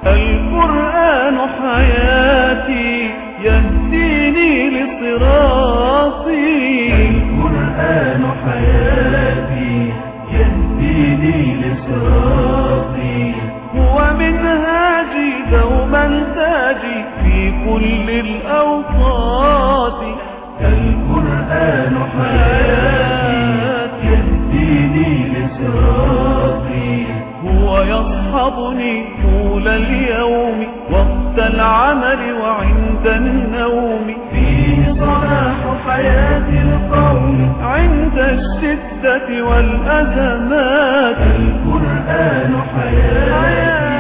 القرآن حياتي يهديني لصراطي القرآن حياتي يهديني لصراطي هو منهاجي دوما تاجي في كل الأوقات القرآن حياتي يهديني لصراطي هو يصحبني طول اليوم وقت العمل وعند النوم فيه صلاح حياة القوم عند الشدة والأزمات القرآن حياتي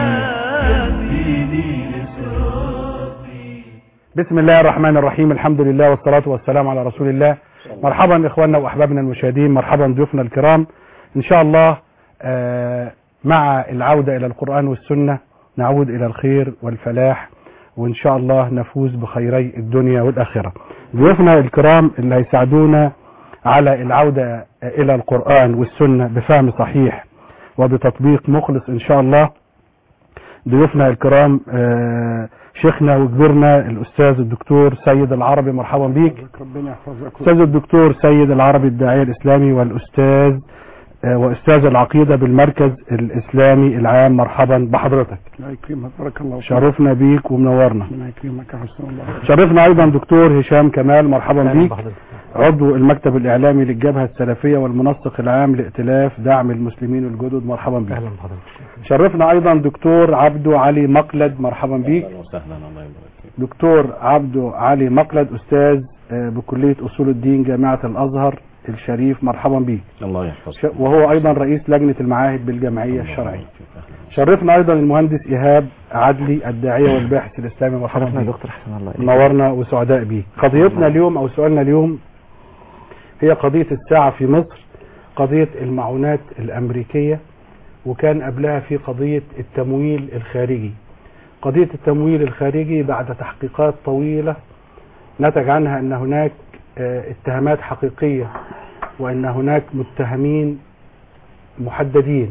يهديني لصراطي بسم الله الرحمن الرحيم الحمد لله والصلاة والسلام على رسول الله مرحبا إخواننا وأحبابنا المشاهدين مرحبا ضيوفنا الكرام إن شاء الله آه، مع العودة إلى القرآن والسنة نعود إلى الخير والفلاح وإن شاء الله نفوز بخيري الدنيا والآخرة ضيوفنا الكرام اللي هيساعدونا على العودة إلى القرآن والسنة بفهم صحيح وبتطبيق مخلص إن شاء الله ضيوفنا الكرام آه، شيخنا وكبيرنا الأستاذ الدكتور سيد العربي مرحبا بيك ربنا يحفظك أستاذ الدكتور سيد العربي الداعية الإسلامي والأستاذ آه، وأستاذ العقيدة بالمركز الإسلامي العام مرحبا بحضرتك الله يكرمك بارك الله فيك شرفنا بيك ومنورنا ربنا يكرمك يا حسن الله شرفنا أيضا دكتور هشام كمال مرحبا بيك عضو المكتب الإعلامي للجبهة السلفية والمنسق العام لائتلاف دعم المسلمين الجدد مرحبا بيك اهلا بحضرتك شرفنا أيضا دكتور عبدو علي مقلد مرحبا بيك وسهلا الله يبارك فيك دكتور عبدو علي مقلد أستاذ آه، بكلية أصول الدين جامعة الأزهر الشريف مرحبا بيك الله يحفظك ش- وهو أيضا رئيس لجنة المعاهد بالجمعية الشرعية شرفنا أيضا المهندس إيهاب عدلي الداعية والباحث الإسلامي مرحبا شرفنا يا بك دكتور حسن الله نورنا وسعداء بيه قضيتنا اليوم أو سؤالنا اليوم هي قضية الساعة في مصر قضية المعونات الأمريكية وكان قبلها في قضية التمويل الخارجي قضية التمويل الخارجي بعد تحقيقات طويلة نتج عنها أن هناك آه، اتهامات حقيقية وأن هناك متهمين محددين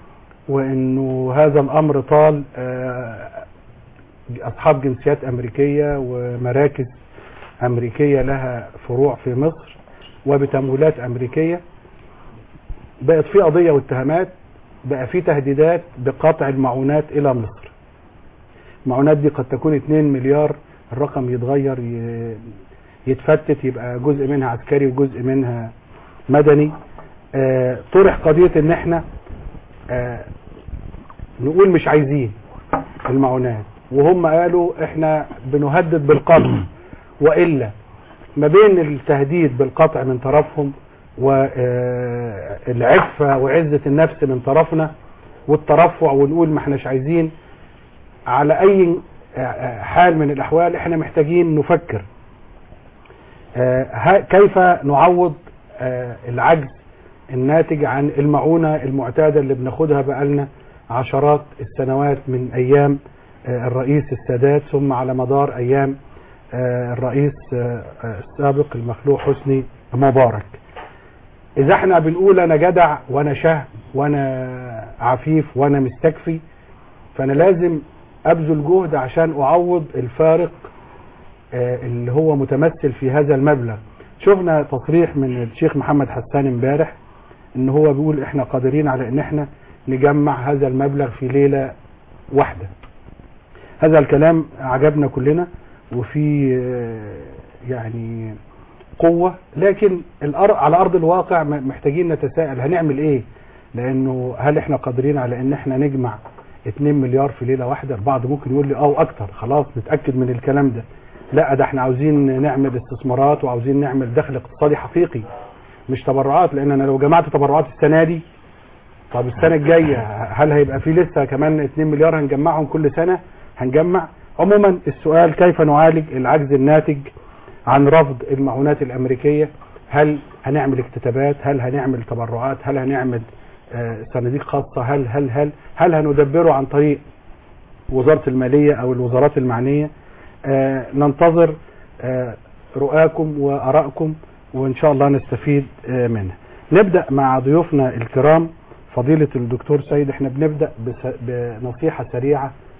وأنه هذا الأمر طال آه، أصحاب جنسيات أمريكية ومراكز أمريكية لها فروع في مصر وبتمويلات أمريكية بقت في قضية واتهامات بقى في تهديدات بقطع المعونات إلى مصر المعونات دي قد تكون 2 مليار الرقم يتغير ي- يتفتت يبقى جزء منها عسكري وجزء منها مدني آه، طرح قضية ان احنا آه، نقول مش عايزين المعونات وهم قالوا احنا بنهدد بالقطع والا ما بين التهديد بالقطع من طرفهم والعفة وعزة النفس من طرفنا والترفع ونقول ما احناش عايزين على اي آه، حال من الاحوال احنا محتاجين نفكر آه، ها- كيف نعوض آه، العجز الناتج عن المعونة المعتادة اللي بناخدها بقالنا عشرات السنوات من ايام آه، الرئيس السادات ثم على مدار ايام آه، الرئيس آه، آه، السابق المخلوع حسني مبارك اذا احنا بنقول انا جدع وانا شهم وانا عفيف وانا مستكفي فانا لازم ابذل جهد عشان اعوض الفارق آه، اللي هو متمثل في هذا المبلغ شفنا تصريح من الشيخ محمد حسان امبارح ان هو بيقول احنا قادرين على ان احنا نجمع هذا المبلغ في ليلة واحدة هذا الكلام عجبنا كلنا وفي آه، يعني قوة لكن الأر- على أرض الواقع م- محتاجين نتساءل هنعمل إيه لأنه هل إحنا قادرين على إن إحنا نجمع 2 مليار في ليلة واحدة البعض ممكن يقول لي أو أكتر خلاص نتأكد من الكلام ده لا ده احنا عاوزين نعمل استثمارات وعاوزين نعمل دخل اقتصادي حقيقي مش تبرعات لان انا لو جمعت تبرعات السنه دي طب السنه الجايه هل هيبقى في لسه كمان 2 مليار هنجمعهم كل سنه هنجمع عموما السؤال كيف نعالج العجز الناتج عن رفض المعونات الامريكيه هل هنعمل اكتتابات هل هنعمل تبرعات هل هنعمل آه، صناديق خاصه هل هل هل هل هندبره عن طريق وزاره الماليه او الوزارات المعنيه آه، ننتظر آه، رؤاكم وارائكم وان شاء الله نستفيد آه، منها نبدا مع ضيوفنا الكرام فضيله الدكتور سيد احنا بنبدا بس- بنصيحه سريعه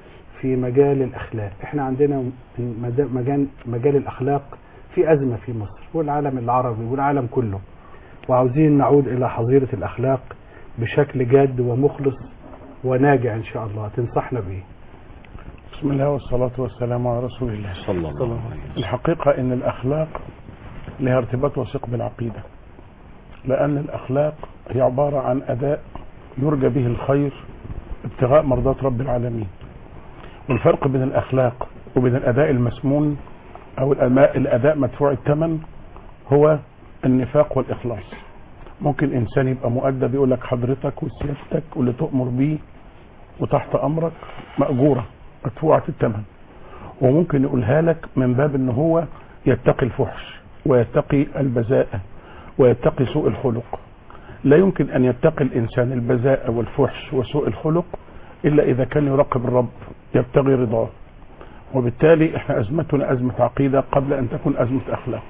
في مجال الأخلاق احنا عندنا مد- مجال, مجال الأخلاق في أزمة في مصر والعالم العربي والعالم كله وعاوزين نعود إلى حظيرة الأخلاق بشكل جاد ومخلص وناجع إن شاء الله تنصحنا بإيه بسم الله والصلاة والسلام على رسول الله صلى الله عليه وسلم الحقيقة ان الاخلاق لها ارتباط وثيق بالعقيدة لان الاخلاق هي عبارة عن اداء يرجى به الخير ابتغاء مرضات رب العالمين والفرق بين الاخلاق وبين الاداء المسمون او الأما- الاداء مدفوع الثمن هو النفاق والاخلاص ممكن انسان يبقى مؤدب يقول لك حضرتك وسيادتك واللي تؤمر بيه وتحت امرك ماجوره مدفوعه الثمن وممكن يقولها لك من باب ان هو يتقي الفحش ويتقي البذاءة ويتقي سوء الخلق لا يمكن ان يتقي الانسان البذاءة والفحش وسوء الخلق الا اذا كان يراقب الرب يبتغي رضاه وبالتالي احنا ازمتنا ازمة عقيدة قبل ان تكون ازمة اخلاق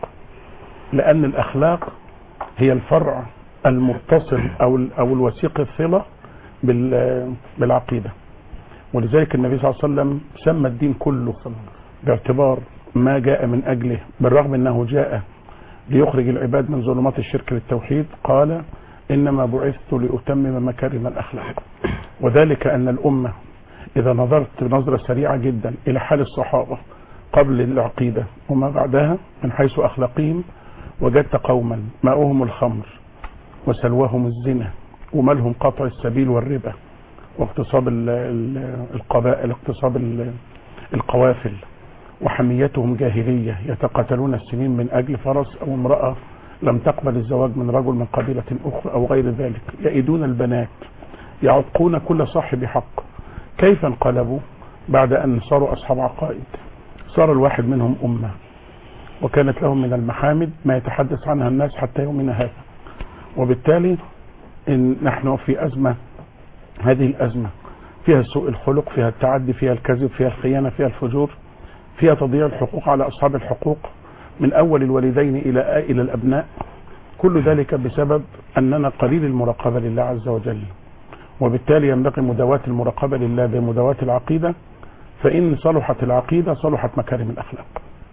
لان الاخلاق هي الفرع المتصل او ال- او الوثيق الصلة بال- بالعقيدة ولذلك النبي صلى الله عليه وسلم سمى الدين كله باعتبار ما جاء من اجله بالرغم انه جاء ليخرج العباد من ظلمات الشرك للتوحيد قال انما بعثت لاتمم مكارم الاخلاق وذلك ان الامه اذا نظرت نظره سريعه جدا الى حال الصحابه قبل العقيده وما بعدها من حيث اخلاقهم وجدت قوما ماؤهم الخمر وسلواهم الزنا ومالهم قطع السبيل والربا واغتصاب ال- ال- القبائل اغتصاب ال- القوافل وحميتهم جاهلية يتقاتلون السنين من أجل فرس أو امرأة لم تقبل الزواج من رجل من قبيلة أخرى أو غير ذلك يئدون البنات يعقون كل صاحب حق كيف انقلبوا بعد أن صاروا أصحاب عقائد صار الواحد منهم أمة وكانت لهم من المحامد ما يتحدث عنها الناس حتى يومنا هذا وبالتالي إن نحن في أزمة هذه الأزمة فيها سوء الخلق فيها التعدي فيها الكذب فيها الخيانة فيها الفجور فيها تضييع الحقوق على أصحاب الحقوق من أول الوالدين إلى إلى الأبناء كل ذلك بسبب أننا قليل المراقبة لله عز وجل وبالتالي ينبغي مداواة المراقبة لله بمداواة العقيدة فإن صلحت العقيدة صلحت مكارم الأخلاق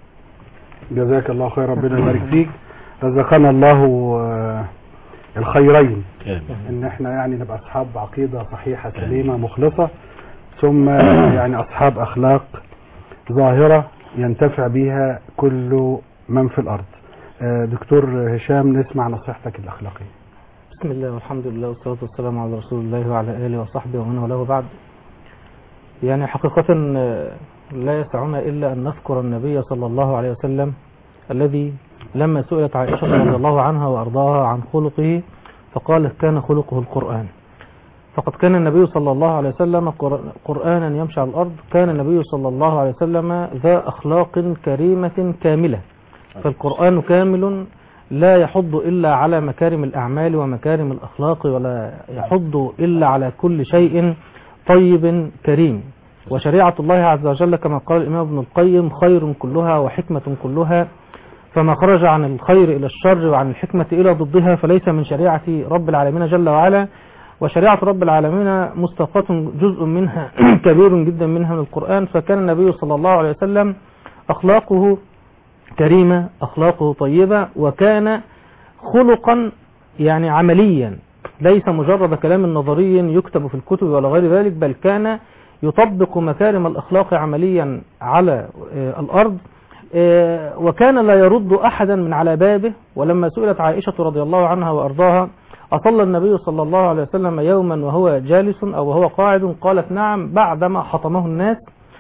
جزاك الله خير ربنا يبارك فيك رزقنا الله آه، الخيرين آمين. ان احنا يعني نبقى اصحاب عقيده صحيحه سليمه مخلصه ثم يعني اصحاب اخلاق ظاهره ينتفع بها كل من في الارض آه، دكتور هشام نسمع نصيحتك الاخلاقيه بسم الله والحمد لله والصلاة والسلام على رسول الله وعلى آله وصحبه ومن والاه بعد يعني حقيقة آه، لا يسعنا إلا أن نذكر النبي صلى الله عليه وسلم الذي لما سئلت عائشة رضي الله عنها وأرضاها عن خلقه فقالت كان خلقه القرآن فقد كان النبي صلى الله عليه وسلم قر- قرآنا يمشي على الأرض كان النبي صلى الله عليه وسلم ذا أخلاق كريمة كاملة فالقرآن كامل لا يحض إلا على مكارم الأعمال ومكارم الأخلاق ولا يحض إلا على كل شيء طيب كريم وشريعة الله عز وجل كما قال الإمام ابن القيم خير كلها وحكمة كلها فما خرج عن الخير إلى الشر وعن الحكمة إلى ضدها فليس من شريعة رب العالمين جل وعلا وشريعة رب العالمين مستقاة جزء منها كبير جدا منها من القرآن فكان النبي صلى الله عليه وسلم أخلاقه كريمة أخلاقه طيبة وكان خلقا يعني عمليا ليس مجرد كلام نظري يكتب في الكتب ولا غير ذلك بل كان يطبق مكارم الأخلاق عمليا على آه، الأرض آه، وكان لا يرد أحدا من على بابه ولما سئلت عائشة رضي الله عنها وأرضاها أصلى النبي صلى الله عليه وسلم يوما وهو جالس أو وهو قاعد قالت نعم بعدما حطمه الناس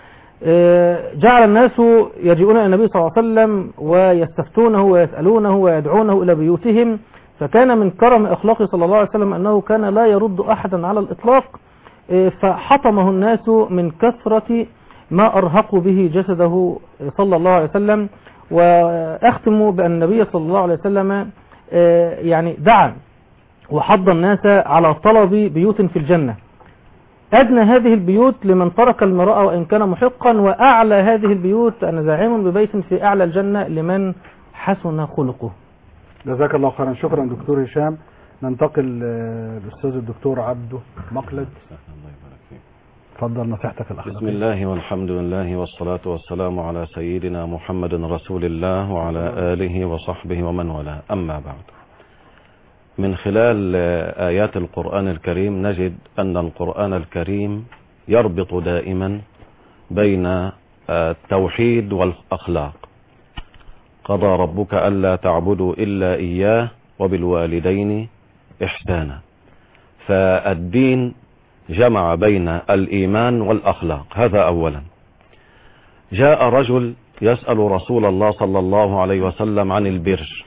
آه، جعل الناس يجيئون إلى النبي صلى الله عليه وسلم ويستفتونه ويسألونه ويدعونه إلى بيوتهم فكان من كرم أخلاقه صلى الله عليه وسلم أنه كان لا يرد أحدا على الإطلاق آه، فحطمه الناس من كثرة ما أرهقوا به جسده صلى الله عليه وسلم وأختم بأن النبي صلى الله عليه وسلم آه، يعني دعا وحض الناس على طلب بيوت في الجنة أدنى هذه البيوت لمن ترك المراء وإن كان محقا وأعلى هذه البيوت أنا زاعم ببيت في أعلى الجنة لمن حسن خلقه جزاك الله خيرا شكرا دكتور هشام ننتقل آه، للاستاذ الدكتور عبده مقلد الله يبارك فيك اتفضل نصيحتك الأخلاقية بسم الله والحمد لله والصلاة والسلام على سيدنا محمد رسول الله وعلى آله وصحبه ومن والاه أما بعد من خلال آه، آيات القرآن الكريم نجد أن القرآن الكريم يربط دائما بين آه، التوحيد والأخلاق قضى ربك ألا تعبدوا إلا إياه وبالوالدين إحسانا فالدين جمع بين الإيمان والأخلاق هذا أولا جاء رجل يسأل رسول الله صلى الله عليه وسلم عن البر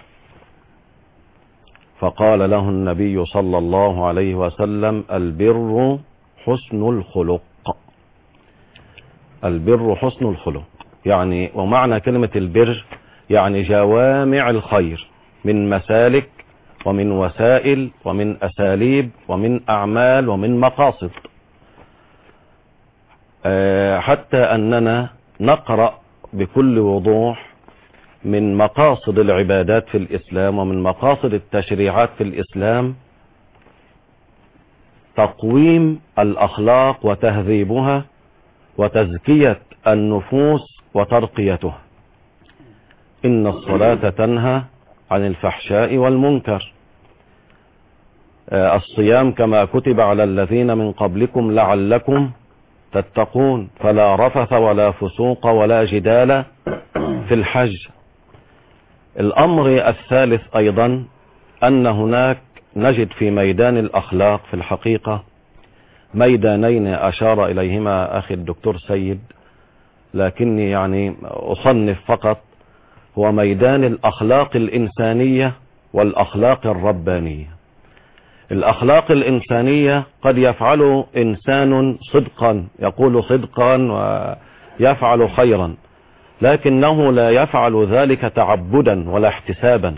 فقال له النبي صلى الله عليه وسلم البر حسن الخلق البر حسن الخلق يعني ومعنى كلمة البر يعني جوامع الخير من مسالك ومن وسائل ومن أساليب ومن أعمال ومن مقاصد آه، حتى أننا نقرأ بكل وضوح من مقاصد العبادات في الإسلام ومن مقاصد التشريعات في الإسلام تقويم الأخلاق وتهذيبها وتزكية النفوس وترقيتها إن الصلاة تنهى عن الفحشاء والمنكر آه، الصيام كما كتب على الذين من قبلكم لعلكم تتقون فلا رفث ولا فسوق ولا جدال في الحج الأمر الثالث أيضا أن هناك نجد في ميدان الأخلاق في الحقيقة ميدانين أشار إليهما أخي الدكتور سيد لكني يعني أصنف فقط هو ميدان الأخلاق الإنسانية والأخلاق الربانية الأخلاق الإنسانية قد يفعل إنسان صدقا يقول صدقا ويفعل خيرا لكنه لا يفعل ذلك تعبدا ولا احتسابا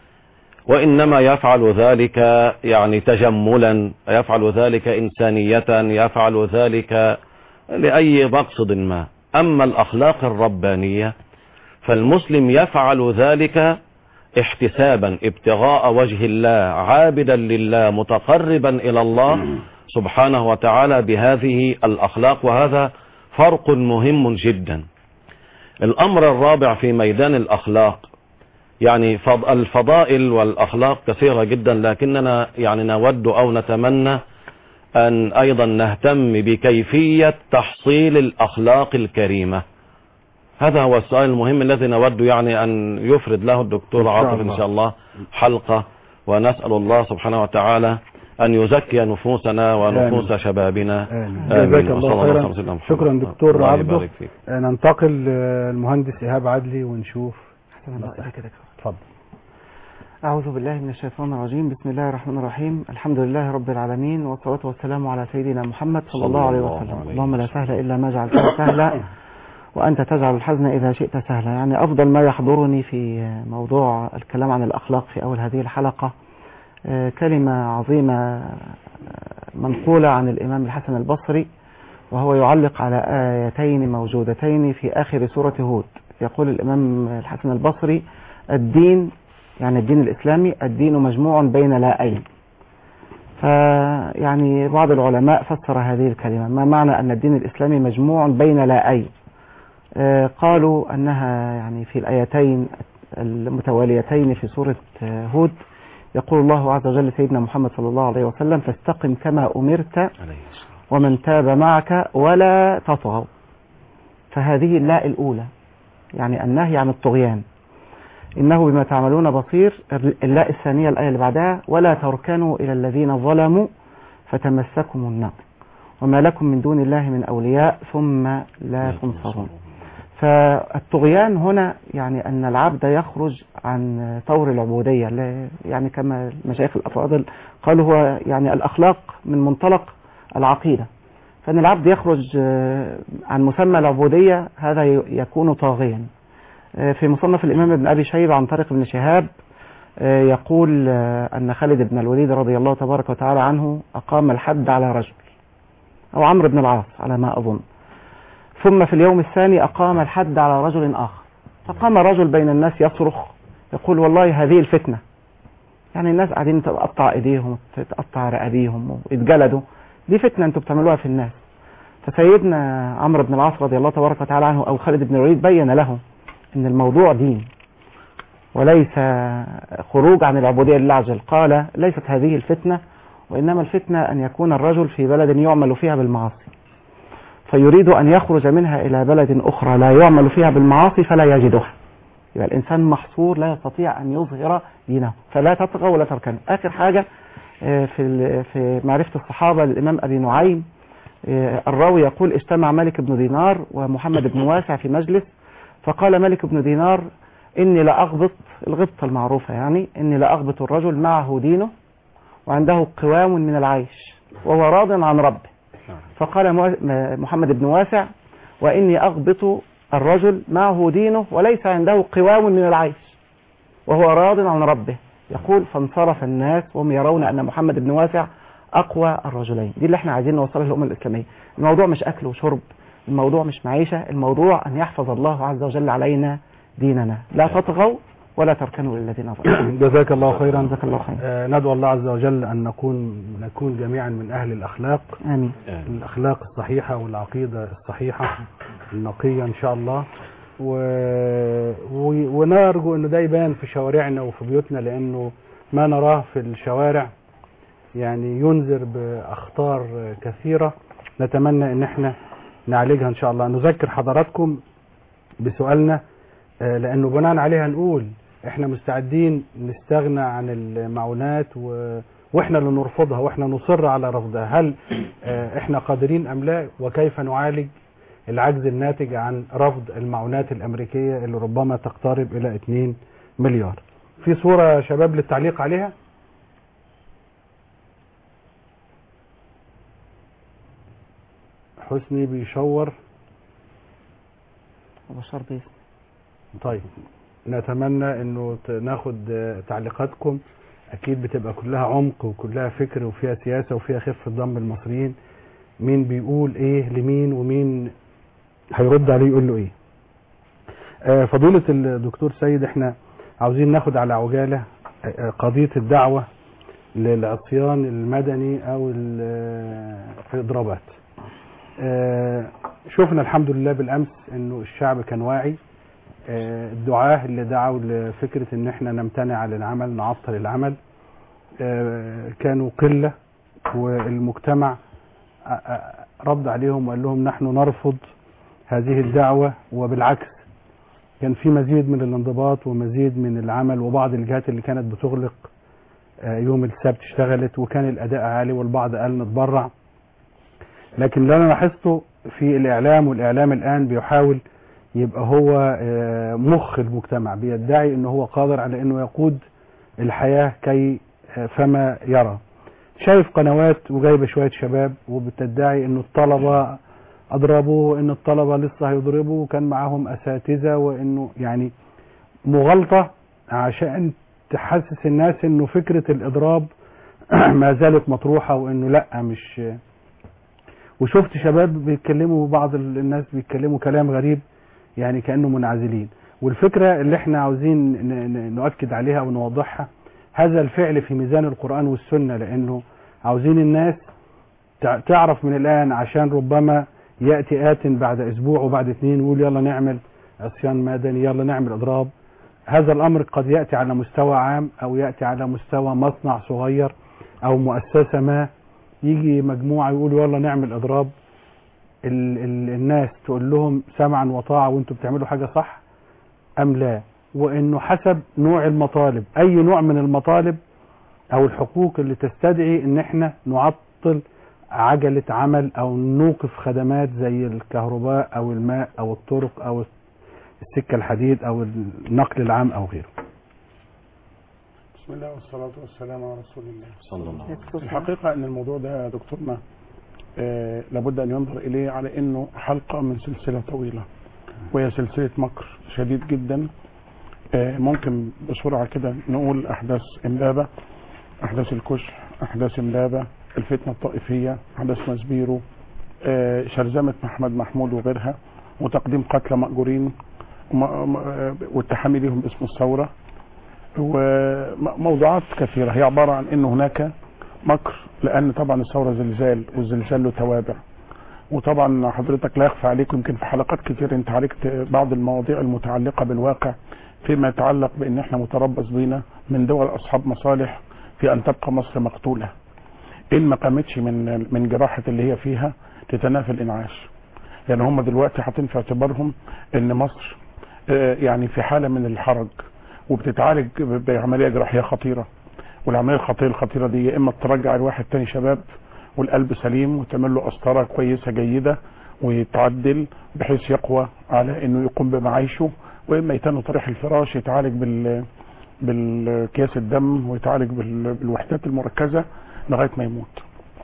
وإنما يفعل ذلك يعني تجملا يفعل ذلك إنسانية يفعل ذلك لأي مقصد ما أما الأخلاق الربانية فالمسلم يفعل ذلك احتسابا ابتغاء وجه الله عابدا لله متقربا إلى الله سبحانه وتعالى بهذه الأخلاق وهذا فرق مهم جدا الأمر الرابع في ميدان الأخلاق يعني فض- الفضائل والأخلاق كثيرة جدا لكننا يعني نود أو نتمنى أن أيضا نهتم بكيفية تحصيل الأخلاق الكريمة هذا هو السؤال المهم الذي نود يعني أن يفرد له الدكتور إن شاء عاطف إن الله. شاء الله حلقة ونسأل الله سبحانه وتعالى أن يزكي نفوسنا ونفوس شبابنا آمين. آمين. جزاك وصلى الله الله خيرا على سيدنا محمد. شكرا دكتور الله عبده يبارك فيك. آه، ننتقل للمهندس إيهاب عدلي ونشوف أحسن الله إليك يا دكتور. اتفضل أعوذ بالله من الشيطان الرجيم بسم الله الرحمن الرحيم الحمد لله رب العالمين والصلاة والسلام على سيدنا محمد صلى صلى الله عليه الله وسلم عليه اللهم لا سهل إلا ما جعلته سهلا وأنت تجعل الحزن إذا شئت سهلا يعني أفضل ما يحضرني في موضوع الكلام عن الأخلاق في أول هذه الحلقة آه، كلمة عظيمة آه، منقولة عن الإمام الحسن البصري وهو يعلق على آيتين موجودتين في آخر سورة هود يقول الإمام الحسن البصري الدين يعني الدين الإسلامي الدين مجموع بين لاءين فيعني بعض العلماء فسر هذه الكلمة ما معنى أن الدين الإسلامي مجموع بين لاءين آه، قالوا أنها يعني في الآيتين المتواليتين في سورة آه، هود يقول الله عز وجل سيدنا محمد صلى الله عليه وسلم فاستقم كما أمرت عليه السلام. ومن تاب معك ولا تطغوا فهذه اللاء الأولى يعني النهي عن الطغيان إنه بما تعملون بصير اللاء الثانية الآية اللي بعدها ولا تركنوا إلى الذين ظلموا فتمسكم النار وما لكم من دون الله من أولياء ثم لا تنصرون فالطغيان هنا يعني أن العبد يخرج عن طور العبودية لا- يعني كما المشايخ الأفاضل قالوا هو يعني الأخلاق من منطلق العقيدة فإن العبد يخرج آه، عن مسمى العبودية هذا ي- يكون طاغيا آه، في مصنف الإمام ابن أبي شيبة عن طريق ابن شهاب آه، يقول آه، أن خالد بن الوليد رضي الله تبارك وتعالى عنه أقام الحد على رجل أو عمرو بن العاص على ما أظن ثم في اليوم الثاني أقام الحد على رجل آخر فقام رجل بين الناس يصرخ يقول والله هذه الفتنة يعني الناس قاعدين تقطع ايديهم تتقطع رقابيهم ويتجلدوا دي فتنة انتوا بتعملوها في الناس فسيدنا عمرو بن العاص رضي الله تبارك وتعالى عنه أو خالد بن الوليد بين له أن الموضوع دين وليس خروج عن العبودية لله عز وجل قال ليست هذه الفتنة وإنما الفتنة أن يكون الرجل في بلد يعمل فيها بالمعاصي فيريد أن يخرج منها إلى بلد أخرى لا يعمل فيها بالمعاصي فلا يجدها يبقى الإنسان محصور لا يستطيع أن يظهر دينه فلا تطغى ولا تركنوا آخر حاجة آه، في ال- في معرفة الصحابة للإمام أبي نعيم آه، الراوي يقول اجتمع مالك بن دينار ومحمد بن واسع في مجلس فقال مالك بن دينار إني لأغبط الغبطة المعروفة يعني إني لأغبط الرجل معه دينه وعنده قوام من العيش وهو راض عن ربه فقال مو- م- محمد بن واسع وإني أغبط الرجل معه دينه وليس عنده قوام من العيش وهو راض عن ربه يقول فانصرف الناس وهم يرون أن محمد بن واسع أقوى الرجلين دي اللي احنا عايزين نوصلها للأمة الإسلامية الموضوع مش أكل وشرب الموضوع مش معيشة الموضوع أن يحفظ الله عز وجل علينا ديننا لا تطغوا ولا تركنوا للذين ظلموا جزاك الله خيرا جزاك الله خير آه، ندعو الله عز وجل أن نكون نكون جميعا من أهل الأخلاق آمين الأخلاق الصحيحة والعقيدة الصحيحة النقية إن شاء الله و... و... ونرجو أنه ده يبان في شوارعنا وفي بيوتنا لأنه ما نراه في الشوارع يعني ينذر بأخطار كثيرة نتمنى أن احنا نعالجها إن شاء الله نذكر حضراتكم بسؤالنا آه، لأنه بناء عليها نقول احنا مستعدين نستغنى عن المعونات و... واحنا اللي نرفضها واحنا نصر على رفضها هل آه، احنا قادرين ام لا وكيف نعالج العجز الناتج عن رفض المعونات الامريكيه اللي ربما تقترب الى 2 مليار في صوره يا شباب للتعليق عليها حسني بيشور وبشار باسم طيب نتمنى انه ت- ناخد آه، تعليقاتكم اكيد بتبقى كلها عمق وكلها فكر وفيها سياسه وفيها خفه دم المصريين مين بيقول ايه لمين ومين هيرد عليه يقول له ايه آه، فضيله الدكتور سيد احنا عاوزين ناخد على عجاله آه، آه، قضيه الدعوه للعصيان المدني او ال- آه، الاضرابات آه، شفنا الحمد لله بالامس انه الشعب كان واعي آه، الدعاة اللي دعوا لفكرة ان احنا نمتنع عن العمل نعطل العمل آه، كانوا قلة والمجتمع آه، آه، رد عليهم وقال لهم نحن نرفض هذه الدعوة وبالعكس كان في مزيد من الانضباط ومزيد من العمل وبعض الجهات اللي كانت بتغلق آه، يوم السبت اشتغلت وكان الاداء عالي والبعض قال نتبرع لكن اللي انا لاحظته في الاعلام والاعلام الان بيحاول يبقى هو آه، مخ المجتمع بيدعي ان هو قادر على انه يقود الحياة كي آه، فما يرى شايف قنوات وجايبة شوية شباب وبتدعي انه الطلبة اضربوا وان الطلبة لسه هيضربوا وكان معاهم اساتذة وانه يعني مغالطة عشان تحسس الناس انه فكرة الاضراب ما زالت مطروحة وانه لا مش وشفت شباب بيتكلموا بعض الناس بيتكلموا كلام غريب يعني كأنه منعزلين والفكرة اللي احنا عاوزين ن- ن- نؤكد عليها ونوضحها هذا الفعل في ميزان القرآن والسنة لأنه عاوزين الناس تع- تعرف من الآن عشان ربما يأتي آت بعد أسبوع وبعد اثنين ويقول يلا نعمل عصيان مدني يلا نعمل إضراب هذا الأمر قد يأتي على مستوى عام أو يأتي على مستوى مصنع صغير أو مؤسسة ما يجي مجموعة يقولوا يلا نعمل إضراب ال ال الناس تقول لهم سمعا وطاعة وانتوا بتعملوا حاجة صح أم لا وإنه حسب نوع المطالب أي نوع من المطالب أو الحقوق اللي تستدعي إن إحنا نعطل عجلة عمل أو نوقف خدمات زي الكهرباء أو الماء أو الطرق أو السكة الحديد أو النقل العام أو غيره بسم الله والصلاة والسلام على رسول الله صلى الله عليه وسلم الحقيقة أن الموضوع ده يا دكتورنا آه لابد أن ينظر إليه على أنه حلقة من سلسلة طويلة وهي سلسلة مكر شديد جدا آه ممكن بسرعة كده نقول أحداث إمبابة أحداث الكشح أحداث إمبابة الفتنة الطائفية أحداث مسبيرو آه شرذمة محمد محمود وغيرها وتقديم قتلى مأجورين وم- م- آه، والتحامي لهم باسم الثورة وموضوعات كثيرة هي عبارة عن أن هناك مكر لأن طبعا الثورة زلزال والزلزال له توابع وطبعا حضرتك لا يخفى عليك يمكن في حلقات كتير انت عالجت بعض المواضيع المتعلقة بالواقع فيما يتعلق بان احنا متربص بينا من دول اصحاب مصالح في ان تبقى مصر مقتولة ان ما قامتش من من جراحة اللي هي فيها تتنافى الانعاش يعني هم دلوقتي حاطين في اعتبارهم ان مصر آه، يعني في حالة من الحرج وبتتعالج ب- بعملية جراحية خطيرة والعملية الخطيرة الخطيرة دي يا اما ترجع الواحد تاني شباب والقلب سليم وتعمل له قسطرة كويسة جيدة ويتعدل بحيث يقوى على انه يقوم بمعايشه واما يتنوا طريح الفراش يتعالج بال بالكياس الدم ويتعالج بال- بالوحدات المركزة لغاية ما يموت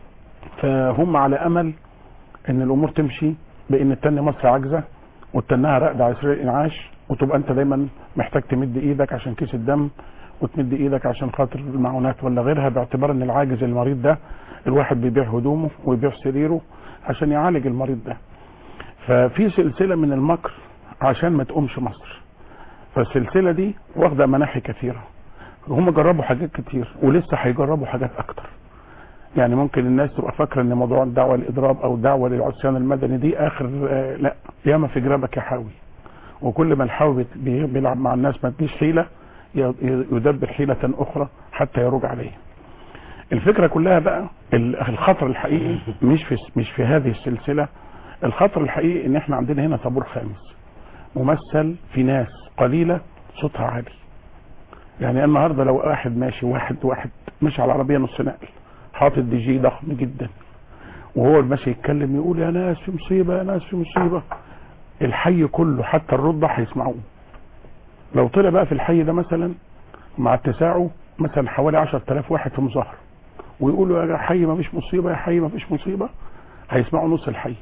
فهم على امل ان الامور تمشي بان التاني مصر عاجزة والتنها راقدة على سرير الانعاش وتبقى انت دايما محتاج تمد ايدك عشان كيس الدم وتمد ايدك عشان خاطر المعونات ولا غيرها باعتبار ان العاجز المريض ده الواحد بيبيع هدومه ويبيع سريره عشان يعالج المريض ده ففي سلسلة من المكر عشان ما تقومش مصر فالسلسلة دي واخدة مناحي كثيرة هم جربوا حاجات كتير ولسه هيجربوا حاجات اكتر يعني ممكن الناس تبقى فاكرة ان موضوع الدعوة للاضراب او الدعوة للعصيان المدني دي اخر آه لا ياما في جرابك يا حاوي وكل ما الحاوي بت- بي- بيلعب مع الناس ما تجيش حيلة ي- يدبر حيلة اخرى حتى يروج عليه الفكرة كلها بقى ال- الخطر الحقيقي مش في مش في هذه السلسلة الخطر الحقيقي ان احنا عندنا هنا طابور خامس ممثل في ناس قليلة صوتها عالي يعني النهاردة لو واحد ماشي واحد واحد ماشي على عربية نص نقل حاطط دي جي ضخم جدا وهو ماشي يتكلم يقول يا ناس في مصيبة يا ناس في مصيبة الحي كله حتى الرضع هيسمعوه لو طلع بقى في الحي ده مثلا مع اتساعه مثلا حوالي 10000 واحد في مظاهرة ويقولوا يا حي ما فيش مصيبة يا حي ما فيش مصيبة هيسمعوا نص الحي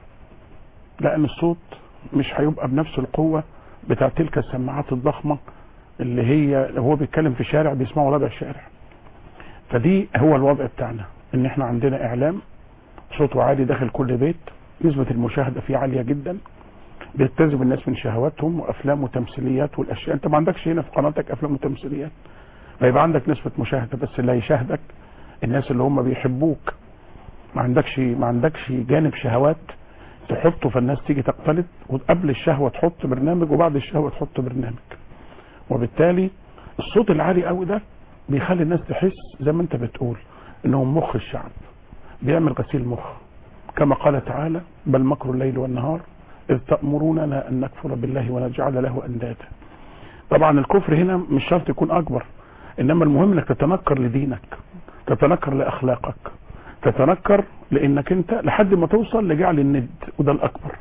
لأن الصوت مش هيبقى بنفس القوة بتاع تلك السماعات الضخمة اللي هي لو هو بيتكلم في شارع بيسمعوا ربع الشارع فدي هو الوضع بتاعنا ان احنا عندنا اعلام صوته عالي داخل كل بيت نسبة المشاهدة فيه عالية جدا بيلتزم الناس من شهواتهم وافلام وتمثيليات والاشياء انت ما عندكش هنا في قناتك افلام وتمثيليات فيبقى عندك نسبة مشاهدة بس اللي هيشاهدك الناس اللي هم بيحبوك ما عندكش ما عندكش جانب شهوات تحطه فالناس تيجي تقتلد وقبل الشهوة تحط برنامج وبعد الشهوة تحط برنامج وبالتالي الصوت العالي قوي ده بيخلي الناس تحس زي ما انت بتقول انهم مخ الشعب بيعمل غسيل مخ كما قال تعالى بل مكر الليل والنهار إذ تأمروننا أن نكفر بالله ونجعل له أندادا طبعا الكفر هنا مش شرط يكون أكبر إنما المهم إنك تتنكر لدينك تتنكر لأخلاقك تتنكر لأنك أنت لحد ما توصل لجعل الند وده الأكبر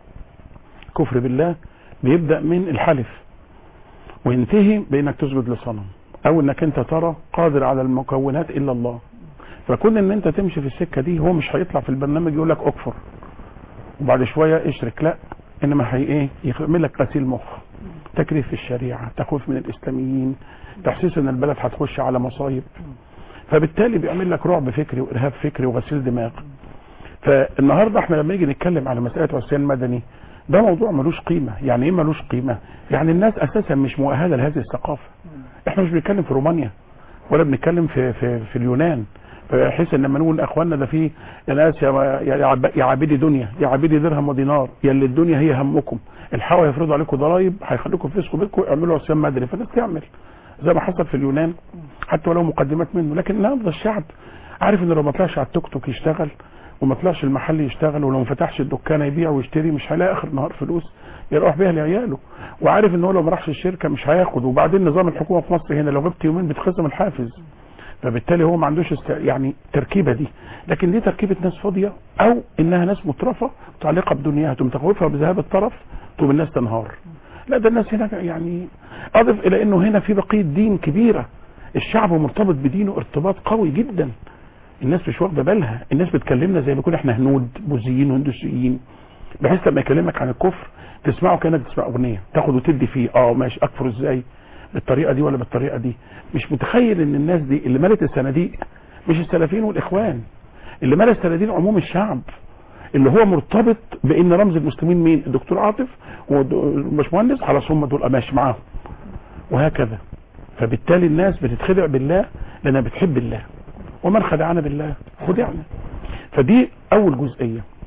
كفر بالله بيبدأ من الحلف وينتهي بانك تسجد لصنم او انك انت ترى قادر على المكونات الا الله فكون ان انت تمشي في السكه دي هو مش هيطلع في البرنامج يقول لك اكفر وبعد شويه اشرك لا انما هي ايه يعمل لك غسيل مخ تكريف في الشريعه تخويف من الاسلاميين تحسيس ان البلد هتخش على مصايب فبالتالي بيعمل لك رعب فكري وارهاب فكري وغسيل دماغ فالنهارده احنا لما نيجي نتكلم على مساله عصيان مدني ده موضوع ملوش قيمه يعني ايه ملوش قيمه يعني الناس اساسا مش مؤهله لهذه الثقافه احنا مش بنتكلم في رومانيا ولا بنتكلم في في, في اليونان بحيث ان لما نقول اخواننا ده في ناس يا يا عب- يا عابدي دنيا يا عابدي درهم ودينار يا اللي الدنيا هي همكم الحوا يفرضوا عليكم ضرائب هيخليكم تفسقوا بيتكم اعملوا عصيان مدني فالناس تعمل زي ما حصل في اليونان حتى ولو مقدمات منه لكن النهارده الشعب عارف ان لو ما طلعش على التوك توك يشتغل وما طلعش المحل يشتغل ولو ما فتحش الدكان يبيع ويشتري مش هيلاقي اخر النهار فلوس يروح بيها لعياله وعارف ان هو لو ما راحش الشركه مش هياخد وبعدين نظام الحكومه في مصر هنا لو غبت يومين بتخصم الحافز فبالتالي هو ما عندوش است... يعني تركيبه دي لكن دي تركيبه ناس فاضيه او انها ناس مترفه متعلقه بدنياها تقوم تخوفها بذهاب الطرف تقوم الناس تنهار لا ده الناس هنا يعني اضف الى انه هنا في بقيه دين كبيره الشعب مرتبط بدينه ارتباط قوي جدا الناس مش واخده بالها الناس بتكلمنا زي ما يكون احنا هنود بوذيين وهندوسيين بحيث لما يكلمك عن الكفر تسمعه كانك تسمع اغنيه تاخد وتدي فيه اه ماشي اكفر ازاي بالطريقه دي ولا بالطريقه دي مش متخيل ان الناس دي اللي ملت الصناديق مش السلفيين والاخوان اللي ملت الصناديق عموم الشعب اللي هو مرتبط بان رمز المسلمين مين الدكتور عاطف والباشمهندس خلاص هم دول ماشي معاهم وهكذا فبالتالي الناس بتتخدع بالله لانها بتحب الله ومن خدعنا بالله خدعنا فدي اول جزئيه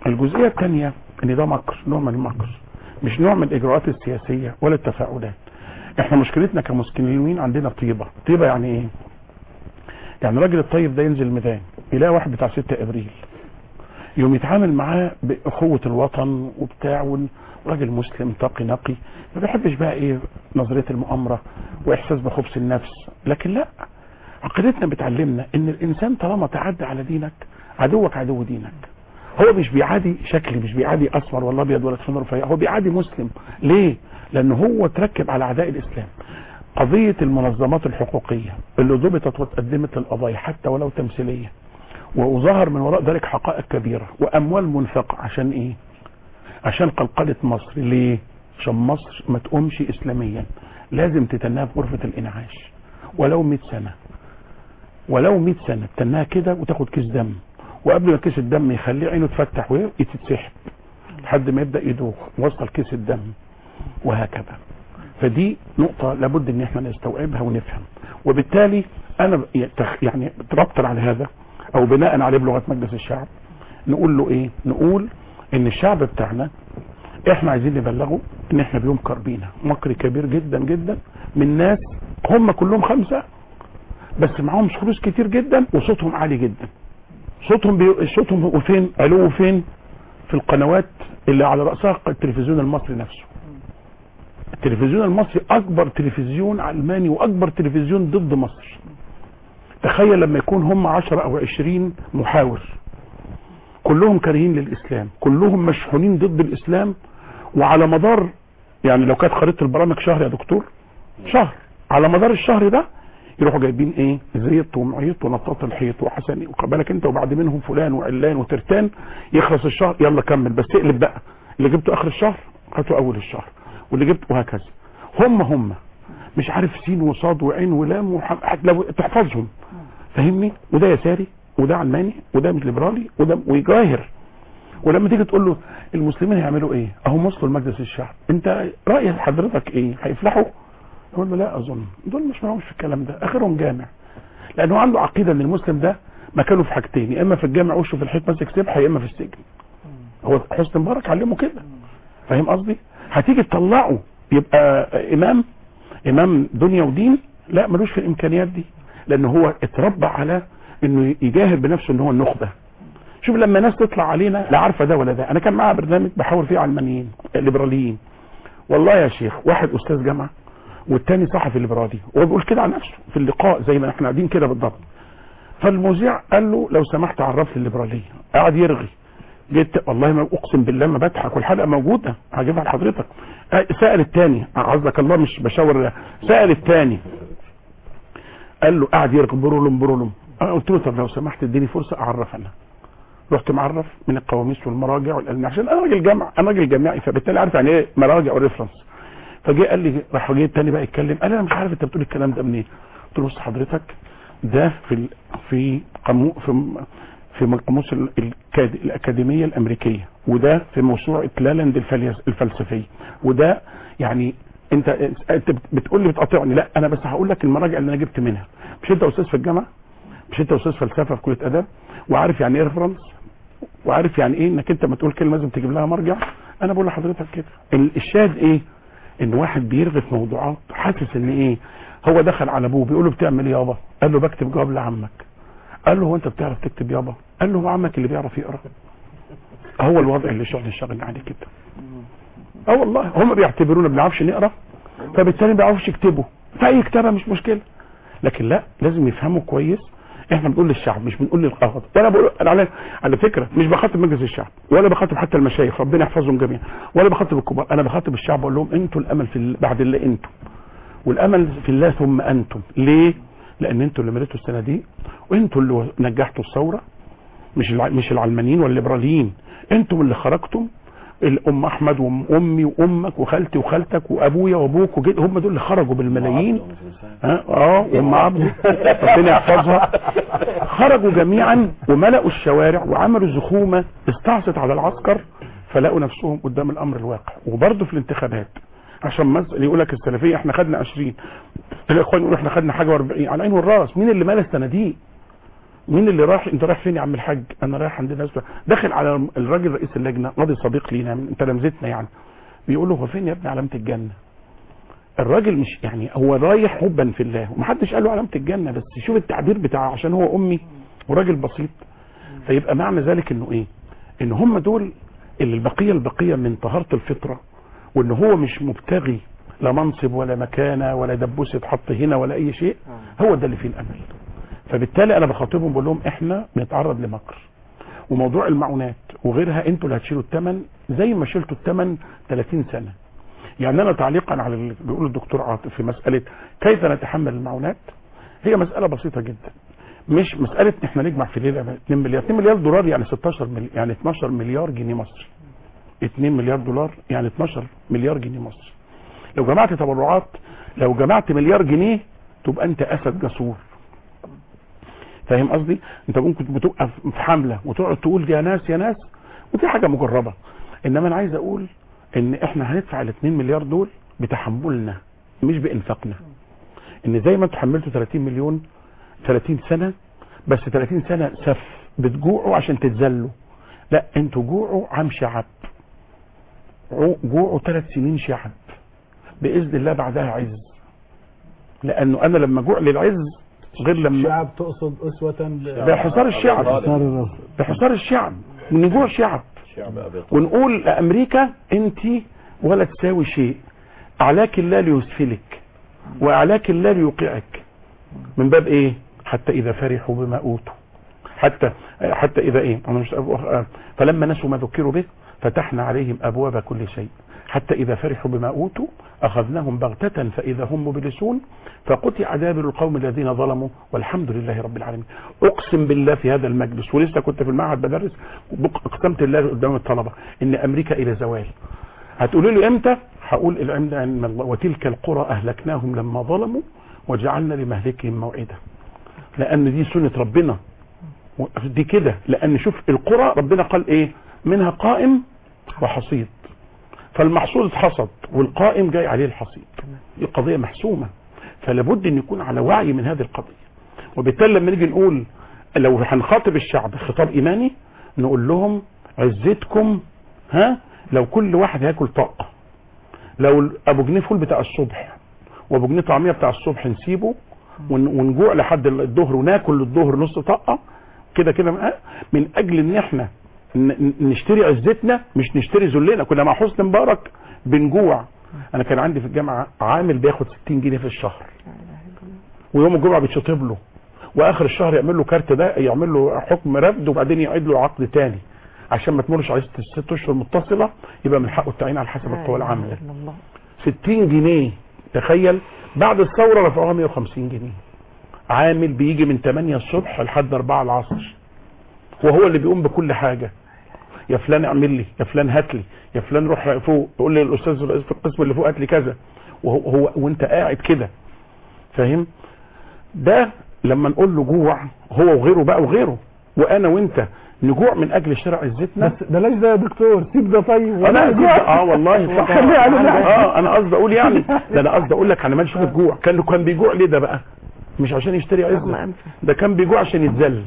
الجزئيه الثانيه ان ده مكر نوع من المكر مش نوع من الاجراءات السياسيه ولا التفاعلات احنا مشكلتنا كمسلمين عندنا طيبه طيبه يعني ايه يعني الراجل الطيب ده ينزل الميدان يلاقي واحد بتاع 6 ابريل يوم يتعامل معاه باخوه الوطن وبتاع راجل مسلم تقي نقي ما بيحبش بقى ايه نظريه المؤامره واحساس بخبث النفس لكن لا عقيدتنا بتعلمنا ان الانسان طالما تعدى على دينك عدوك عدو دينك هو مش بيعادي شكلي مش بيعادي اسمر ولا ابيض ولا تخين رفيع هو بيعادي مسلم ليه لان هو تركب على اعداء الاسلام قضية المنظمات الحقوقية اللي ضبطت وتقدمت للقضايا حتى ولو تمثيلية وظهر من وراء ذلك حقائق كبيرة وأموال منفقة عشان إيه؟ عشان قلقلة مصر ليه؟ عشان مصر ما تقومش إسلاميا لازم تتناها في غرفة الإنعاش ولو 100 سنة ولو 100 سنة تتناها كده وتاخد كيس دم وقبل ما كيس الدم يخليه عينه تفتح ويتسحب لحد ما يبدأ يدوخ وصل كيس الدم وهكذا فدي نقطة لابد ان احنا نستوعبها ونفهم وبالتالي انا يعني ربطا على هذا او بناء عليه بلغة مجلس الشعب نقول له ايه نقول ان الشعب بتاعنا احنا عايزين نبلغه ان احنا بينكر بينا مكر كبير جدا جدا من ناس هم كلهم خمسة بس معاهم فلوس كتير جدا وصوتهم عالي جدا صوتهم بي... صوتهم فين علو فين في القنوات اللي على رأسها التلفزيون المصري نفسه التلفزيون المصري اكبر تلفزيون علماني واكبر تلفزيون ضد مصر تخيل لما يكون هم 10 او 20 محاور كلهم كارهين للاسلام كلهم مشحونين ضد الاسلام وعلى مدار يعني لو كانت خريطه البرامج شهر يا دكتور شهر على مدار الشهر ده يروحوا جايبين ايه زيت ومعيط ونطاط الحيط وحسن بالك انت وبعد منهم فلان وعلان وترتان يخلص الشهر يلا كمل بس اقلب بقى اللي جبته اخر الشهر هاته اول الشهر واللي جبت وهكذا هم هم مش عارف سين وصاد وعين ولام وحم... لو تحفظهم فاهمني وده يساري وده علماني وده مش ليبرالي وده ويجاهر ولما تيجي تقول له المسلمين هيعملوا ايه اهو وصلوا لمجلس الشعب انت راي حضرتك ايه هيفلحوا يقول له لا اظن دول مش معهمش في الكلام ده اخرهم جامع لانه عنده عقيده ان المسلم ده مكانه في حاجتين يا اما في الجامع وشه في الحيط ماسك سبحه يا اما في السجن هو حسني مبارك علمه كده فاهم قصدي هتيجي تطلعه يبقى امام امام دنيا ودين لا ملوش في الامكانيات دي لان هو اتربى على انه يجاهر بنفسه ان هو النخبه شوف لما ناس تطلع علينا لا عارفه ده ولا ده انا كان معايا برنامج بحاول فيه علمانيين ليبراليين والله يا شيخ واحد استاذ جامعه والتاني صحفي ليبرالي وهو بيقول كده عن نفسه في اللقاء زي ما احنا قاعدين كده بالضبط فالمذيع قال له لو سمحت عرف لي الليبراليه قعد يرغي جيت والله ما اقسم بالله ما بضحك والحلقه موجوده هجيبها لحضرتك سال الثاني عزك الله مش بشاور سال الثاني قال له قعد يرغي برولم برولم انا قلت له طب لو سمحت اديني فرصه اعرف انا رحت معرف من القواميس والمراجع والعلم عشان انا راجل جامع انا راجل جامعي فبالتالي عارف يعني ايه مراجع وريفرنس فجاء قال لي راح جه الثاني بقى يتكلم قال انا مش عارف انت بتقول الكلام ده منين قلت له بص حضرتك ده في ال... في قامو في في قاموس الأكاديمية الأمريكية وده في موسوعة لالاند الفلسفية وده يعني انت انت بتقول لي بتقاطعني لا انا بس هقول لك المراجع اللي انا جبت منها مش انت استاذ في الجامعه مش انت استاذ فلسفه في كليه اداب وعارف يعني ايه ريفرنس وعارف يعني ايه انك انت ما تقول كلمه لازم تجيب لها مرجع انا بقول لحضرتك كده الشاهد ايه ان واحد بيرغي في موضوعات حاسس ان ايه هو دخل على ابوه بيقول له بتعمل ايه يابا قال له بكتب جواب لعمك قال له هو انت بتعرف تكتب يابا قال له هو عمك اللي بيعرف يقرا هو الوضع اللي شغل الشغل عليه كده اه والله هم بيعتبرونا ما بنعرفش نقرا فبالتالي ما بيعرفوش يكتبوا فاي كتابه مش مشكله لكن لا لازم يفهموا كويس احنا بنقول للشعب مش بنقول للقهوه وانا بقول انا على على فكره مش بخاطب مجلس الشعب ولا بخاطب حتى المشايخ ربنا يحفظهم جميعا ولا بخاطب الكبار انا بخاطب الشعب اقول لهم انتوا الامل في ال- بعد الله انتوا والامل في الله ثم انتم ليه لان انتوا اللي مليتوا الصناديق وانتوا اللي نجحتوا الثوره مش الع- مش العلمانيين والليبراليين انتم اللي خرجتم الام احمد وامي وامك وخالتي وخالتك وابويا وابوك وجد هم دول اللي خرجوا بالملايين ها اه وام عبده ربنا يحفظها خرجوا جميعا وملأوا الشوارع وعملوا زخومه استعصت على العسكر فلقوا نفسهم قدام الامر الواقع وبرضه في الانتخابات عشان مثلا يقول لك السلفيه احنا خدنا 20 الاخوان يقولوا احنا خدنا حاجه و40 على العين والراس مين اللي مال الصناديق مين اللي راح انت رايح فين يا عم الحاج انا رايح عند ناس داخل على الراجل رئيس اللجنه قاضي صديق لينا من تلامذتنا يعني بيقول له هو فين يا ابني علامه الجنه الراجل مش يعني هو رايح حبا في الله ومحدش قال له علامه الجنه بس شوف التعبير بتاعه عشان هو امي وراجل بسيط فيبقى معنى ذلك انه ايه ان هم دول اللي البقيه البقيه من طهاره الفطره وان هو مش مبتغي لا منصب ولا مكانه ولا دبوس يتحط هنا ولا اي شيء هو ده اللي فيه الامل فبالتالي انا بخاطبهم بقول لهم احنا بنتعرض لمكر وموضوع المعونات وغيرها انتوا اللي هتشيلوا الثمن زي ما شلتوا الثمن 30 سنه يعني انا تعليقا على اللي بيقول الدكتور عاطف في مساله كيف نتحمل المعونات هي مساله بسيطه جدا مش مساله ان احنا نجمع في ليله 2 مليار 2 مليار دولار يعني 16 مليار يعني 12 مليار جنيه مصري 2 مليار دولار يعني 12 مليار جنيه مصري لو جمعت تبرعات لو جمعت مليار جنيه تبقى انت اسد جسور فاهم قصدي انت ممكن بتوقف في حمله وتقعد تقول يا ناس يا ناس ودي حاجه مجربه انما انا عايز اقول ان احنا هندفع ال 2 مليار دول بتحملنا مش بانفاقنا ان زي ما انتوا حملتوا 30 مليون 30 سنه بس 30 سنه سف بتجوعوا عشان تتذلوا لا انتوا جوعوا عام شعب جوعوا ثلاث سنين شعب باذن الله بعدها عز لانه انا لما جوع للعز غير لما الشعب تقصد أسوة بحصار الشعب بحصار الشعب ونجوع شعب شعب أبي طالب. ونقول لامريكا انت ولا تساوي شيء اعلاك الله ليسفلك واعلاك الله ليوقعك من باب ايه حتى اذا فرحوا بما اوتوا حتى حتى اذا ايه انا مش فلما نسوا ما ذكروا به فتحنا عليهم ابواب كل شيء حتى اذا فرحوا بما اوتوا اخذناهم بغتة فاذا هم مبلسون فقطع دابر القوم الذين ظلموا والحمد لله رب العالمين اقسم بالله في هذا المجلس ولسه كنت في المعهد بدرس اقسمت الله قدام الطلبه ان امريكا الى زوال هتقولوا لي امتى هقول العلم ده علم الله وتلك القرى اهلكناهم لما ظلموا وجعلنا لمهلكهم موعدا لان دي سنه ربنا دي كده لان شوف القرى ربنا قال ايه منها قائم وحصيد فالمحصول اتحصد والقائم جاي عليه الحصيد دي قضيه محسومه فلابد ان يكون على وعي من هذه القضيه وبالتالي لما نيجي نقول لو هنخاطب الشعب خطاب ايماني نقول لهم عزتكم ها لو كل واحد هياكل طاقه لو ابو جنيه فول بتاع الصبح وابو جنيه طعميه بتاع الصبح نسيبه ون- ونجوع لحد الظهر وناكل الظهر نص طاقه كده كده بقى، من اجل ان احنا ن- ن- نشتري عزتنا مش نشتري ذلنا كنا مع حسني مبارك بنجوع انا كان عندي في الجامعه عامل بياخد 60 جنيه في الشهر ويوم الجمعه بيتشطب له واخر الشهر يعمل له كارت ده يعمل له حكم رفض وبعدين يعيد له عقد تاني عشان ما تمرش عليه ست- ست اشهر متصله يبقى من حقه التعيين على حسب القوى العامله 60 جنيه تخيل بعد الثوره رفعوها 150 جنيه عامل بيجي من 8 الصبح لحد 4 العصر وهو اللي بيقوم بكل حاجه يا فلان اعمل لي يا فلان هات لي يا فلان روح فوق يقول لي الاستاذ الرئيس في القسم اللي فوق هات لي كذا وهو هو وانت قاعد كده فاهم ده لما نقول له جوع هو وغيره بقى وغيره وانا وانت نجوع من اجل شراء عزتنا بس بلاش ده يا دكتور سيب ده طيب انا أجيب ده- اه والله صح خليه على النحو. اه انا قصدي اقول يعني ده انا قصدي اقول لك انا ماليش في الجوع كان كان بيجوع ليه ده بقى مش عشان يشتري عزه ده كان بيجوع عشان يتذل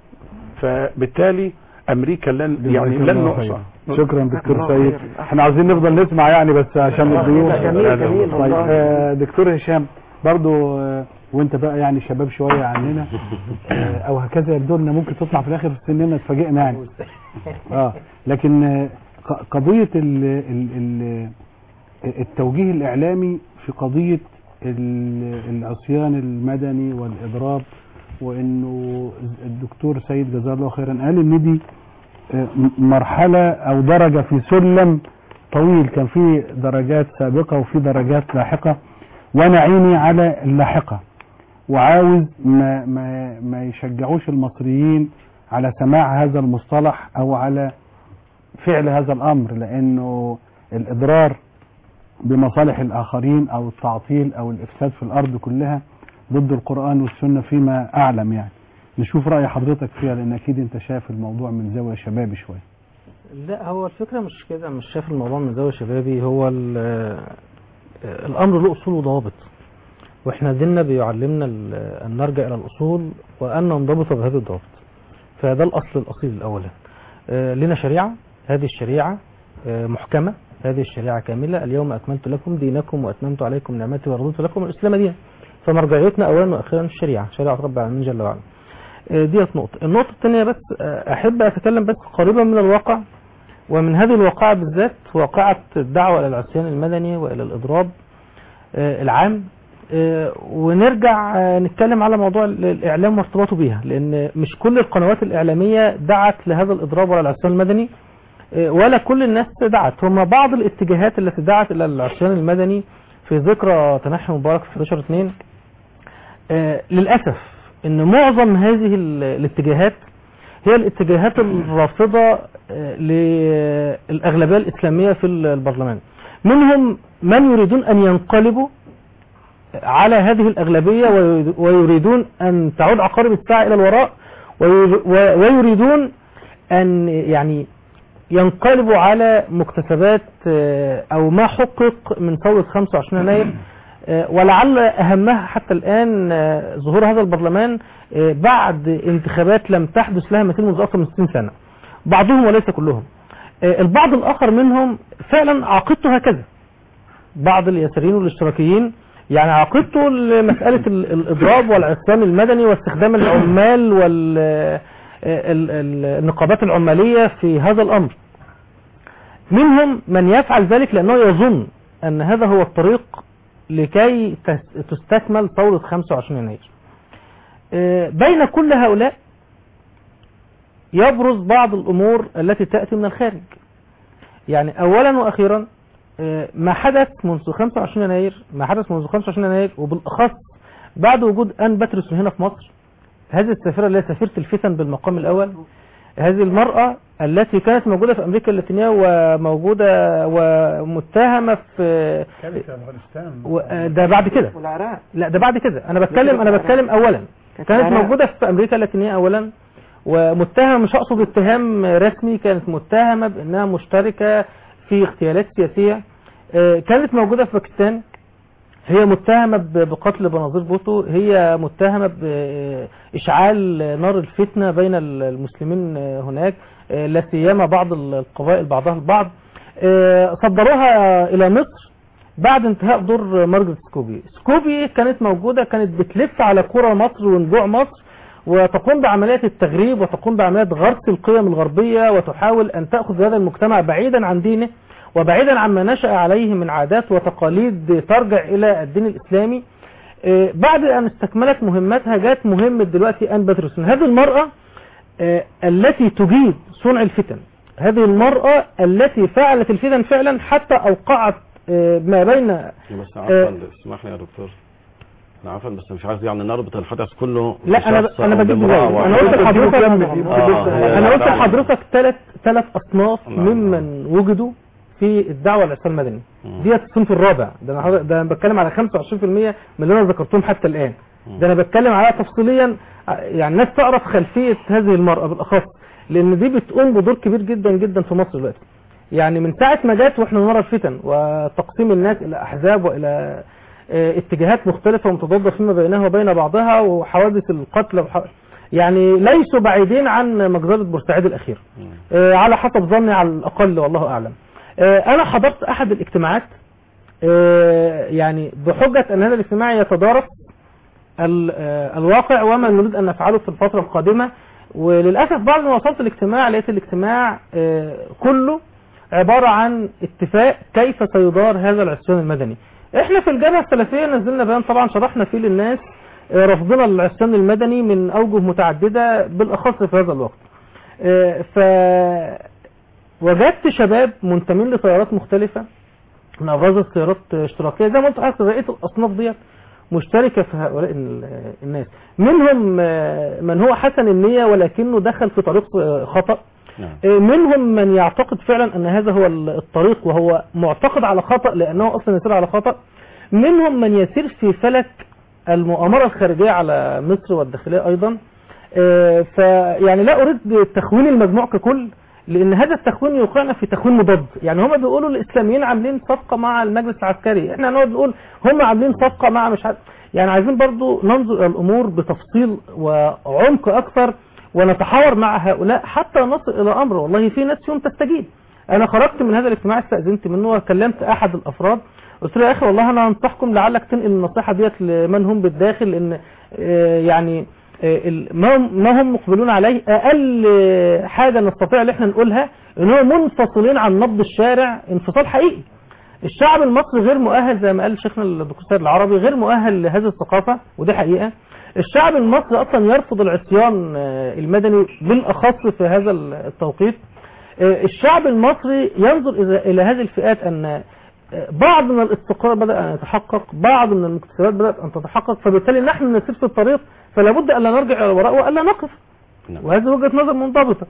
فبالتالي امريكا لن يعني لن نقصى شكرا دكتور سيد احنا عاوزين نفضل نسمع يعني بس عشان الضيوف لا، جميل، جميل طيب والله. آه، دكتور هشام برضو آه، وانت بقى يعني شباب شويه عننا آه، او هكذا يبدو لنا ممكن تطلع في الاخر في سننا تفاجئنا يعني اه لكن آه، ق- قضيه ال ال ال التوجيه الاعلامي في قضيه ال- العصيان المدني والاضراب وانه الدكتور سيد جزاه الله خيرا قال ان دي آه، م- مرحله او درجه في سلم طويل كان في درجات سابقه وفي درجات لاحقه وانا عيني على اللاحقه وعاوز ما ما ما يشجعوش المصريين على سماع هذا المصطلح او على فعل هذا الامر لانه الاضرار بمصالح الاخرين او التعطيل او الافساد في الارض كلها ضد القران والسنه فيما اعلم يعني نشوف راي حضرتك فيها لان اكيد انت شايف الموضوع من زاويه شبابي شويه لا هو الفكرة مش كده مش شايف الموضوع من زاوية شبابي هو ال- آه، الأمر له أصول وضوابط واحنا ديننا بيعلمنا ال- أن نرجع إلى الأصول وأن ننضبط بهذه الضوابط فده الأصل الأصيل الأول آه، لنا شريعة هذه الشريعة آه، محكمة هذه الشريعة كاملة اليوم أكملت لكم دينكم وأتممت عليكم نعمتي ورضيت لكم الإسلام دينا فمرجعيتنا أولا وأخيرا الشريعة شريعة رب العالمين جل وعلا آه، ديت نقطة النقطة الثانية بس آه، أحب أتكلم بس قريبا من الواقع ومن هذه الواقعة بالذات واقعة الدعوة إلى العصيان المدني وإلى الإضراب آه، العام آه، ونرجع آه، نتكلم على موضوع ال- الإعلام وارتباطه بيها لأن مش كل القنوات الإعلامية دعت لهذا الإضراب ولا العصيان المدني آه، ولا كل الناس دعت هم بعض الاتجاهات التي دعت إلى العصيان المدني في ذكرى تنحي مبارك في 11 2 آه، للأسف ان معظم هذه ال- الاتجاهات هي الاتجاهات الرافضة آه، للأغلبية الإسلامية في البرلمان منهم من يريدون أن ينقلبوا على هذه الأغلبية وي- ويريدون أن تعود عقارب الساعة إلى الوراء وي- و- ويريدون أن يعني ينقلبوا على مكتسبات آه، أو ما حقق من ثورة 25 يناير آه، ولعل أهمها حتى الآن آه، ظهور هذا البرلمان آه، بعد انتخابات لم تحدث لها مثيل منذ أكثر من 60 سنة بعضهم وليس كلهم آه، البعض الآخر منهم فعلا عقيدته هكذا بعض اليساريين والاشتراكيين يعني عقيدته لمسألة ال- الإضراب والعصيان المدني واستخدام العمال والنقابات العمالية في هذا الأمر منهم من يفعل ذلك لأنه يظن أن هذا هو الطريق لكي تس- تستكمل ثورة 25 يناير آه، بين كل هؤلاء يبرز بعض الأمور التي تأتي من الخارج يعني أولا وأخيرا آه، ما حدث منذ 25 يناير ما حدث منذ 25 يناير وبالأخص بعد وجود أن باتريس هنا في مصر هذه السافرة اللي هي سفيرة الفتن بالمقام الأول هذه المرأة التي كانت موجودة في أمريكا اللاتينية وموجودة ومتهمة في كانت في افغانستان و- آه، ده بعد كده والعراق لا ده بعد كده انا بتكلم انا بتكلم اولا كانت العراق. موجودة في امريكا اللاتينية اولا ومتهمة مش اقصد اتهام رسمي كانت متهمة بانها مشتركة في اغتيالات سياسية آه، كانت موجودة في باكستان هي متهمة ب- بقتل بناظير بوتو هي متهمة بإشعال نار الفتنة بين ال- المسلمين هناك آه، لا سيما بعض القبائل بعضها البعض آه، صدروها إلى مصر بعد انتهاء دور مارجريت سكوبي سكوبي كانت موجودة كانت بتلف على قرى مصر ونجوع مصر وتقوم بعمليات التغريب وتقوم بعمليات غرس القيم الغربية وتحاول أن تأخذ هذا المجتمع بعيدا عن دينه وبعيدا عما نشأ عليه من عادات وتقاليد ترجع إلى الدين الإسلامي آه، بعد أن استكملت مهمتها جات مهمة دلوقتي أن باترسون هذه المرأة آه، التي تجيد صنع الفتن هذه المرأة التي فعلت الفتن فعلا حتى أوقعت آه، ما بين بس عفوا اسمح لي يا دكتور انا عفوا بس مش عايز يعني نربط الحدث كله لا انا بشخص انا أو بجيب بامرأة زي انا واحدة. قلت لحضرتك آه، انا قلت فعلا. لحضرتك ثلاث ثلاث اصناف نعم. ممن وجدوا في الدعوه العصيان المدني مم. ديت الصنف الرابع ده انا حضرتك- ده انا بتكلم على 25% من اللي انا ذكرتهم حتى الان مم. ده انا بتكلم عليها تفصيليا ع- يعني الناس تعرف خلفيه هذه المراه بالاخص لان دي بتقوم بدور كبير جدا جدا في مصر دلوقتي يعني من ساعه ما جت واحنا نرى الفتن وتقسيم الناس الى احزاب والى آه، اتجاهات مختلفه ومتضاده فيما بينها وبين بعضها وحوادث القتل وح... يعني ليسوا بعيدين عن مجزرة بورسعيد الأخيرة مم. آه، على حسب ظني على الأقل والله أعلم آه، أنا حضرت أحد الاجتماعات آه، يعني بحجة أن هذا الاجتماع يتدارس ال- آه، الواقع وما نريد أن نفعله في الفترة القادمة وللأسف بعد ما وصلت الاجتماع لقيت الاجتماع آه، كله عبارة عن اتفاق كيف سيدار هذا العصيان المدني احنا في الجبهة السلفية نزلنا بيان طبعا شرحنا فيه للناس آه، رفضنا للعصيان المدني من أوجه متعددة بالأخص في هذا الوقت آه، ف وجدت شباب منتمين لتيارات مختلفة من أبرز التيارات اشتراكية زي ما قلت حضرتك بقية الأصناف ديت مشتركة في هؤلاء ال- الناس منهم آه، من هو حسن النية ولكنه دخل في طريق آه، خطأ نعم آه، منهم من يعتقد فعلا أن هذا هو ال- الطريق وهو معتقد على خطأ لأنه أصلا يسير على خطأ منهم من يسير في فلك المؤامرة الخارجية على مصر والداخلية أيضا آه، فيعني لا أريد تخوين المجموع ككل لأن هذا التخوين يوقعنا في تخوين مضاد يعني هم بيقولوا الإسلاميين عاملين صفقة مع المجلس العسكري احنا هنقعد نقول هم عاملين صفقة مع مش عارف يعني عايزين برضو ننظر إلى الأمور بتفصيل وعمق أكثر ونتحاور مع هؤلاء حتى نصل الى امر والله في ناس فيهم تستجيب انا خرجت من هذا الاجتماع استاذنت منه وكلمت احد الافراد قلت له يا اخي والله انا انصحكم لعلك تنقل النصيحه ديت لمن هم بالداخل لان آه، يعني آه، ال- ما هم- ما هم مقبلون عليه اقل آه، حاجه نستطيع ان احنا نقولها ان هم منفصلين عن نبض الشارع انفصال حقيقي الشعب المصري غير مؤهل زي ما قال شيخنا الدكتور سيد العربي غير مؤهل لهذه الثقافه ودي حقيقه الشعب المصري اصلا يرفض العصيان آه، المدني بالاخص في هذا التوقيت آه، الشعب المصري ينظر إلى- الى هذه الفئات ان آه، بعض من الاستقرار بدأ أن يتحقق بعض من المكتسبات بدأت أن تتحقق فبالتالي نحن نسير في الطريق فلا بد ألا نرجع إلى الوراء وألا نقف نعم. وهذه وجهة نظر منضبطة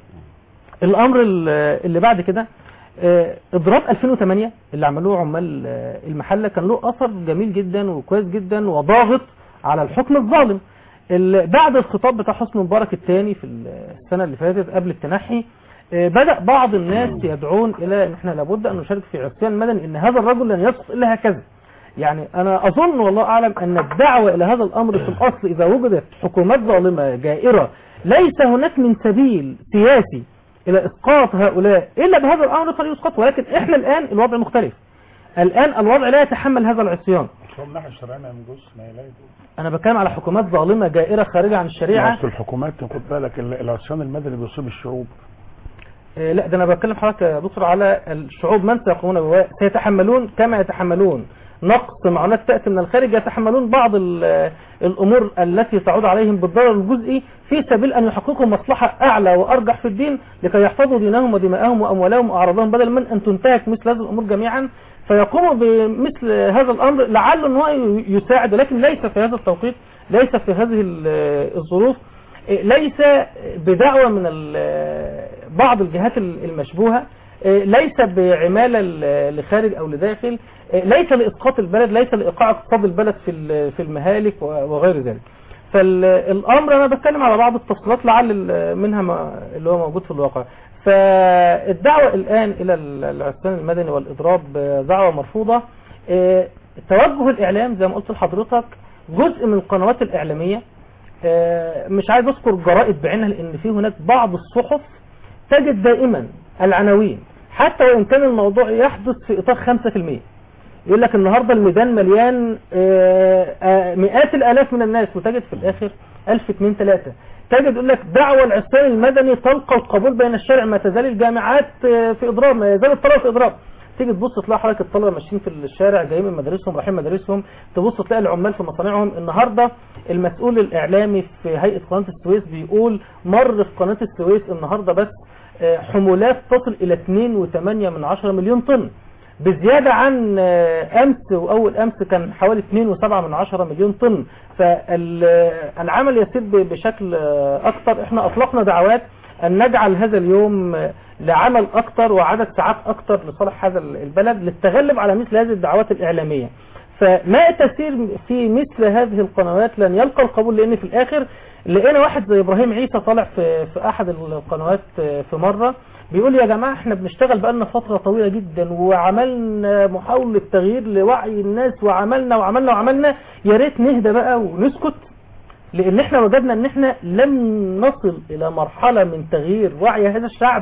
الأمر ال- اللي بعد كده آه، إضراب 2008 اللي عملوه عمال آه، المحلة كان له أثر جميل جدا وكويس جدا وضاغط على الحكم الظالم ال- بعد الخطاب بتاع حسني مبارك الثاني في السنة اللي فاتت قبل التنحي آه، بدأ بعض الناس يدعون إلى أن احنا لابد أن نشارك في عصيان مدني أن هذا الرجل لن يسقط إلا هكذا يعني أنا أظن والله أعلم أن الدعوة إلى هذا الأمر في الأصل إذا وجدت حكومات ظالمة جائرة ليس هناك من سبيل سياسي إلى إسقاط هؤلاء إلا بهذا الأمر فليسقط ولكن إحنا الآن الوضع مختلف الآن الوضع لا يتحمل هذا العصيان مش هو من ناحيه الشرعيه ما يجوز ما يلاقي أنا بتكلم على حكومات ظالمة جائرة خارجة عن الشريعة اصل الحكومات خد بالك ال- العصيان المدني بيصيب الشعوب آه، لا ده انا بتكلم حضرتك يا دكتور على الشعوب من سيقومون بواء سيتحملون كما يتحملون نقص معونات تأتي من الخارج يتحملون بعض ال- الأمور التي تعود عليهم بالضرر الجزئي في سبيل أن يحققوا مصلحة أعلى وأرجح في الدين لكي يحفظوا دينهم ودماءهم وأموالهم وأعراضهم بدل من أن تنتهك مثل هذه الأمور جميعا فيقوموا بمثل هذا الأمر لعل أنه يساعد ولكن ليس في هذا التوقيت ليس في هذه ال- الظروف ليس بدعوة من ال- بعض الجهات المشبوهة ليس بعمالة ل- لخارج أو لداخل ليس لإسقاط البلد ليس لإيقاع اقتصاد البلد في ال- في المهالك وغير ذلك فالأمر أنا بتكلم على بعض التفصيلات لعل ال- منها ما- اللي هو موجود في الواقع فالدعوة الآن إلى ال- العصيان المدني والإضراب دعوة مرفوضة توجه الإعلام زي ما قلت لحضرتك جزء من القنوات الإعلامية آه، مش عايز اذكر جرائد بعينها لان في هناك بعض الصحف تجد دائما العناوين حتى وان كان الموضوع يحدث في اطار 5% يقول لك النهارده الميدان مليان آه، آه، مئات الالاف من الناس وتجد في الاخر 1000 2 3 تجد يقول لك دعوة العصيان المدني تلقى القبول بين الشارع ما تزال الجامعات آه، في اضراب ما يزال الطلبه في اضراب تيجي تبص تلاقي حضرتك الطلبه ماشيين في الشارع جايين من مدارسهم رايحين مدارسهم تبص تلاقي العمال في مصانعهم النهارده المسؤول الاعلامي في هيئه قناه السويس بيقول مر في قناه السويس النهارده بس آه، حمولات تصل الى 2.8 من 10 مليون طن بزيادة عن آه، أمس وأول أمس كان حوالي 2.7 من 10 مليون طن فالعمل يسير ب- بشكل آه، أكثر احنا أطلقنا دعوات أن نجعل هذا اليوم آه، لعمل أكثر وعدد ساعات أكثر لصالح هذا البلد للتغلب على مثل هذه الدعوات الإعلامية فما تسير في مثل هذه القنوات لن يلقى القبول لأن في الآخر لقينا واحد زي إبراهيم عيسى طالع في, في أحد القنوات آه، في مرة بيقول يا جماعة احنا بنشتغل بقالنا فترة طويلة جدا وعملنا محاولة تغيير لوعي الناس وعملنا وعملنا وعملنا يا ريت نهدى بقى ونسكت لان احنا وجدنا ان احنا لم نصل الى مرحلة من تغيير وعي هذا الشعب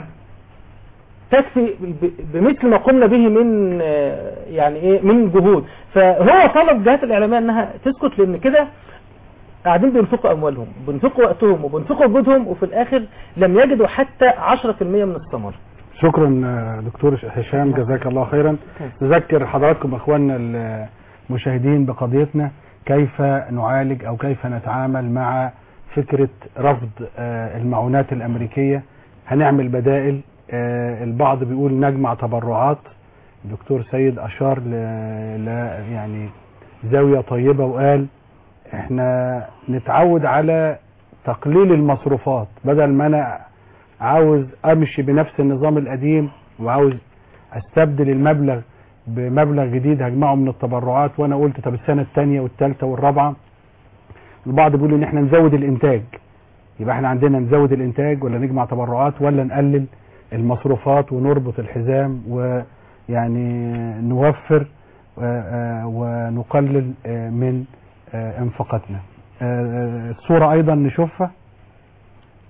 تكفي ب- بمثل ما قمنا به من آه، يعني ايه من جهود فهو طلب الجهات الاعلاميه انها تسكت لان كده قاعدين بينفقوا اموالهم بينفقوا وقتهم وبينفقوا جهدهم وفي الاخر لم يجدوا حتى 10% من الثمر شكرا آه، دكتور هشام جزاك الله خيرا نذكر حضراتكم اخواننا المشاهدين بقضيتنا كيف نعالج او كيف نتعامل مع فكرة رفض آه، المعونات الامريكية هنعمل بدائل آه، البعض بيقول نجمع تبرعات دكتور سيد اشار ل... ل... يعني زاوية طيبة وقال احنا نتعود على تقليل المصروفات بدل ما انا عاوز امشي بنفس النظام القديم وعاوز استبدل المبلغ بمبلغ جديد هجمعه من التبرعات وانا قلت طب السنه الثانيه والثالثه والرابعه البعض بيقول ان احنا نزود الانتاج يبقى احنا عندنا نزود الانتاج ولا نجمع تبرعات ولا نقلل المصروفات ونربط الحزام ويعني نوفر آه، آه، ونقلل آه، من آه، انفاقاتنا آه، آه، الصوره ايضا نشوفها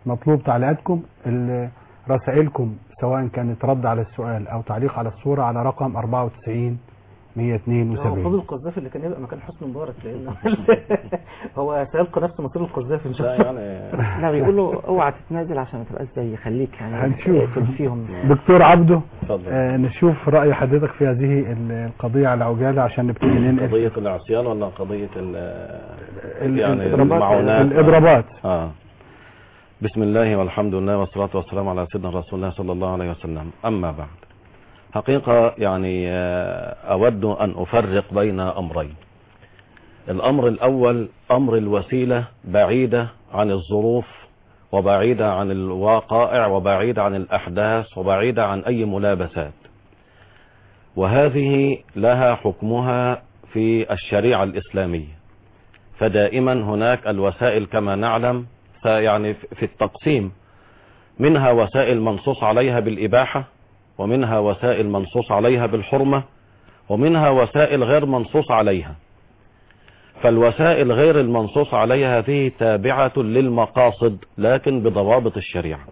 مطلوب تعليقاتكم ال- رسائلكم سواء كانت رد على السؤال او تعليق على الصورة على رقم 94 هو فاضل 172 القذافي اللي كان يبقى مكان حسني مبارك لان هو سيبقى نفس مصير القذافي ان شاء لا الله يعني لا بيقولوا اوعى تتنازل عشان ما تبقاش زي خليك يعني هنشوف. اقتل فيهم دكتور عبده اتفضل آه نشوف رأي حضرتك في هذه ال- القضية على عجالة عشان نبتدي ننقل قضية العصيان ولا قضية ال ال- يعني الإضرابات- المعونات الإضرابات آه. بسم الله والحمد لله والصلاة والسلام على سيدنا رسول الله صلى الله عليه وسلم أما بعد حقيقة يعني آه، أود أن أفرق بين أمرين الأمر الأول أمر الوسيلة بعيدة عن الظروف وبعيدة عن الوقائع وبعيدة عن الأحداث وبعيدة عن أي ملابسات وهذه لها حكمها في الشريعة الإسلامية فدائما هناك الوسائل كما نعلم يعني في التقسيم منها وسائل منصوص عليها بالإباحة ومنها وسائل منصوص عليها بالحرمة ومنها وسائل غير منصوص عليها فالوسائل غير المنصوص عليها هذه تابعة للمقاصد لكن بضوابط الشريعة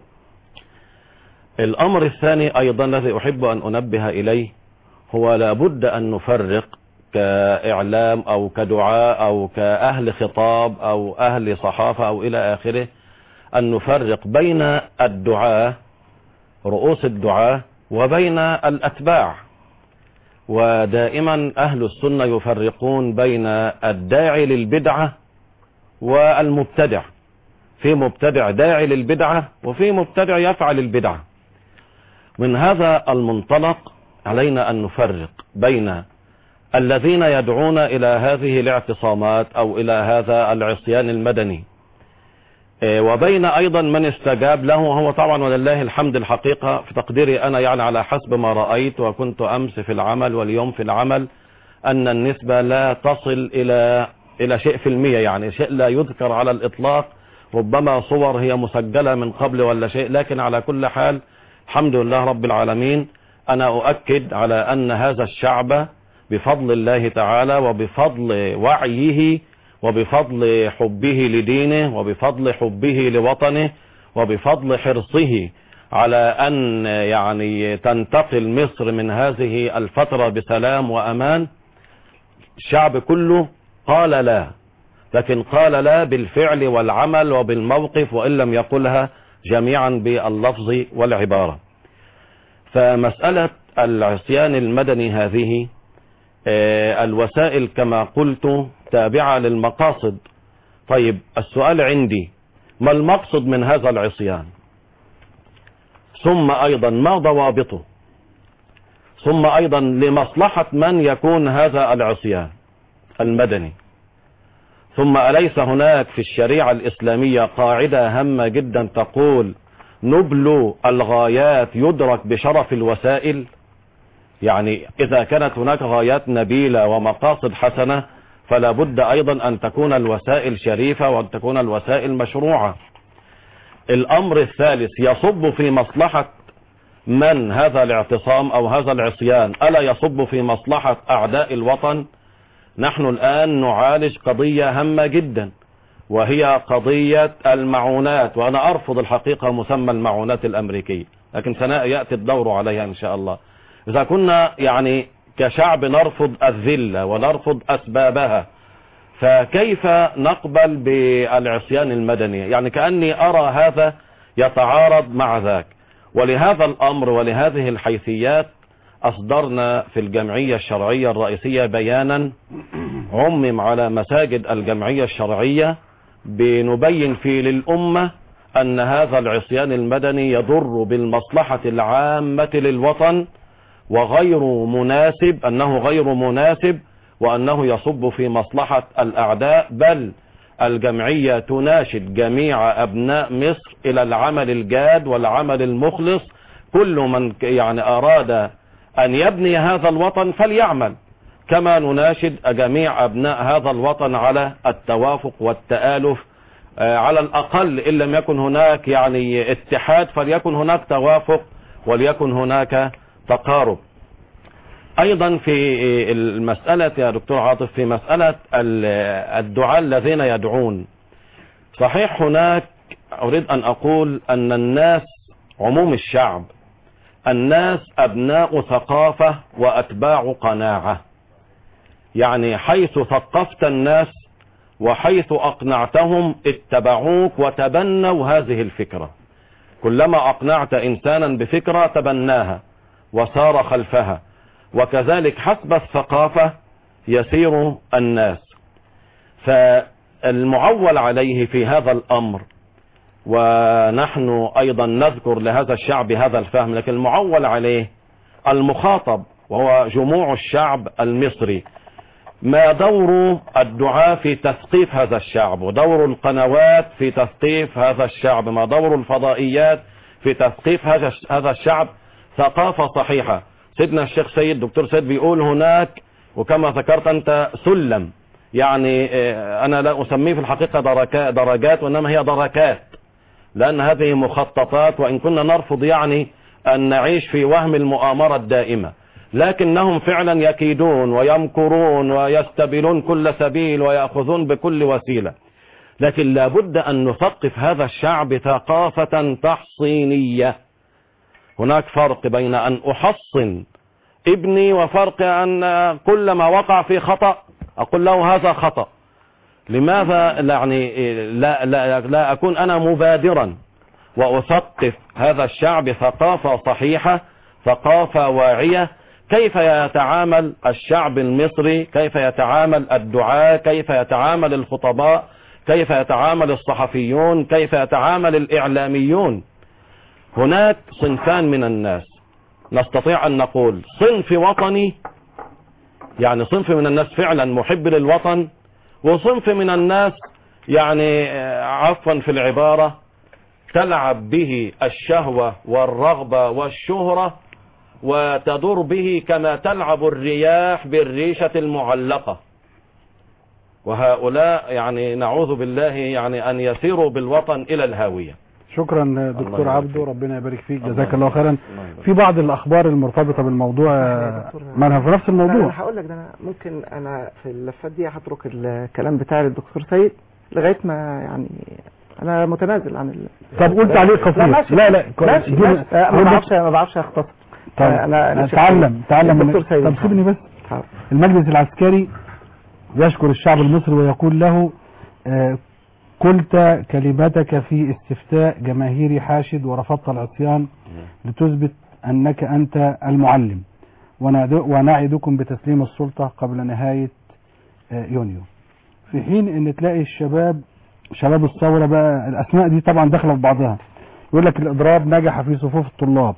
الأمر الثاني أيضا الذي أحب أن أنبه إليه هو لابد أن نفرق كإعلام أو كدعاء أو كأهل خطاب أو أهل صحافة أو إلى آخره أن نفرق بين الدعاء رؤوس الدعاء وبين الأتباع ودائما أهل السنة يفرقون بين الداعي للبدعة والمبتدع في مبتدع داعي للبدعة وفي مبتدع يفعل البدعة من هذا المنطلق علينا أن نفرق بين الذين يدعون إلى هذه الاعتصامات أو إلى هذا العصيان المدني وبين أيضا من استجاب له وهو طبعا ولله الحمد الحقيقة في تقديري أنا يعني على حسب ما رأيت وكنت أمس في العمل واليوم في العمل أن النسبة لا تصل إلى إلى شيء في المية يعني شيء لا يذكر على الإطلاق ربما صور هي مسجلة من قبل ولا شيء لكن على كل حال الحمد لله رب العالمين أنا أؤكد على أن هذا الشعب بفضل الله تعالى وبفضل وعيه وبفضل حبه لدينه وبفضل حبه لوطنه وبفضل حرصه على أن يعني تنتقل مصر من هذه الفترة بسلام وأمان الشعب كله قال لا لكن قال لا بالفعل والعمل وبالموقف وإن لم يقلها جميعا باللفظ والعبارة فمسألة العصيان المدني هذه الوسائل كما قلت تابعة للمقاصد طيب السؤال عندي ما المقصد من هذا العصيان ثم أيضا ما ضوابطه ثم أيضا لمصلحة من يكون هذا العصيان المدني ثم أليس هناك في الشريعة الإسلامية قاعدة هامة جدا تقول نبل الغايات يدرك بشرف الوسائل يعني إذا كانت هناك غايات نبيلة ومقاصد حسنة فلا بد أيضا أن تكون الوسائل شريفة وأن تكون الوسائل مشروعة الأمر الثالث يصب في مصلحة من هذا الاعتصام أو هذا العصيان ألا يصب في مصلحة أعداء الوطن نحن الآن نعالج قضية هامة جدا وهي قضية المعونات وأنا أرفض الحقيقة مسمى المعونات الأمريكية لكن سيأتي الدور عليها إن شاء الله إذا كنا يعني كشعب نرفض الذلة ونرفض أسبابها فكيف نقبل بالعصيان المدني يعني كأني أرى هذا يتعارض مع ذاك ولهذا الأمر ولهذه الحيثيات أصدرنا في الجمعية الشرعية الرئيسية بيانا عمم على مساجد الجمعية الشرعية بنبين فيه للأمة أن هذا العصيان المدني يضر بالمصلحة العامة للوطن وغير مناسب أنه غير مناسب وأنه يصب في مصلحة الأعداء بل الجمعية تناشد جميع أبناء مصر إلى العمل الجاد والعمل المخلص كل من يعني أراد أن يبني هذا الوطن فليعمل كما نناشد جميع أبناء هذا الوطن على التوافق والتآلف على الأقل إن لم يكن هناك يعني اتحاد فليكن هناك توافق وليكن هناك تقارب ايضا في المسألة يا دكتور عاطف في مسألة الدعاء الذين يدعون صحيح هناك أريد أن أقول أن الناس عموم الشعب الناس أبناء ثقافة وأتباع قناعة يعني حيث ثقفت الناس وحيث أقنعتهم اتبعوك وتبنوا هذه الفكرة كلما أقنعت إنسانا بفكرة تبناها وسار خلفها وكذلك حسب الثقافة يسير الناس فالمعول عليه في هذا الأمر ونحن أيضا نذكر لهذا الشعب هذا الفهم لكن المعول عليه المخاطب وهو جموع الشعب المصري ما دور الدعاء في تثقيف هذا الشعب ودور القنوات في تثقيف هذا الشعب ما دور الفضائيات في تثقيف هذا هذا الشعب ثقافة صحيحة سيدنا الشيخ سيد دكتور سيد بيقول هناك وكما ذكرت أنت سلم يعني أنا لا أسميه في الحقيقة دركات درجات وإنما هي دركات لأن هذه مخططات وإن كنا نرفض يعني أن نعيش في وهم المؤامرة الدائمة لكنهم فعلا يكيدون ويمكرون ويستبلون كل سبيل ويأخذون بكل وسيلة لكن لابد أن نثقف هذا الشعب ثقافة تحصينية هناك فرق بين أن أحصن ابني وفرق أن كل ما وقع في خطأ أقول له هذا خطأ لماذا يعني لا, لا, لا أكون أنا مبادرا وأثقف هذا الشعب ثقافة صحيحة ثقافة واعية كيف يتعامل الشعب المصري كيف يتعامل الدعاة كيف يتعامل الخطباء كيف يتعامل الصحفيون كيف يتعامل الإعلاميون هناك صنفان من الناس نستطيع أن نقول صنف وطني يعني صنف من الناس فعلا محب للوطن وصنف من الناس يعني عفوا في العبارة تلعب به الشهوة والرغبة والشهرة وتدور به كما تلعب الرياح بالريشة المعلقة وهؤلاء يعني نعوذ بالله يعني أن يسيروا بالوطن إلى الهاوية شكرا الله دكتور يبارك عبده فيك. ربنا يبارك فيك الله جزاك الله يبارك خيرا الله يبارك في بعض الاخبار المرتبطه بالموضوع يا دكتور. مالها في نفس انا الموضوع هقول لك ده انا ممكن انا في اللفات دي هترك الكلام بتاعي للدكتور سيد لغايه ما يعني انا متنازل عن ال... طب قول تعليق لا قصير ماشي لا لا ماشي, دي- ماشي. آه، ما دي- بعرفش ما بعرفش اختصر طيب آه، أنا- أنا شيخ تعلم سيد. تعلم من- الدكتور سيد. طب سيبني بس حاضر. المجلس العسكري يشكر الشعب المصري ويقول له آه، قلت كلمتك في استفتاء جماهيري حاشد ورفضت العصيان لتثبت أنك أنت المعلم ونعد- ونعدكم بتسليم السلطة قبل نهاية آه، يونيو في حين ان تلاقي الشباب شباب الثورة بقى الأسماء دي طبعا داخلة في بعضها يقول لك الإضراب نجح في صفوف الطلاب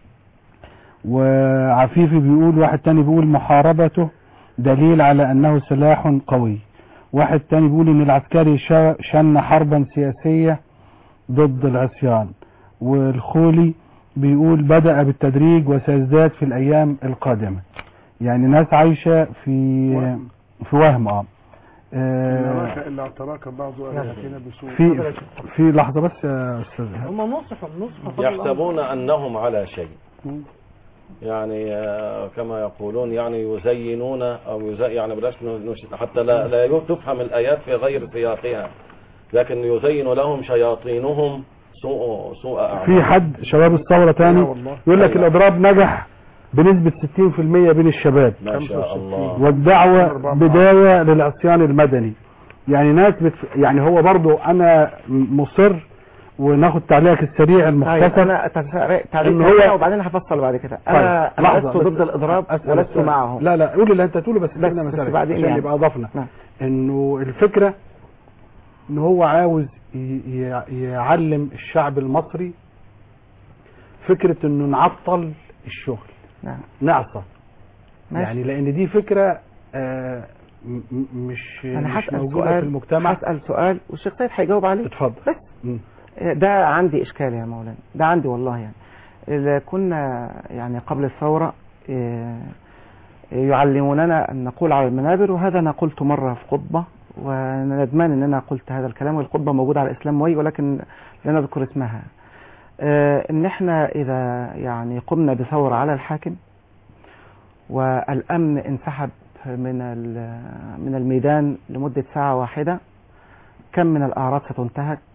وعفيفي بيقول واحد تاني بيقول محاربته دليل على أنه سلاح قوي واحد تاني بيقول ان العسكري شا- شن حربا سياسية ضد العصيان والخولي بيقول بدأ بالتدريج وسيزداد في الأيام القادمة يعني ناس عايشة في وهم. في وهم اه إن آه، راك إلا اعتراك بعض آلهتنا بسوء في في لحظة بس يا أستاذ هم نصحوا نصحوا يحسبون أنهم على شيء يعني آه، كما يقولون يعني يزينون أو يزي يعني بلاش نش- حتى لا, لا يجوز تفهم الآيات في غير سياقها لكن يزين لهم شياطينهم سوء سوء أعمال في حد شباب الثورة لا تاني والله يقول لك أيوة. الإضراب نجح بنسبة 60% بين الشباب ما شاء الله والدعوة أربعة بداية للعصيان المدني يعني ناس بتف... يعني هو برضو أنا مصر وناخد تعليقك السريع طيب المختصر انا تعليق إن هو- هو وبعدين هفصل بعد كده انا طيب، انا لحظة لست بس ضد الاضراب أسأل ولست السؤال. معهم لا لا قول اللي انت تقوله بس بس- خلينا بس مسألة بعدين عشان يعني. يبقى اضفنا نعم. انه الفكرة ان هو عاوز ي... ي... يعلم الشعب المصري فكرة انه نعطل الشغل نعم نعصى ماشي. يعني لان دي فكرة آه م- م- مش انا مش هسال موجودة سؤال في المجتمع هسال سؤال والشيخ سيد هيجاوب عليه اتفضل بس مم. ده عندي اشكال يا مولانا ده عندي والله يعني إذا كنا يعني قبل الثورة إيه، يعلموننا أن نقول على المنابر وهذا أنا قلته مرة في خطبة وندمان أن أنا قلت هذا الكلام والخطبة موجودة على إسلام وي ولكن لا نذكر اسمها آه، إن إحنا إذا يعني قمنا بثورة على الحاكم والأمن انسحب من ال- من الميدان لمدة ساعة واحدة كم من الأعراض ستنتهك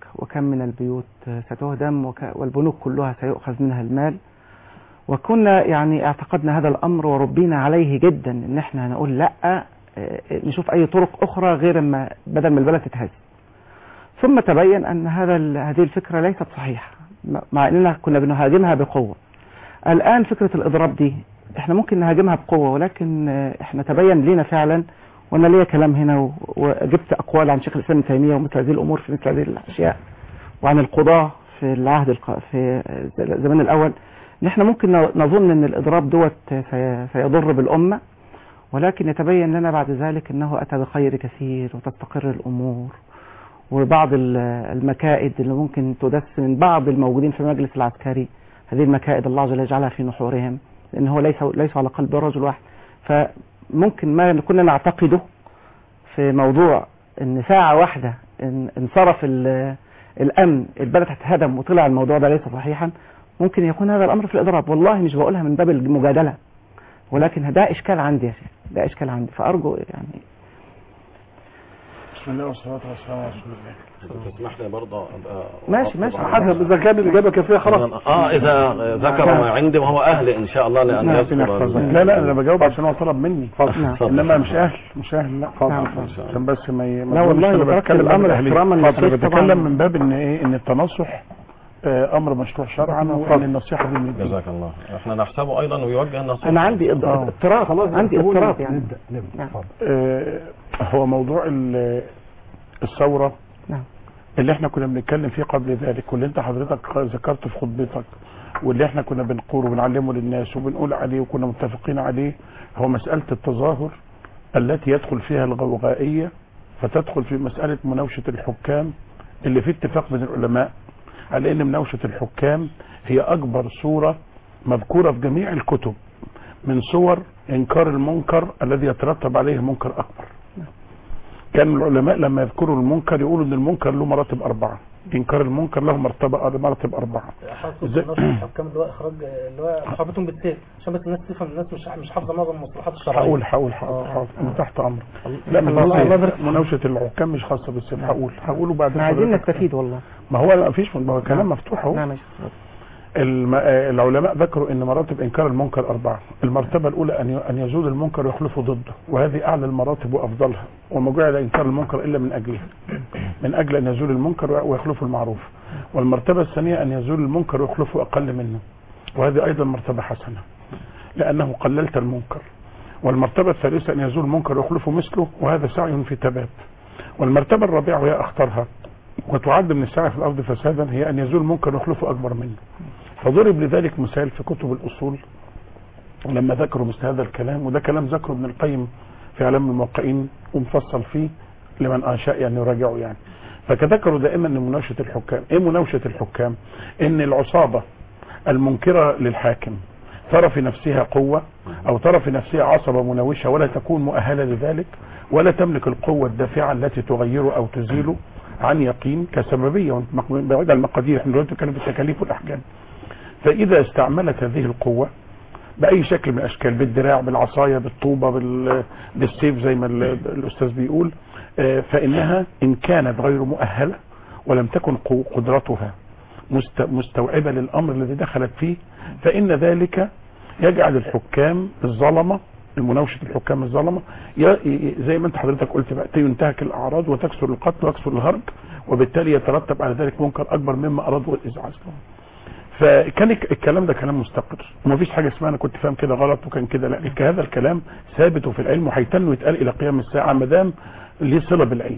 وكم من البيوت ستهدم وك- والبنوك كلها سيؤخذ منها المال وكنا يعني اعتقدنا هذا الأمر وربينا عليه جدا ان احنا نقول لا آه، نشوف اي طرق اخرى غير ما بدل ما البلد تتهز ثم تبين ان هذا ال- هذه الفكرة ليست صحيحة م- مع اننا كنا بنهاجمها بقوة الان فكرة الاضراب دي احنا ممكن نهاجمها بقوة ولكن آه، احنا تبين لينا فعلا وانا ليا كلام هنا و- وجبت اقوال عن شيخ الاسلام ابن تيميه ومثل هذه الامور في مثل هذه الاشياء وعن القضاه في العهد الق... في الزمان الاول ان احنا ممكن ن- نظن ان الاضراب دوت سي- سيضر بالامه ولكن يتبين لنا بعد ذلك انه اتى بخير كثير وتستقر الامور وبعض ال- المكائد اللي ممكن تدس من بعض الموجودين في المجلس العسكري هذه المكائد الله عز وجل يجعلها في نحورهم لان هو ليس ليس على قلب رجل واحد فممكن ما كنا نعتقده في موضوع ان ساعة واحدة ان انصرف ال- الامن البلد هتهدم وطلع الموضوع ده ليس صحيحا ممكن يكون هذا الامر في الاضراب والله مش بقولها من باب المجادلة ولكن ده اشكال عندي يا شيخ ده اشكال عندي فارجو يعني بسم الله والصلاة والسلام على رسول الله تسمح لي برضه أبقى ماشي ماشي حسب اذا كان الاجابه كافيه خلاص اه اذا ذكر ما عندي وهو اهل ان شاء الله لان نعم، يذكر يحفظك. ال- لا لا انا بجاوب عشان هو طلب مني نعم. انما مش اهل مش اهل لا نعم. عشان بس ما ي- ما لا تقولش والله أنا تركت بتكلم الأمر من أهلي. احتراما أنا للشيخ طبعاً. بتكلم من باب ان ايه ان التنصح آه، امر مشروع شرعا وان النصيحه دي من الدين. جزاك الله احنا نحسبه ايضا ويوجه النصيحه انا عندي اض- آه. اضطراب خلاص عندي سيبوني اضطراب يعني نبدا نبدا نعم. اتفضل. آه، هو موضوع ال- الثوره نعم. اللي احنا كنا بنتكلم فيه قبل ذلك واللي انت حضرتك ذكرته في خطبتك واللي احنا كنا بنقوله وبنعلمه للناس وبنقول عليه وكنا متفقين عليه هو مسألة التظاهر التي يدخل فيها الغوغائية فتدخل في مسألة مناوشة الحكام اللي في اتفاق بين العلماء على ان مناوشة الحكام هي اكبر صورة مذكورة في جميع الكتب من صور انكار المنكر الذي يترتب عليه منكر اكبر كان العلماء لما يذكروا المنكر يقولوا ان المنكر له مراتب اربعه انكار المنكر له مرتبه مراتب اربعه حاطط إزاي؟ نشر الحكام اللي هو اخراج اللي هو محاربتهم بالسيف عشان بس الناس تفهم الناس مش مش حافظه معظم المصطلحات الشرعيه هقول هقول حاضر آه. حاضر انا تحت امرك لا الله- مش الله بالسيف. يبارك. مناوشه الحكام مش خاصه بالسيف هقول هقوله بعدين احنا عايزين حضرتك. نستفيد والله ما هو ما فيش ما هو كلام مفتوح اهو نعم ماشي الم... آه، العلماء ذكروا ان مراتب انكار المنكر اربعه المرتبه الاولى ان ي... ان يزول المنكر ويخلفه ضده وهذه اعلى المراتب وافضلها وما جعل انكار المنكر الا من اجله من اجل ان يزول المنكر ويخلفه المعروف والمرتبه الثانيه ان يزول المنكر ويخلفه اقل منه وهذه ايضا مرتبه حسنه لانه قللت المنكر والمرتبه الثالثه ان يزول المنكر ويخلفه مثله وهذا سعي في تباب والمرتبه الرابعه وهي اخطرها وتعد من السعي في الارض فسادا هي ان يزول المنكر ويخلفه اكبر منه فضرب لذلك مثال في كتب الاصول لما ذكروا مثل هذا الكلام وده كلام ذكره ابن القيم في اعلام الموقعين ومفصل فيه لمن انشاء يعني يراجعه يعني فذكروا دائما ان مناوشه الحكام ايه مناوشه الحكام ان العصابه المنكره للحاكم ترى في نفسها قوه او ترى في نفسها عصبه مناوشه ولا تكون مؤهله لذلك ولا تملك القوه الدافعه التي تغيره او تزيله عن يقين كسببيه بعيد عن المقادير احنا دلوقتي بنتكلم في التكاليف والاحكام فاذا استعملت هذه القوه باي شكل من الاشكال بالدراع بالعصايه بالطوبه بال- بالسيف زي ما ال- الاستاذ بيقول آه، فانها ان كانت غير مؤهله ولم تكن قو- قدرتها مست- مستوعبه للامر الذي دخلت فيه فان ذلك يجعل الحكام الظلمه المناوشة الحكام الظلمة ي- ي- زي ما انت حضرتك قلت بقى ينتهك الاعراض وتكسر القتل ويكسر الهرج وبالتالي يترتب على ذلك منكر اكبر مما ارادوا الازعاج فكان الك- الكلام ده كلام مستقر ومفيش حاجه اسمها انا كنت فاهم كده غلط وكان كده لا الك- هذا الكلام ثابت في العلم وهيتن ويتقال الى قيام الساعه ما دام ليه صله بالعلم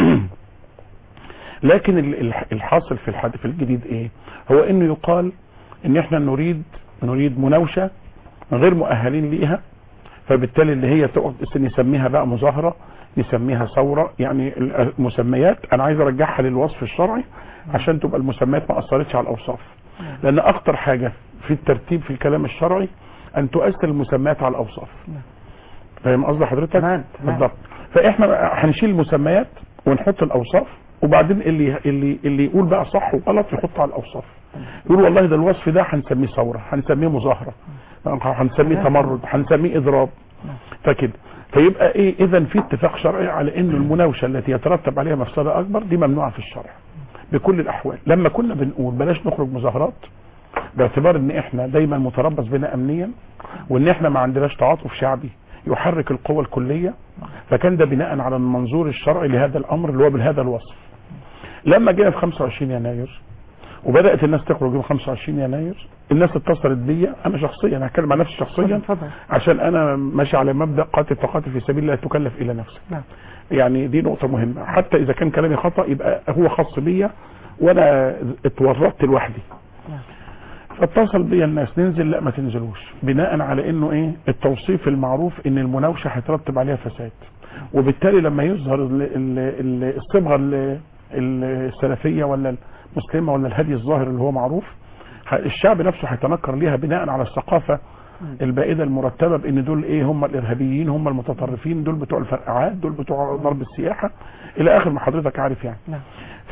لكن ال- ال- الحاصل في الحديث الجديد ايه هو انه يقال ان احنا نريد نريد مناوشه غير مؤهلين ليها فبالتالي اللي هي تقعد نسميها بقى مظاهره نسميها ثوره يعني المسميات انا عايز ارجعها للوصف الشرعي عشان تبقى المسميات ما اثرتش على الاوصاف لان اخطر حاجه في الترتيب في الكلام الشرعي ان تؤثر المسميات على الاوصاف فاهم قصدي حضرتك تمام، تمام. بالضبط فاحنا هنشيل المسميات ونحط الاوصاف وبعدين اللي اللي اللي يقول بقى صح وغلط يحط على الاوصاف يقول والله ده الوصف ده هنسميه ثوره هنسميه مظاهره هنسميه تمرد هنسميه اضراب فكده فيبقى ايه اذا في اتفاق شرعي على ان المناوشه التي يترتب عليها مفسده اكبر دي ممنوعه في الشرع بكل الاحوال لما كنا بنقول بلاش نخرج مظاهرات باعتبار ان احنا دايما متربص بنا امنيا وان احنا ما عندناش تعاطف شعبي يحرك القوى الكليه فكان ده بناء على المنظور الشرعي لهذا الامر اللي هو بهذا الوصف لما جينا في 25 يناير وبدات الناس تخرج يوم 25 يناير الناس اتصلت بيا انا شخصيا انا هتكلم عن نفسي شخصيا اتفضل عشان انا ماشي على مبدا قاتل تقاتل في سبيل الله تكلف الى نفسك نعم. يعني دي نقطه مهمه حتى اذا كان كلامي خطا يبقى هو خاص بيا وانا اتورطت لوحدي نعم. فاتصل بيا الناس ننزل لا ما تنزلوش بناء على انه ايه التوصيف المعروف ان المناوشه هيترتب عليها فساد وبالتالي لما يظهر ال- ال- ال- الصبغه ال- ال- السلفيه ولا المسلمه ولا الهدي الظاهر اللي هو معروف ه- الشعب نفسه هيتنكر ليها بناء على الثقافه البائده المرتبه بان دول ايه هم الارهابيين هم المتطرفين دول بتوع الفرقعات دول بتوع ضرب السياحه الى اخر ما حضرتك عارف يعني نعم.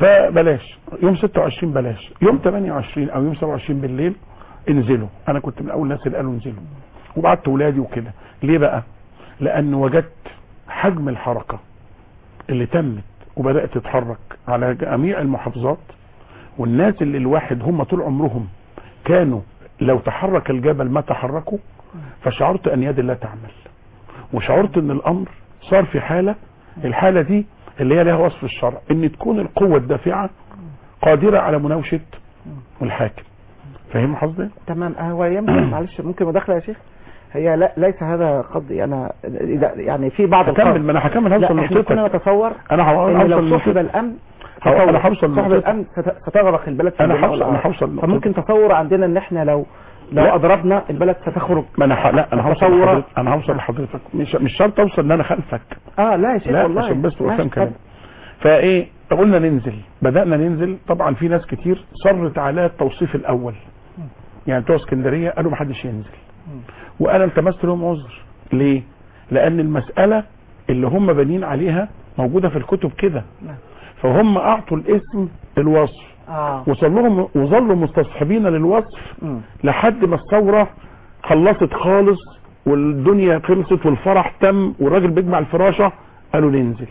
فبلاش يوم 26 بلاش يوم 28 او يوم 27 بالليل انزلوا انا كنت من اول الناس اللي قالوا انزلوا وبعت ولادي وكده ليه بقى لان وجدت حجم الحركه اللي تمت وبدات تتحرك على جميع المحافظات والناس اللي الواحد هم طول عمرهم كانوا لو تحرك الجبل ما تحركوا فشعرت ان يد الله تعمل وشعرت ان الامر صار في حاله الحاله دي اللي هي لها وصف الشرع ان تكون القوه الدافعه قادره على مناوشه الحاكم فاهم قصدي؟ تمام هو يمكن معلش ممكن مداخله يا شيخ هي لا ليس هذا قصدي انا إذا- يعني في بعض هكمل القصد ما انا هكمل لا هوصل احنا كنا لنقطتك نتصور انا هو- ان لو هوصل صحب لنقطتك. الامن هو- تصور أنا هوصل صحب لنقطتك. الامن ست- ستغرق البلد في انا البناء هوصل انا والأعراض. هوصل لنقطتك. فممكن تصور عندنا ان احنا لو لو لا. اضربنا البلد ستخرج ما انا ح... لا انا هوصل تصورات. لحضرتك انا هوصل لحضرتك مش مش شرط اوصل ان انا خلفك اه لا يا شيخ لا والله عشان بس تبقى ماشي، فاهم كلامي اتفضل. فايه قلنا ننزل بدانا ننزل طبعا في ناس كتير صرت على التوصيف الاول يعني بتوع اسكندريه قالوا ما حدش ينزل وانا التمست لهم عذر ليه لان المساله اللي هم بانين عليها موجوده في الكتب كده نعم. فهم اعطوا الاسم الوصف اه وظلوا وظلوا مستصحبين للوصف مم. لحد ما الثوره خلصت خالص والدنيا خلصت والفرح تم والراجل بيجمع الفراشه قالوا ننزل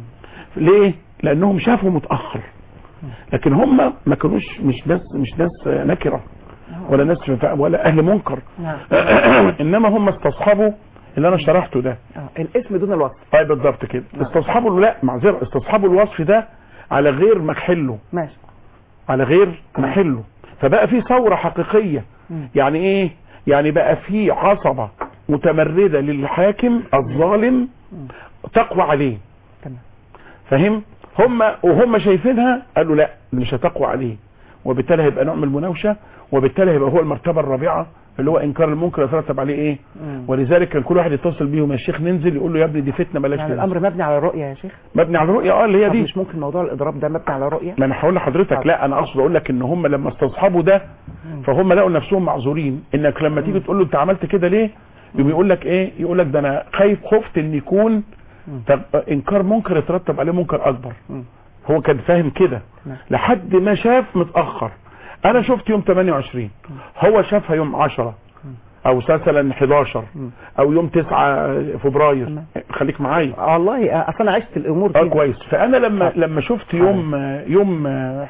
ليه لانهم شافوا متاخر لكن هم ما كانوش مش ناس مش ناس نكره ولا ناس ولا اهل منكر نعم انما هم استصحبوا اللي انا شرحته ده آه. الاسم دون الوصف طيب بالضبط كده استصحبوا لا معذره استصحبوا الوصف ده على غير محله ماشي على غير محله فبقى في ثوره حقيقيه مم. يعني ايه يعني بقى في عصبه متمرده للحاكم الظالم تقوى عليه تمام فاهم هم وهم شايفينها قالوا لا مش هتقوى عليه وبالتالي هيبقى نوع من المناوشه وبالتالي هيبقى هو المرتبه الرابعه اللي هو انكار المنكر يترتب عليه ايه مم. ولذلك كان كل واحد يتصل بيهم يا شيخ ننزل يقول له يا ابني دي فتنه بلاش يعني تنزل. الامر مبني على الرؤيه يا شيخ مبني على الرؤيه اه اللي هي طب دي مش ممكن موضوع الاضراب ده مبني على رؤيه ما انا هقول لحضرتك لا انا اقصد اقول لك ان هم لما استصحبوا ده فهم لقوا نفسهم معذورين انك لما تيجي تقول له انت عملت كده ليه يقوم يقول لك ايه يقول لك ده انا خايف خفت ان يكون طب انكار منكر يترتب عليه منكر اكبر مم. هو كان فاهم كده نعم. لحد ما شاف متاخر انا شفت يوم 28 هو شافها يوم 10 او مثلا 11 او يوم 9 فبراير تمام. خليك معايا والله آه، اصل انا عشت الامور اه دي كويس فانا لما لما شفت يوم يوم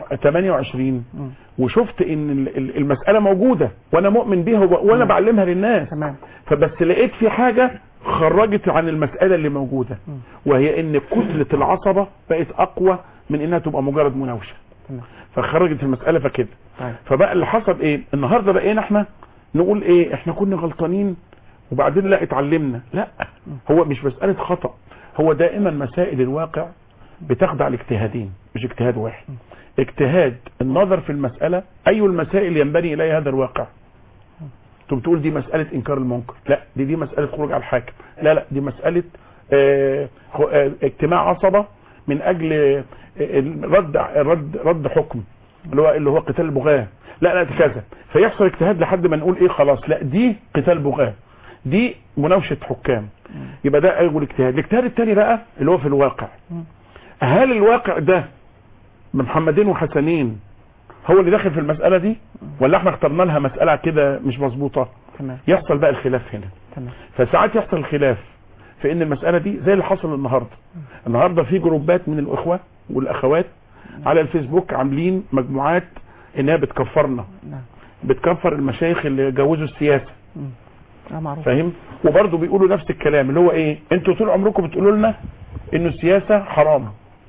28 مم. وشفت ان ال- ال- المساله موجوده وانا مؤمن بيها وب- وانا بعلمها للناس تمام فبس لقيت في حاجه خرجت عن المساله اللي موجوده وهي ان كتله العصبه بقت اقوى من انها تبقى مجرد مناوشه تمام. فخرجت المساله فكده طيب فبقى اللي حصل ايه النهارده بقينا احنا نقول ايه احنا كنا غلطانين وبعدين لا اتعلمنا لا هو مش مساله خطا هو دائما مسائل الواقع بتخضع لاجتهادين مش اجتهاد واحد اجتهاد النظر في المساله اي المسائل ينبني اليها هذا الواقع تقوم تقول دي مساله انكار المنكر لا دي دي مساله خروج على الحاكم لا لا دي مساله آه خ- آه اجتماع عصبه من اجل آه، رد رد رد حكم اللي هو اللي هو قتال البغاة لا لا كذا فيحصل اجتهاد لحد ما نقول ايه خلاص لا دي قتال بغاة دي مناوشة حكام يبقى ده اول اجتهاد الاجتهاد الثاني بقى اللي هو في الواقع هل الواقع ده بمحمدين وحسنين هو اللي داخل في المسألة دي ولا احنا اخترنا لها مسألة كده مش مظبوطة تمام يحصل بقى الخلاف هنا تمام فساعات يحصل الخلاف في ان المسألة دي زي اللي حصل النهاردة النهاردة في جروبات من الاخوة والاخوات على الفيسبوك عاملين مجموعات انها بتكفرنا نعم بتكفر المشايخ اللي جوزوا السياسه اه معروف فاهم وبرضه بيقولوا نفس الكلام اللي هو ايه انتوا طول عمركم بتقولوا لنا انه السياسه حرام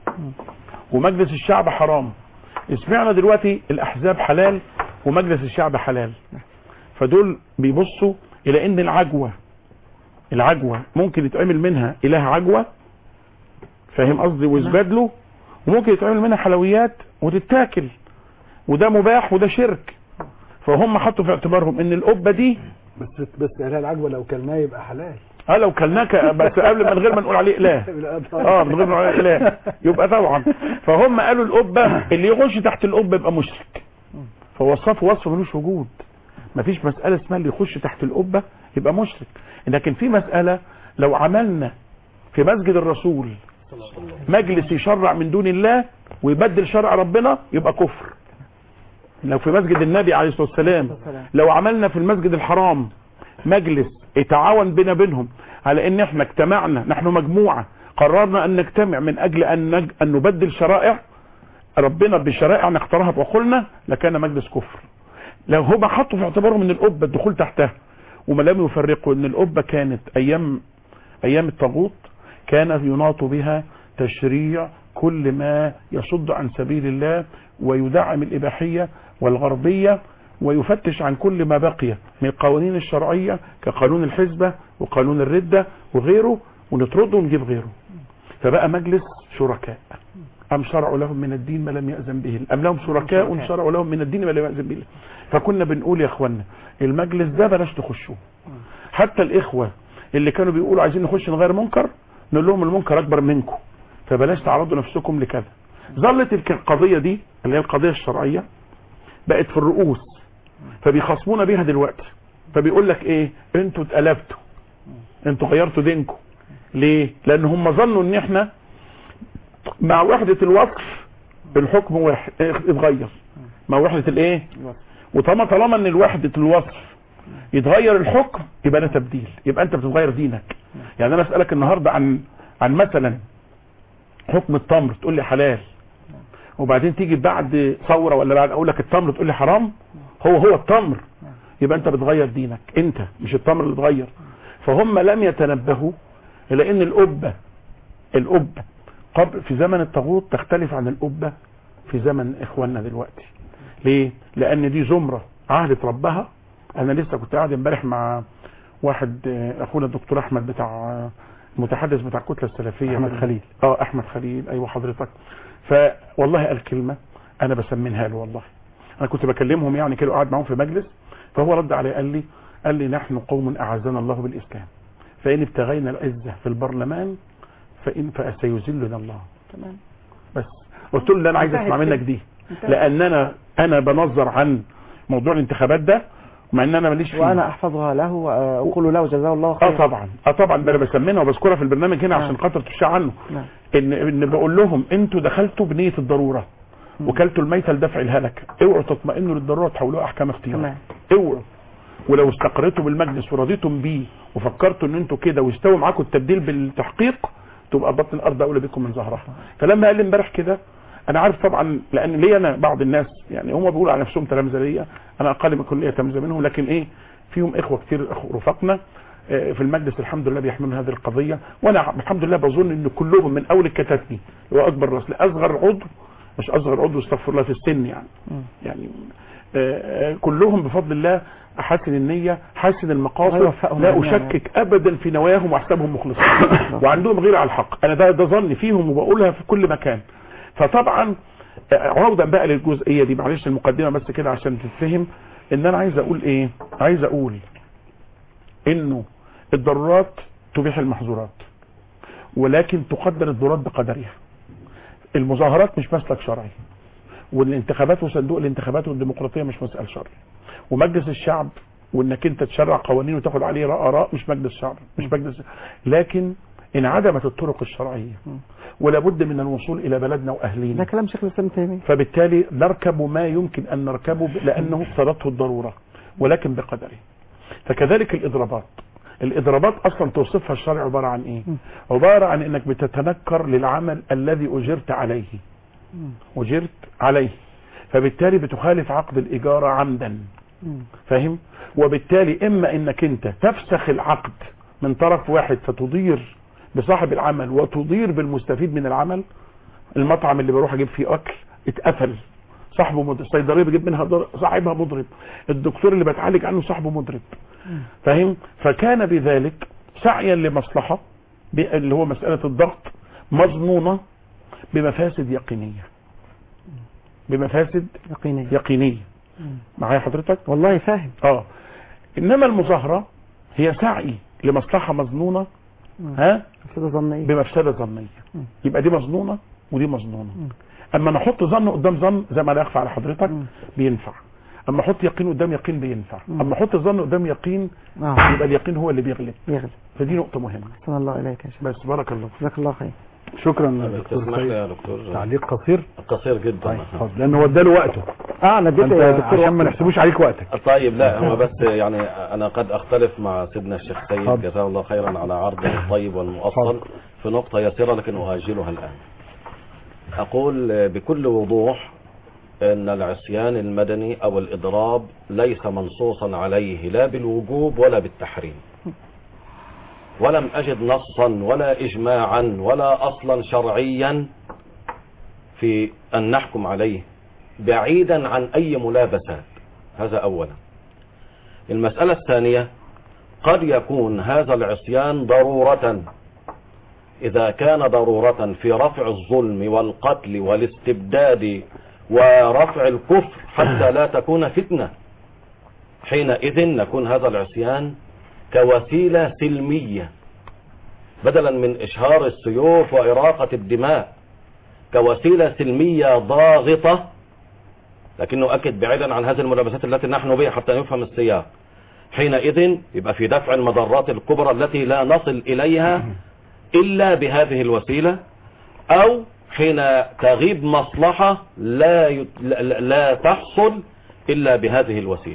ومجلس الشعب حرام سمعنا دلوقتي الاحزاب حلال ومجلس الشعب حلال فدول بيبصوا الى ان العجوه العجوه ممكن يتعمل منها اله عجوه فاهم قصدي ويسجد له وممكن يتعمل منها حلويات وتتاكل وده مباح وده شرك فهم حطوا في اعتبارهم ان القبه دي بس بس اله العجوه لو كلناه يبقى حلال اه لو كلناك بس قبل من غير ما نقول عليه اله اه من غير ما نقول عليه اله يبقى طبعا فهم قالوا القبه اللي يخش تحت القبه يبقى مشرك فوصفوا وصف ملوش وجود مفيش مساله اسمها اللي يخش تحت القبه يبقى مشرك لكن في مساله لو عملنا في مسجد الرسول مجلس يشرع من دون الله ويبدل شرع ربنا يبقى كفر لو في مسجد النبي عليه الصلاه والسلام لو عملنا في المسجد الحرام مجلس يتعاون بينا بينهم على ان احنا اجتمعنا نحن مجموعه قررنا ان نجتمع من اجل ان نج... ان نبدل شرائع ربنا بشرائع نختارها بعقولنا لكان مجلس كفر لو هما حطوا في اعتبارهم ان القبه الدخول تحتها وما لم يفرقوا ان القبه كانت ايام ايام الطاغوت كان يناط بها تشريع كل ما يصد عن سبيل الله ويدعم الاباحيه والغربيه ويفتش عن كل ما بقي من القوانين الشرعيه كقانون الحزبه وقانون الرده وغيره ونطرده ونجيب غيره فبقى مجلس شركاء أم شرعوا لهم من الدين ما لم يأذن به أم لهم شركاء شرعوا لهم من الدين ما لم يأذن به فكنا بنقول يا اخوانا المجلس ده بلاش تخشوه حتى الإخوة اللي كانوا بيقولوا عايزين نخش نغير منكر نقول لهم المنكر أكبر منكم فبلاش تعرضوا نفسكم لكذا ظلت القضية دي اللي هي القضية الشرعية بقت في الرؤوس فبيخاصمونا بيها دلوقتي فبيقول لك ايه انتوا اتقلبتوا انتوا غيرتوا دينكم ليه لان هم ظنوا ان احنا مع وحدة الوصف الحكم واحد اه، اتغير مع وحدة الايه وطالما طالما ان الوحدة الوصف يتغير الحكم يبقى ده تبديل يبقى انت بتتغير دينك يعني انا اسالك النهارده عن عن مثلا حكم التمر تقول لي حلال وبعدين تيجي بعد ثوره ولا بعد اقول لك التمر تقول لي حرام هو هو التمر يبقى انت بتغير دينك انت مش التمر اللي اتغير فهم لم يتنبهوا الى ان القبه القبه قبل في زمن الطاغوت تختلف عن القبه في زمن اخواننا دلوقتي ليه لان دي زمره عهدت ربها انا لسه كنت قاعد امبارح مع واحد آه، اخونا الدكتور احمد بتاع آه، المتحدث بتاع الكتله السلفيه أحمد خليل. اه احمد خليل ايوه حضرتك فوالله قال كلمه انا بسمنها له والله انا كنت بكلمهم يعني كده قاعد معاهم في مجلس فهو رد علي قال لي قال لي نحن قوم اعزنا الله بالاسلام فان ابتغينا العزه في البرلمان فان فسيذلنا الله تمام بس قلت له لا انا عايز اسمع انتهت منك كده. دي انتهت. لان انا انا بنظر عن موضوع الانتخابات ده مع ان انا ماليش فيه وانا احفظها له واقول له جزاه الله اه خيرا طبعا اه طبعا ده انا بسمنها وبذكرها في البرنامج هنا نعم. عشان خاطر تشاع عنه نعم. ان ان بقول لهم انتوا دخلتوا بنيه الضروره وكلتوا الميته لدفع الهلك اوعوا تطمئنوا للضروره تحولوها احكام اختيار تمام. اوعوا ولو استقريتوا بالمجلس ورضيتم بيه وفكرتوا ان انتوا كده ويستوي معاكم التبديل بالتحقيق تبقى بطن الارض اولى بكم من ظهرها فلما قال لي امبارح كده انا عارف طبعا لان ليا انا بعض الناس يعني هم بيقولوا على نفسهم تلامذه ليا انا اقل من كليه تلامذه منهم لكن ايه فيهم اخوه كتير أخ- رفقنا آه، في المجلس الحمد لله بيحملون هذه القضيه وانا الحمد لله بظن ان كلهم من اول الكتاتني اللي هو اكبر راس لاصغر عضو مش اصغر عضو استغفر الله في السن يعني مم. يعني آه، آه، كلهم بفضل الله حسن النية حسن المقاصد ويوفقهم لا جميعاً. أشكك أبدا في نواياهم وأحسبهم مخلصين وعندهم غير على الحق أنا ده, ده ظني فيهم وبقولها في كل مكان فطبعا آه، عودا بقى للجزئية دي معلش المقدمة بس كده عشان تتفهم إن أنا عايز أقول إيه عايز أقول إنه الضرورات تبيح المحظورات ولكن تقدر الضرورات بقدرها المظاهرات مش مسلك شرعي والانتخابات وصندوق الانتخابات والديمقراطيه مش مسألة شرعي ومجلس الشعب وانك انت تشرع قوانين وتاخد عليه اراء مش مجلس شعب مش مجلس لكن انعدمت الطرق الشرعيه ولا بد من الوصول الى بلدنا ده واهلينا كلام شيخ الاسلام تيميه فبالتالي نركب ما يمكن ان نركبه ب- لانه اقتضته الضروره ولكن بقدره فكذلك الاضرابات الاضرابات اصلا توصفها الشرع عباره عن ايه عباره عن انك بتتنكر للعمل الذي اجرت عليه أجرت عليه فبالتالي بتخالف عقد الإجارة عمدا فاهم وبالتالي إما إنك أنت تفسخ العقد من طرف واحد فتضير بصاحب العمل وتضير بالمستفيد من العمل المطعم اللي بروح اجيب فيه اكل اتقفل صاحبه مضرب الصيدليه بجيب منها ضر... صاحبها مضرب الدكتور اللي بتعالج عنه صاحبه مضرب فاهم فكان بذلك سعيا لمصلحه ب- اللي هو مساله الضغط مظنونه بمفاسد يقينيه بمفاسد يقينيا يقينيه معايا حضرتك والله فاهم اه انما المظاهره هي سعي لمصلحه مظنونه ها كده ظنية بمفسده ظنيه يبقى دي مظنونه ودي مظنونه اما نحط ظن قدام ظن زي ما لا يخفى على حضرتك بينفع اما احط يقين قدام يقين بينفع اما احط ظن قدام يقين اه يبقى اليقين هو اللي بيغلب يغلب فدي نقطه مهمه احسن الله اليك يا شيخ بس بارك الله فيك جزاك الله خير شكرا دكتور تسمح لي سيد يا دكتور تعليق قصير قصير جدا طيب اتفضل لان هو اداله وقته اه انا اديت انت يا دكتور عشان ما وقت. نحسبوش عليك وقتك طيب لا هو بس يعني انا قد اختلف مع سيدنا الشيخ سيد اتفضل. جزاه الله خيرا على عرضه الطيب والمؤصل اتفضل. في نقطة يسيرة لكن أؤجلها الآن أقول بكل وضوح أن العصيان المدني أو الإضراب ليس منصوصا عليه لا بالوجوب ولا بالتحريم ولم أجد نصا ولا إجماعا ولا أصلا شرعيا في أن نحكم عليه بعيدا عن أي ملابسات هذا أولا المسألة الثانية قد يكون هذا العصيان ضرورة إذا كان ضرورة في رفع الظلم والقتل والاستبداد ورفع الكفر حتى لا تكون فتنة حينئذ نكون هذا العصيان كوسيلة سلمية بدلا من إشهار السيوف وإراقة الدماء كوسيلة سلمية ضاغطة لكنه أكد بعيدا عن هذه الملابسات التي نحن بها حتى يفهم السياق حينئذ يبقى في دفع المضرات الكبرى التي لا نصل إليها إلا بهذه الوسيلة أو حين تغيب مصلحة لا, يت... لا, لا تحصل إلا بهذه الوسيلة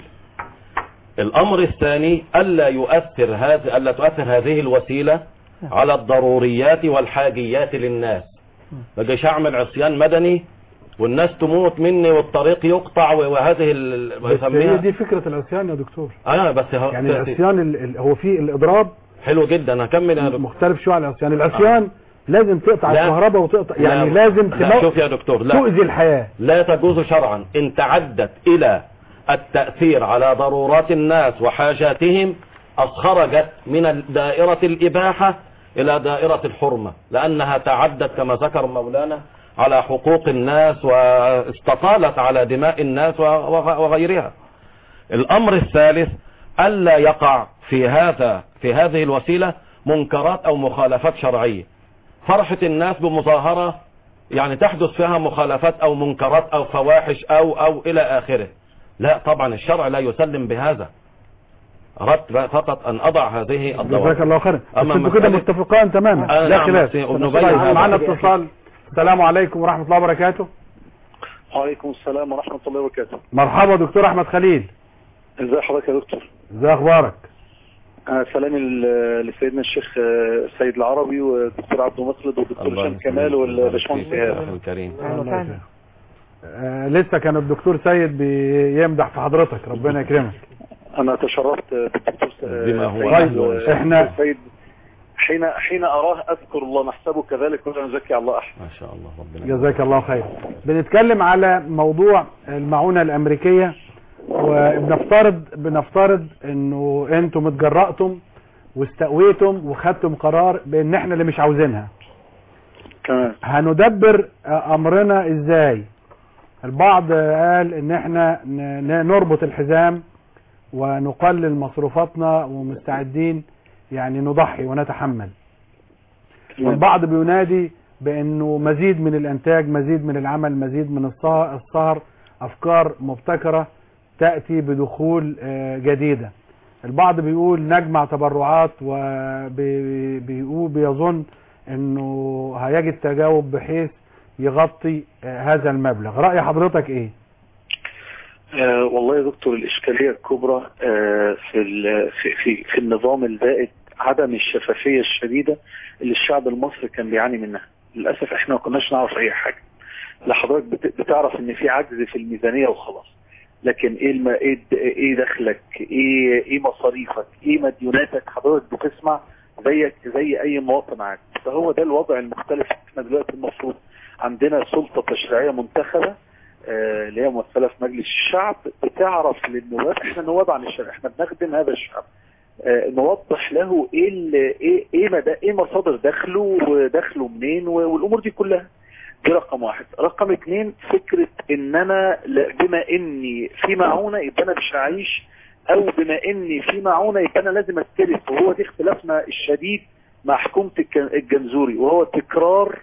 الأمر الثاني ألا يؤثر هذه ألا تؤثر هذه الوسيلة على الضروريات والحاجيات للناس ما جيش أعمل عصيان مدني والناس تموت مني والطريق يقطع وهذه ال... بس هي ويسميها دي فكرة العصيان يا دكتور اه بس هو- يعني العصيان ال- ال- هو في الإضراب حلو جدا هكمل يا دكتور مختلف شوية عن العصيان العصيان لازم تقطع لا. الكهرباء وتقطع يعني لا. لازم لا تمو- شوف يا دكتور لا تؤذي الحياة لا تجوز شرعا ان تعدت الى التأثير على ضرورات الناس وحاجاتهم أخرجت من دائرة الإباحة إلى دائرة الحرمة لأنها تعدت كما ذكر مولانا على حقوق الناس واستطالت على دماء الناس وغ- وغيرها الأمر الثالث ألا يقع في هذا في هذه الوسيلة منكرات أو مخالفات شرعية فرحة الناس بمظاهرة يعني تحدث فيها مخالفات أو منكرات أو فواحش أو أو إلى آخره لا طبعا الشرع لا يسلم بهذا أردت فقط أن أضع هذه جزاك الضوابط الله خيرا بس أما انتوا كده مسألة- متفقان تماما آه، لا نعم، خلاف بس ابن طيب، أبي هذا- معنا اتصال السلام عليكم ورحمة الله وبركاته وعليكم السلام ورحمة الله وبركاته مرحبا دكتور احمد خليل ازي حضرتك يا دكتور ازي اخبارك آه، سلامي ل- لسيدنا الشيخ آه، السيد العربي والدكتور عبد المخلد والدكتور الله هشام كمال والباشمهندس يسلمك. ايهاب أخي الكريم اهلا وسهلا آه لسه كان الدكتور سيد بيمدح في حضرتك ربنا يكرمك انا تشرفت آه، بالدكتور س- آه، بما هو سيد- طيب، آه، إحنا- سيد حين حين اراه اذكر الله نحسبه كذلك ولا نزكي على الله احد ما شاء الله ربنا جزاك الله خير بنتكلم على موضوع المعونة الامريكية وبنفترض بنفترض انه انتم اتجرأتم واستقويتم وخدتم قرار بان احنا اللي مش عاوزينها تمام هندبر امرنا ازاي البعض قال ان احنا ن- ن- نربط الحزام ونقلل مصروفاتنا ومستعدين يعني نضحي ونتحمل تمام. والبعض بينادي بانه مزيد من الانتاج مزيد من العمل مزيد من السهر, السهر افكار مبتكرة تأتي بدخول آه، جديدة البعض بيقول نجمع تبرعات وبيقول بيظن انه هيجد تجاوب بحيث يغطي آه، هذا المبلغ رأي حضرتك ايه آه والله يا دكتور الإشكالية الكبرى آه في, ال- في, في, في النظام البائد عدم الشفافية الشديدة اللي الشعب المصري كان بيعاني منها للأسف احنا ما كناش نعرف أي حاجة لحضرتك بت- بتعرف ان في عجز في الميزانيه وخلاص لكن ايه الم... ايه الد- ايه دخلك ايه ايه مصاريفك ايه مديوناتك حضرتك بتسمع زيك زي اي مواطن عادي فهو ده الوضع المختلف احنا دلوقتي المفروض عندنا سلطه تشريعيه منتخبه آه، اللي هي ممثله في مجلس الشعب بتعرف للنواب احنا نواب عن الشعب احنا بنخدم هذا الشعب آه، نوضح له ايه ال- ايه ايه مدى ايه مصادر دخله ودخله منين و- والامور دي كلها دي رقم واحد رقم اتنين فكرة ان انا ل- بما اني في معونة يبقى انا مش هعيش او بما اني في معونة يبقى انا لازم استلف وهو دي اختلافنا الشديد مع حكومة الك- الجنزوري وهو تكرار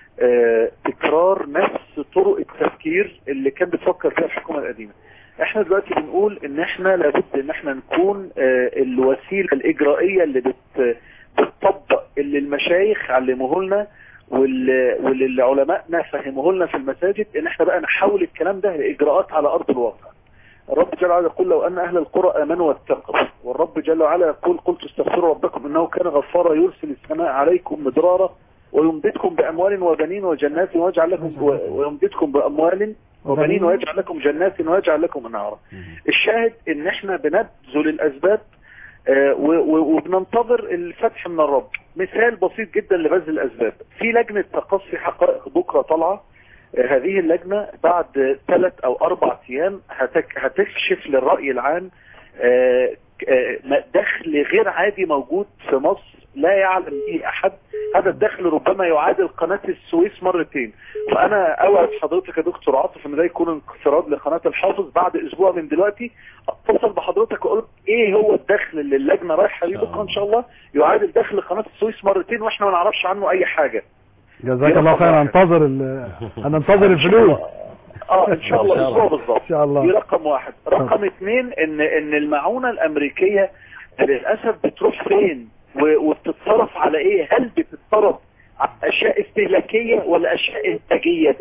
آه، تكرار نفس طرق التفكير اللي كان بتفكر فيها الحكومة القديمة احنا دلوقتي بنقول ان احنا لابد ان احنا نكون آه، الوسيلة الاجرائية اللي بت بتطبق اللي المشايخ علموه لنا واللي واللي علمائنا فهموه لنا في المساجد ان احنا بقى نحول الكلام ده لاجراءات على ارض الواقع الرب جل وعلا يقول لو ان اهل القرى امنوا واتقوا والرب جل وعلا يقول قلت استغفروا ربكم انه كان غفارا يرسل السماء عليكم مدرارا ويمددكم باموال وبنين وجنات ويجعل لكم ويمددكم باموال وبنين ويجعل لكم جنات ويجعل لكم انهارا الشاهد ان احنا بنبذل الاسباب آه، و- و- وبننتظر الفتح من الرب مثال بسيط جدا لبذل الاسباب في لجنه تقصي حقائق بكره طالعه آه، هذه اللجنه بعد ثلاث او اربع ايام هتك- هتكشف للراي العام آه، آه، دخل غير عادي موجود في مصر لا يعلم به احد هذا الدخل ربما يعادل قناه السويس مرتين فانا اوعد حضرتك يا دكتور عاطف ان ده يكون انقراض لقناه الحافظ بعد اسبوع من دلوقتي اتصل بحضرتك واقول ايه هو الدخل اللي اللجنه رايحه بيه بكره ان شاء الله يعادل دخل قناه السويس مرتين واحنا ما نعرفش عنه اي حاجه جزاك الله خير هننتظر ال- هننتظر الفلوس اه ان شاء الله اسبوع بالظبط ان شاء الله دي رقم واحد رقم اثنين ان ان المعونه الامريكيه للاسف بتروح فين و- وبتتصرف على ايه هل بتتصرف على اشياء استهلاكيه ولا اشياء انتاجيه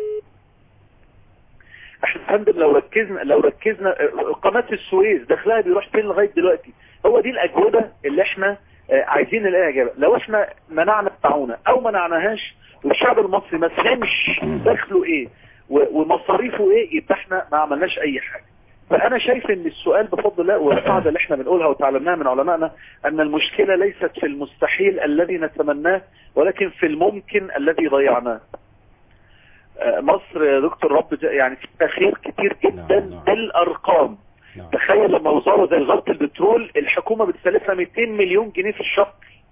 احنا يا فندم لو ركزنا لو ركزنا آه، قناه السويس دخلها بيروح فين لغايه دلوقتي هو دي الاجوبه اللي احنا آه، عايزين نلاقي اجابه لو احنا منعنا المعونه او منعناهاش والشعب المصري ما فهمش دخله ايه و- ومصاريفه ايه يبقى احنا ما عملناش اي حاجه فانا شايف ان السؤال بفضل الله والقاعده اللي احنا بنقولها وتعلمناها من علمائنا ان المشكله ليست في المستحيل الذي نتمناه ولكن في الممكن الذي ضيعناه آه، مصر يا دكتور رب ج- يعني في تاخير كتير جدا نعم، نعم. بالارقام نعم. تخيل لما وزاره زي وزاره البترول الحكومه بتسلفها 200 مليون جنيه في الشهر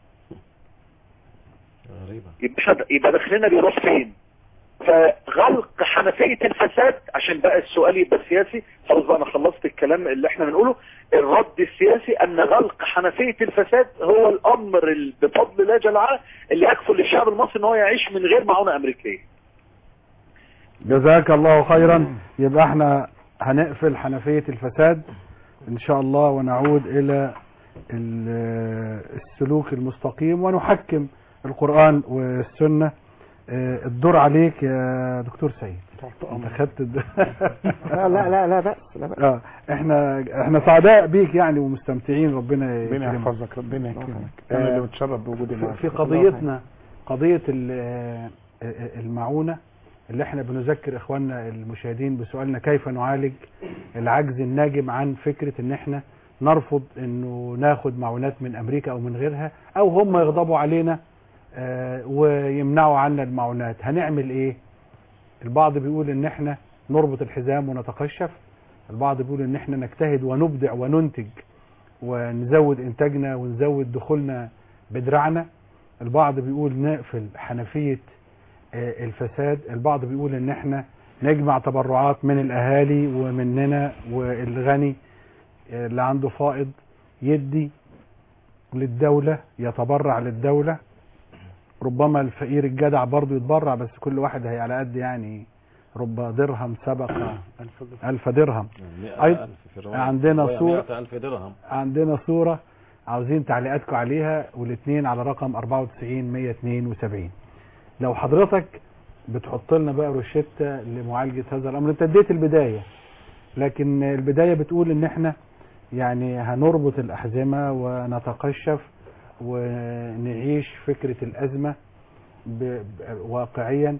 غريبة يبقى يبقى دخلنا بيروح فين فغلق حنفية الفساد عشان بقى السؤال يبقى سياسي خلاص بقى انا خلصت الكلام اللي احنا بنقوله الرد السياسي ان غلق حنفية الفساد هو الامر ال- بفضل الله جل وعلا اللي يكفل للشعب المصري ان هو يعيش من غير معونة امريكية جزاك الله خيرا يبقى احنا هنقفل حنفية الفساد ان شاء الله ونعود الى ال- السلوك المستقيم ونحكم القرآن والسنة اه، الدور عليك يا دكتور سيد انت خدت الد... لا لا لا لا بأس لا بأس اه احنا احنا سعداء بيك يعني ومستمتعين ربنا ربنا يكرمك. يحفظك ربنا يكرمك آه، انا اللي متشرف بوجودي في- معاك في قضيتنا قضية ال- المعونة اللي احنا بنذكر اخواننا المشاهدين بسؤالنا كيف نعالج العجز الناجم عن فكرة ان احنا نرفض انه ناخد معونات من امريكا او من غيرها او هم يغضبوا علينا آه، ويمنعوا عنا المعونات هنعمل ايه البعض بيقول ان احنا نربط الحزام ونتقشف البعض بيقول ان احنا نجتهد ونبدع وننتج ونزود انتاجنا ونزود دخولنا بدراعنا البعض بيقول نقفل حنفية آه، الفساد البعض بيقول ان احنا نجمع تبرعات من الاهالي ومننا والغني آه، اللي عنده فائض يدي للدولة يتبرع للدولة ربما الفقير الجدع برضه يتبرع بس كل واحد هي على قد يعني رب درهم سبق ألف درهم مئة أيضا ألف في رواية. عندنا رواية صورة- مئة ألف درهم عندنا صورة عاوزين تعليقاتكم عليها والاثنين على رقم 94 172 لو حضرتك بتحط لنا بقى روشتة لمعالجة هذا الامر انت اديت البداية لكن البداية بتقول ان احنا يعني هنربط الاحزمة ونتقشف ونعيش فكرة الازمة ب- ب- واقعيا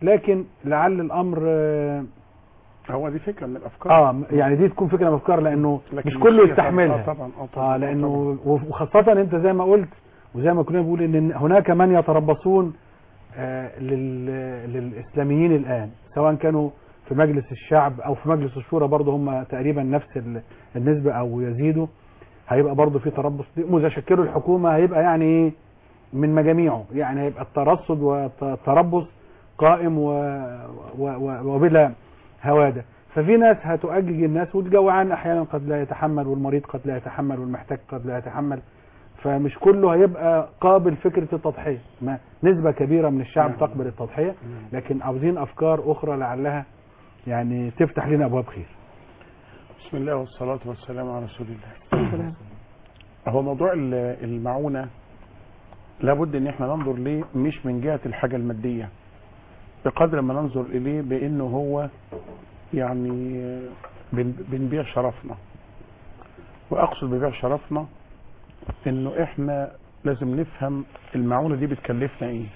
لكن لعل الامر آه، هو دي فكره من الافكار اه يعني دي تكون فكره من الافكار لانه لكن مش كله هي يستحملها آه طبعا اه طبعا اه لانه وخاصة انت زي ما قلت وزي ما كنا بنقول ان هناك من يتربصون آه لل- للاسلاميين الان سواء كانوا في مجلس الشعب او في مجلس الشورى برضه هم تقريبا نفس ال- النسبة او يزيدوا هيبقى برضه في تربص واذا شكلوا الحكومة هيبقى يعني ايه من مجاميعه يعني هيبقى الترصد والتربص قائم و... و... و... وبلا هوادة ففي ناس هتؤجج الناس والجوعان احيانا قد لا يتحمل والمريض قد لا يتحمل والمحتاج قد لا يتحمل فمش كله هيبقى قابل فكرة التضحية ما نسبة كبيرة من الشعب نعم. تقبل التضحية لكن عاوزين افكار اخرى لعلها يعني تفتح لنا ابواب خير بسم الله والصلاة والسلام على رسول الله هو موضوع ال- المعونة لابد ان احنا ننظر ليه مش من جهة الحاجة المادية بقدر ما ننظر اليه بانه هو يعني بن- بنبيع شرفنا واقصد ببيع شرفنا انه احنا لازم نفهم المعونة دي بتكلفنا ايه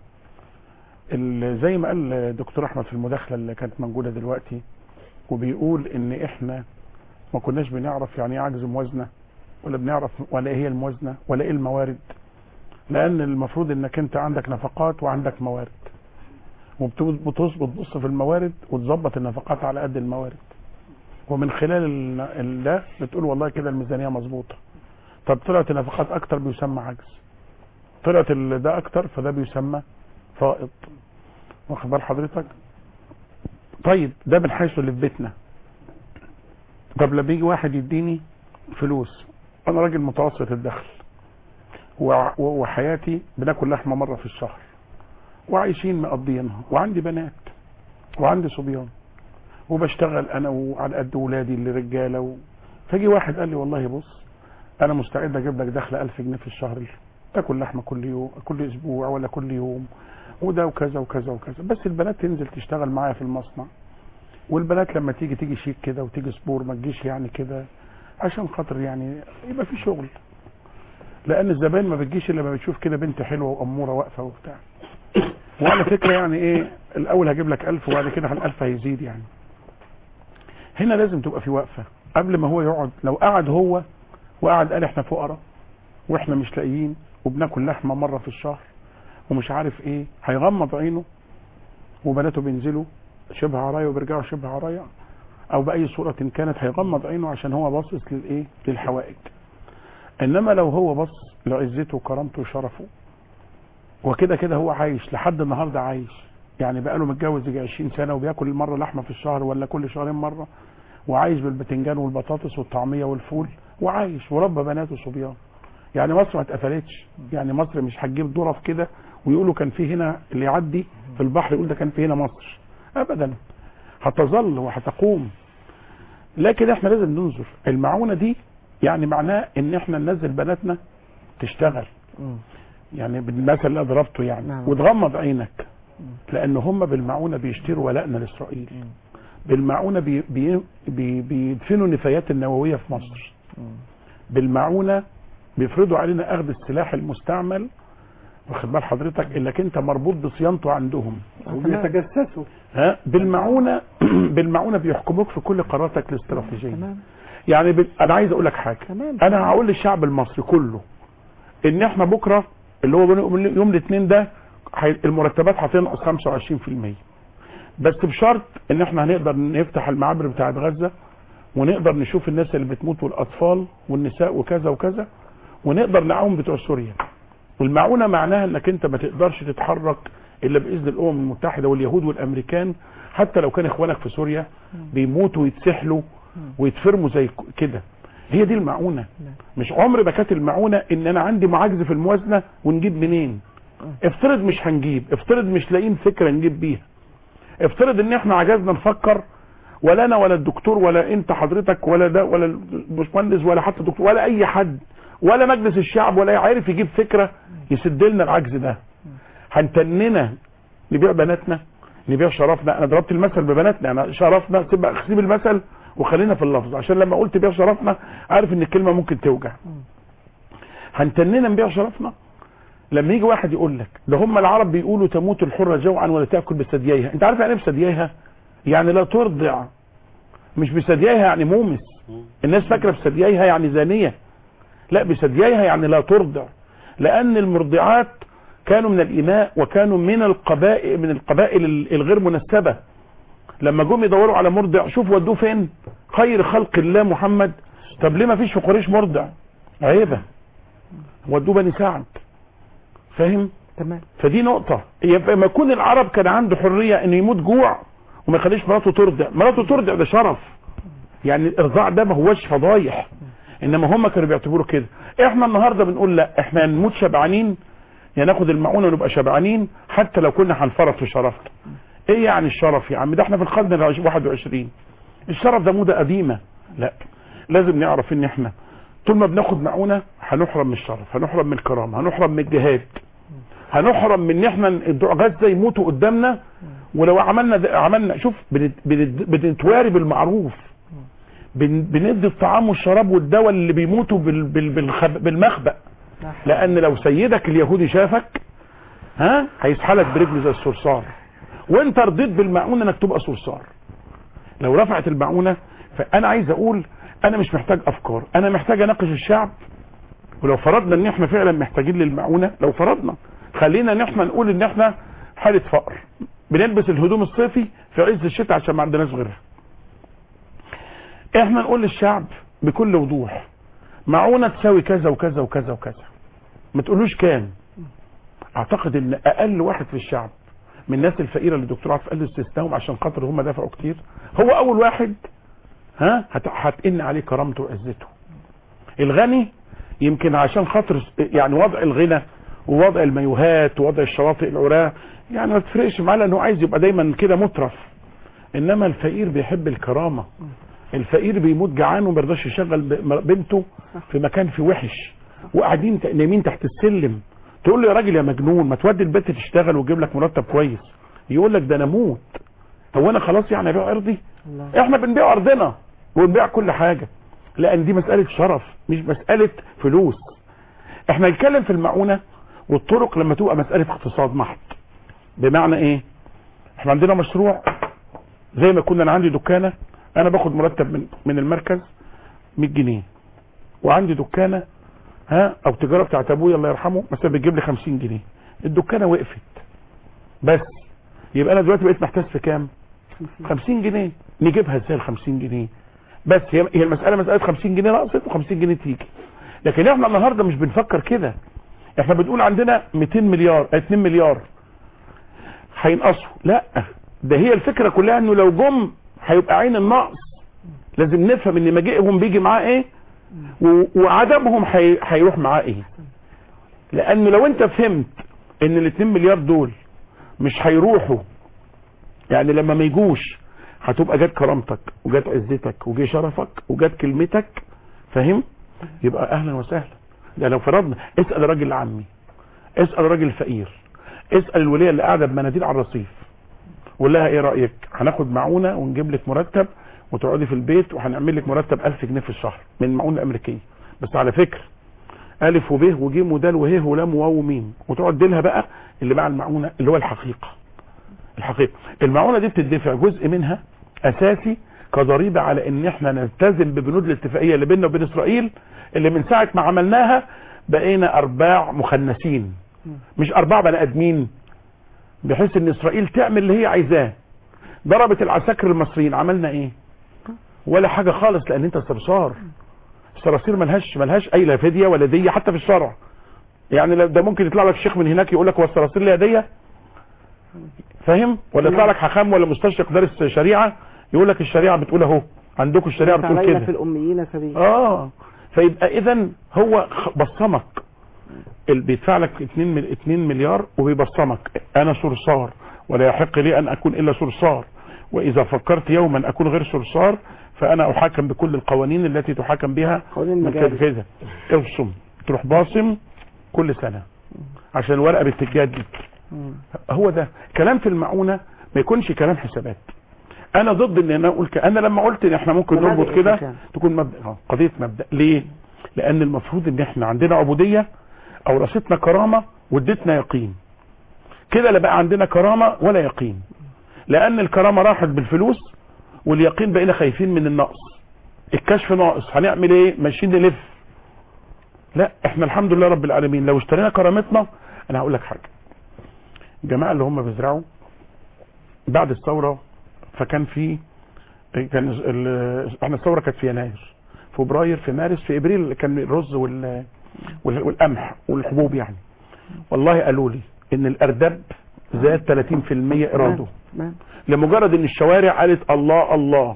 ال- زي ما قال الدكتور احمد في المداخلة اللي كانت موجودة دلوقتي وبيقول ان احنا ما كناش بنعرف يعني ايه عجز موازنه ولا بنعرف ولا ايه هي الموازنه ولا ايه الموارد لان المفروض انك انت عندك نفقات وعندك موارد وبتظبط بص في الموارد وتظبط النفقات على قد الموارد ومن خلال ال- ال- ده بتقول والله كده الميزانيه مظبوطه طب طلعت النفقات اكتر بيسمى عجز طلعت ال- ده اكتر فده بيسمى فائض واخد بال حضرتك طيب ده من حيث اللي في بيتنا طب لما يجي واحد يديني فلوس انا راجل متوسط الدخل وع- و- وحياتي بناكل لحمه مره في الشهر وعايشين مقضيينها وعندي بنات وعندي صبيان وبشتغل انا وعلى قد ولادي اللي رجاله و... فجي واحد قال لي والله بص انا مستعد اجيب لك دخل 1000 جنيه في الشهر تاكل لحمه كل يوم كل اسبوع ولا كل يوم وده وكذا وكذا وكذا بس البنات تنزل تشتغل معايا في المصنع والبنات لما تيجي تيجي شيك كده وتيجي سبور ما تجيش يعني كده عشان خاطر يعني يبقى في شغل لان الزبائن ما بتجيش الا لما بتشوف كده بنت حلوه واموره واقفه وبتاع وعلى فكره يعني ايه الاول هجيب لك 1000 وبعد كده ال1000 هيزيد يعني هنا لازم تبقى في وقفه قبل ما هو يقعد لو قعد هو وقعد قال احنا فقراء واحنا مش لاقيين وبناكل لحمه مره في الشهر ومش عارف ايه هيغمض عينه وبناته بينزلوا شبه عرايا وبيرجعوا شبه عرايا او باي صوره كانت هيغمض عينه عشان هو باصص للايه للحوائج انما لو هو بص لعزته وكرامته وشرفه وكده كده هو عايش لحد النهارده عايش يعني بقاله متجوز يجي 20 سنه وبياكل مره لحمه في الشهر ولا كل شهرين مره وعايش بالبتنجان والبطاطس والطعميه والفول وعايش وربى بناته صبيان يعني مصر ما اتقفلتش يعني مصر مش هتجيب ظرف كده ويقولوا كان في هنا اللي يعدي في البحر يقول ده كان في هنا مصر ابدا هتظل وهتقوم لكن احنا لازم ننظر المعونه دي يعني معناه ان احنا ننزل بناتنا تشتغل يعني بالمثل اللي أنا ضربته يعني نعم. وتغمض عينك لان هم بالمعونه بيشتروا ولائنا لاسرائيل بالمعونه بي بي بي بيدفنوا النفايات النوويه في مصر بالمعونه بيفرضوا علينا اخذ السلاح المستعمل واخد بال حضرتك انك انت مربوط بصيانته عندهم وبيتجسسوا ها بالمعونه بالمعونه بيحكموك في كل قراراتك الاستراتيجيه تمام يعني بال... انا عايز اقول لك حاجه تمام انا هقول للشعب المصري كله ان احنا بكره اللي هو بن- يوم الاثنين ده هي- المرتبات هتنقص 25% بس بشرط ان احنا هنقدر نفتح المعابر بتاعت غزه ونقدر نشوف الناس اللي بتموت والاطفال والنساء وكذا وكذا ونقدر نعاون بتوع سوريا والمعونه معناها انك انت ما تقدرش تتحرك الا باذن الامم المتحده واليهود والامريكان حتى لو كان اخوانك في سوريا بيموتوا ويتسحلوا ويتفرموا زي ك- كده هي دي المعونه مش عمر ما كانت المعونه ان انا عندي معجز في الموازنه ونجيب منين افترض مش هنجيب افترض مش لاقيين فكره نجيب بيها افترض ان احنا عجزنا نفكر ولا انا ولا الدكتور ولا انت حضرتك ولا ده ولا الباشمهندس ولا حتى الدكتور ولا اي حد ولا مجلس الشعب ولا عارف يجيب فكره يسد لنا العجز ده هنتننا نبيع بناتنا نبيع شرفنا انا ضربت المثل ببناتنا انا شرفنا سيب سيب المثل وخلينا في اللفظ عشان لما قلت بيع شرفنا عارف ان الكلمه ممكن توجع هنتننا نبيع شرفنا لما يجي واحد يقول لك ده هم العرب بيقولوا تموت الحرة جوعا ولا تأكل بثدييها انت عارف يعني ايه بثدييها يعني لا ترضع مش بثدييها يعني مومس الناس فاكره بثدييها يعني زانيه لا بثدييها يعني لا ترضع لان المرضعات كانوا من الإماء وكانوا من القبائل من القبائل الغير منسبة لما جم يدوروا على مرضع شوف ودوه فين خير خلق الله محمد طب ليه ما فيش في قريش مرضع عيبة ودوه بني سعد فاهم تمام فدي نقطة يبقى ما يكون العرب كان عنده حرية انه يموت جوع وما يخليش مراته ترضع مراته ترضع ده شرف يعني الارضاع ده ما هوش فضايح انما هم كانوا بيعتبروه كده احنا النهارده بنقول لا احنا نموت شبعانين يا ناخد المعونه ونبقى شبعانين حتى لو كنا هنفرط في شرفنا ايه يعني الشرف يا عم ده احنا في القرن ال 21 الشرف ده موضه قديمه لا لازم نعرف ان احنا طول ما بناخد معونه هنحرم من الشرف هنحرم من الكرامه هنحرم من الجهاد هنحرم من ان احنا غزه يموتوا قدامنا ولو عملنا عملنا شوف بنت- بنت- بنتواري بالمعروف بن- بندي الطعام والشراب والدواء اللي بيموتوا بال- بال- بالخب- بالمخبأ لان لو سيدك اليهودي شافك ها هيسحلك برجله زي الصرصار وانت رضيت بالمعونه انك تبقى صرصار لو رفعت المعونه فانا عايز اقول انا مش محتاج افكار انا محتاج اناقش الشعب ولو فرضنا ان احنا فعلا محتاجين للمعونه لو فرضنا خلينا ان احنا نقول ان احنا حاله فقر بنلبس الهدوم الصيفي في عز الشتاء عشان ما عندناش غيرها احنا نقول للشعب بكل وضوح معونه تساوي كذا وكذا وكذا وكذا ما تقولوش كام اعتقد ان اقل واحد في الشعب من الناس الفقيره اللي الدكتور عاطف قال له استثناهم عشان خاطر هم دفعوا كتير هو اول واحد ها هت- هتئن عليه كرامته وعزته الغني يمكن عشان خاطر يعني وضع الغنى ووضع الميوهات ووضع الشواطئ العراة يعني ما تفرقش معاه لانه عايز يبقى دايما كده مترف انما الفقير بيحب الكرامه الفقير بيموت جعان وما يرضاش يشغل ب- بنته في مكان فيه وحش وقاعدين ت- نايمين تحت السلم تقول له يا راجل يا مجنون ما تودي البنت تشتغل وتجيب لك مرتب كويس يقول لك ده انا اموت هو انا خلاص يعني ابيع ارضي احنا بنبيع ارضنا ونبيع كل حاجه لان دي مساله شرف مش مساله فلوس احنا نتكلم في المعونه والطرق لما تبقى مساله اقتصاد محض بمعنى ايه احنا عندنا مشروع زي ما كنا انا عندي دكانه انا باخد مرتب من من المركز 100 جنيه وعندي دكانه ها او تجاره بتاعت ابويا الله يرحمه مثلا بتجيب لي 50 جنيه الدكانه وقفت بس يبقى انا دلوقتي بقيت محتاج في كام 50 جنيه نجيبها ازاي ال 50 جنيه بس هي هي المساله مساله 50 جنيه نقصت و50 جنيه تيجي لكن احنا النهارده مش بنفكر كده احنا بنقول عندنا 200 مليار 2 مليار هينقصوا لا ده هي الفكره كلها انه لو جم هيبقى عين النقص لازم نفهم ان مجيئهم بيجي معاه ايه و- وعدمهم هي- هيروح معاه ايه لان لو انت فهمت ان ال 2 مليار دول مش هيروحوا يعني لما ما يجوش هتبقى جت كرامتك وجت عزتك وجه شرفك وجت كلمتك فاهم يبقى اهلا وسهلا ده لو فرضنا اسال الراجل العمي اسال الراجل الفقير اسال الوليه اللي قاعده بمناديل على الرصيف وقول لها ايه رايك هناخد معونه ونجيب لك مرتب وتقعدي في البيت وهنعمل لك مرتب 1000 جنيه في الشهر من المعونه الامريكيه بس على فكره الف وب وج ودال وه ولام وواو وميم وتقعد لها بقى اللي مع المعونه اللي هو الحقيقه الحقيقه المعونه دي بتدفع جزء منها اساسي كضريبه على ان احنا نلتزم ببنود الاتفاقيه اللي بيننا وبين اسرائيل اللي من ساعه ما عملناها بقينا ارباع مخنثين مش ارباع بني ادمين بحيث ان اسرائيل تعمل اللي هي عايزاه ضربت العساكر المصريين عملنا ايه ولا حاجه خالص لان انت صرصار الصراصير ملهاش ملهاش اي لا فديه ولا ديه حتى في الشرع يعني لو ده ممكن يطلع لك شيخ من هناك يقول لك هو الصراصير ليها ديه فاهم ولا يطلع لك حكام ولا مستشرق دارس شريعه يقول لك الشريعه بتقول اهو عندكم الشريعه بتقول علينا كده في الأميين سبيل اه فيبقى اذا هو خ- بصمك اللي بيدفع لك 2 مل... 2 مليار وبيبصمك انا صرصار ولا يحق لي ان اكون الا صرصار واذا فكرت يوما اكون غير صرصار فانا احاكم بكل القوانين التي تحاكم بها قوانين من كده المجال كده ابصم تروح باصم كل سنه عشان الورقه بتتجدد هو ده كلام في المعونه ما يكونش كلام حسابات انا ضد ان انا اقول ك... انا لما قلت ان احنا ممكن مبادئ نربط كده الحكام. تكون مبدأ آه، قضيه مبدا ليه لان المفروض ان احنا عندنا عبوديه او رصيدنا كرامه واديتنا يقين كده لا بقى عندنا كرامة ولا يقين لان الكرامة راحت بالفلوس واليقين بقينا خايفين من النقص الكشف ناقص هنعمل ايه ماشيين نلف لا احنا الحمد لله رب العالمين لو اشترينا كرامتنا انا هقول لك حاجه الجماعه اللي هم بيزرعوا بعد الثوره فكان في كان ال- احنا الثوره كانت في يناير فبراير في مارس في ابريل كان الرز وال وال- والقمح والحبوب يعني والله قالوا لي ان الاردب زاد 30% ايراده تمام لمجرد ان الشوارع قالت الله الله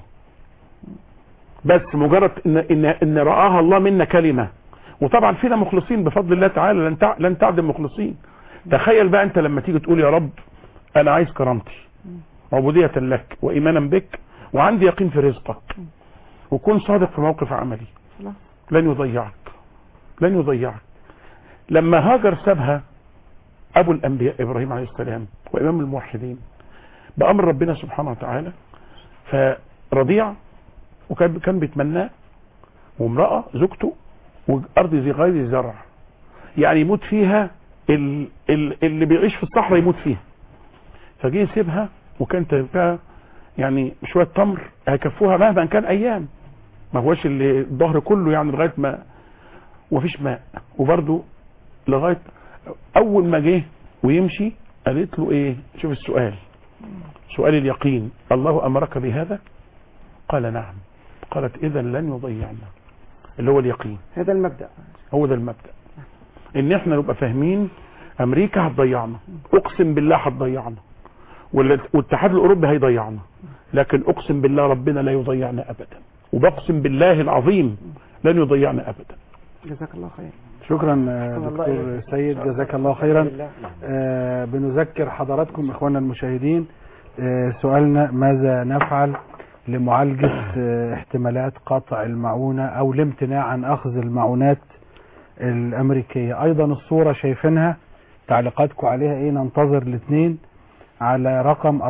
بس مجرد ان ان ان راها الله منا كلمه وطبعا فينا مخلصين بفضل الله تعالى لن تع... لن تعدم مخلصين تخيل بقى انت لما تيجي تقول يا رب انا عايز كرامتي عبودية لك وايمانا بك وعندي يقين في رزقك وكن صادق في موقف عملي خلاص. لن يضيعك لن يضيعك لما هاجر سابها ابو الانبياء ابراهيم عليه السلام وامام الموحدين بامر ربنا سبحانه وتعالى فرضيع وكان كان بيتمناه وامراه زوجته وارض ذي غير زرع يعني يموت فيها ال ال اللي بيعيش في الصحراء يموت فيها فجه يسيبها وكانت فيها يعني شويه تمر هيكفوها مهما كان ايام ما هوش اللي الظهر كله يعني لغايه ما ومفيش ماء وبرده لغايه اول ما جه ويمشي قالت له ايه شوف السؤال سؤال اليقين الله امرك بهذا قال نعم قالت اذا لن يضيعنا اللي هو اليقين هذا المبدأ هو ده المبدا ان احنا نبقى فاهمين امريكا هتضيعنا اقسم بالله هتضيعنا وال- والاتحاد الاوروبي هيضيعنا لكن اقسم بالله ربنا لا يضيعنا ابدا وبقسم بالله العظيم لن يضيعنا ابدا جزاك الله خير شكرا آه، الله دكتور إليك. سيد جزاك الله خيرا لله. آه، بنذكر حضراتكم اخواننا المشاهدين آه، سؤالنا ماذا نفعل لمعالجة آه، احتمالات قطع المعونة او الامتناع عن اخذ المعونات الامريكية ايضا الصورة شايفينها تعليقاتكم عليها ايه ننتظر الاثنين على رقم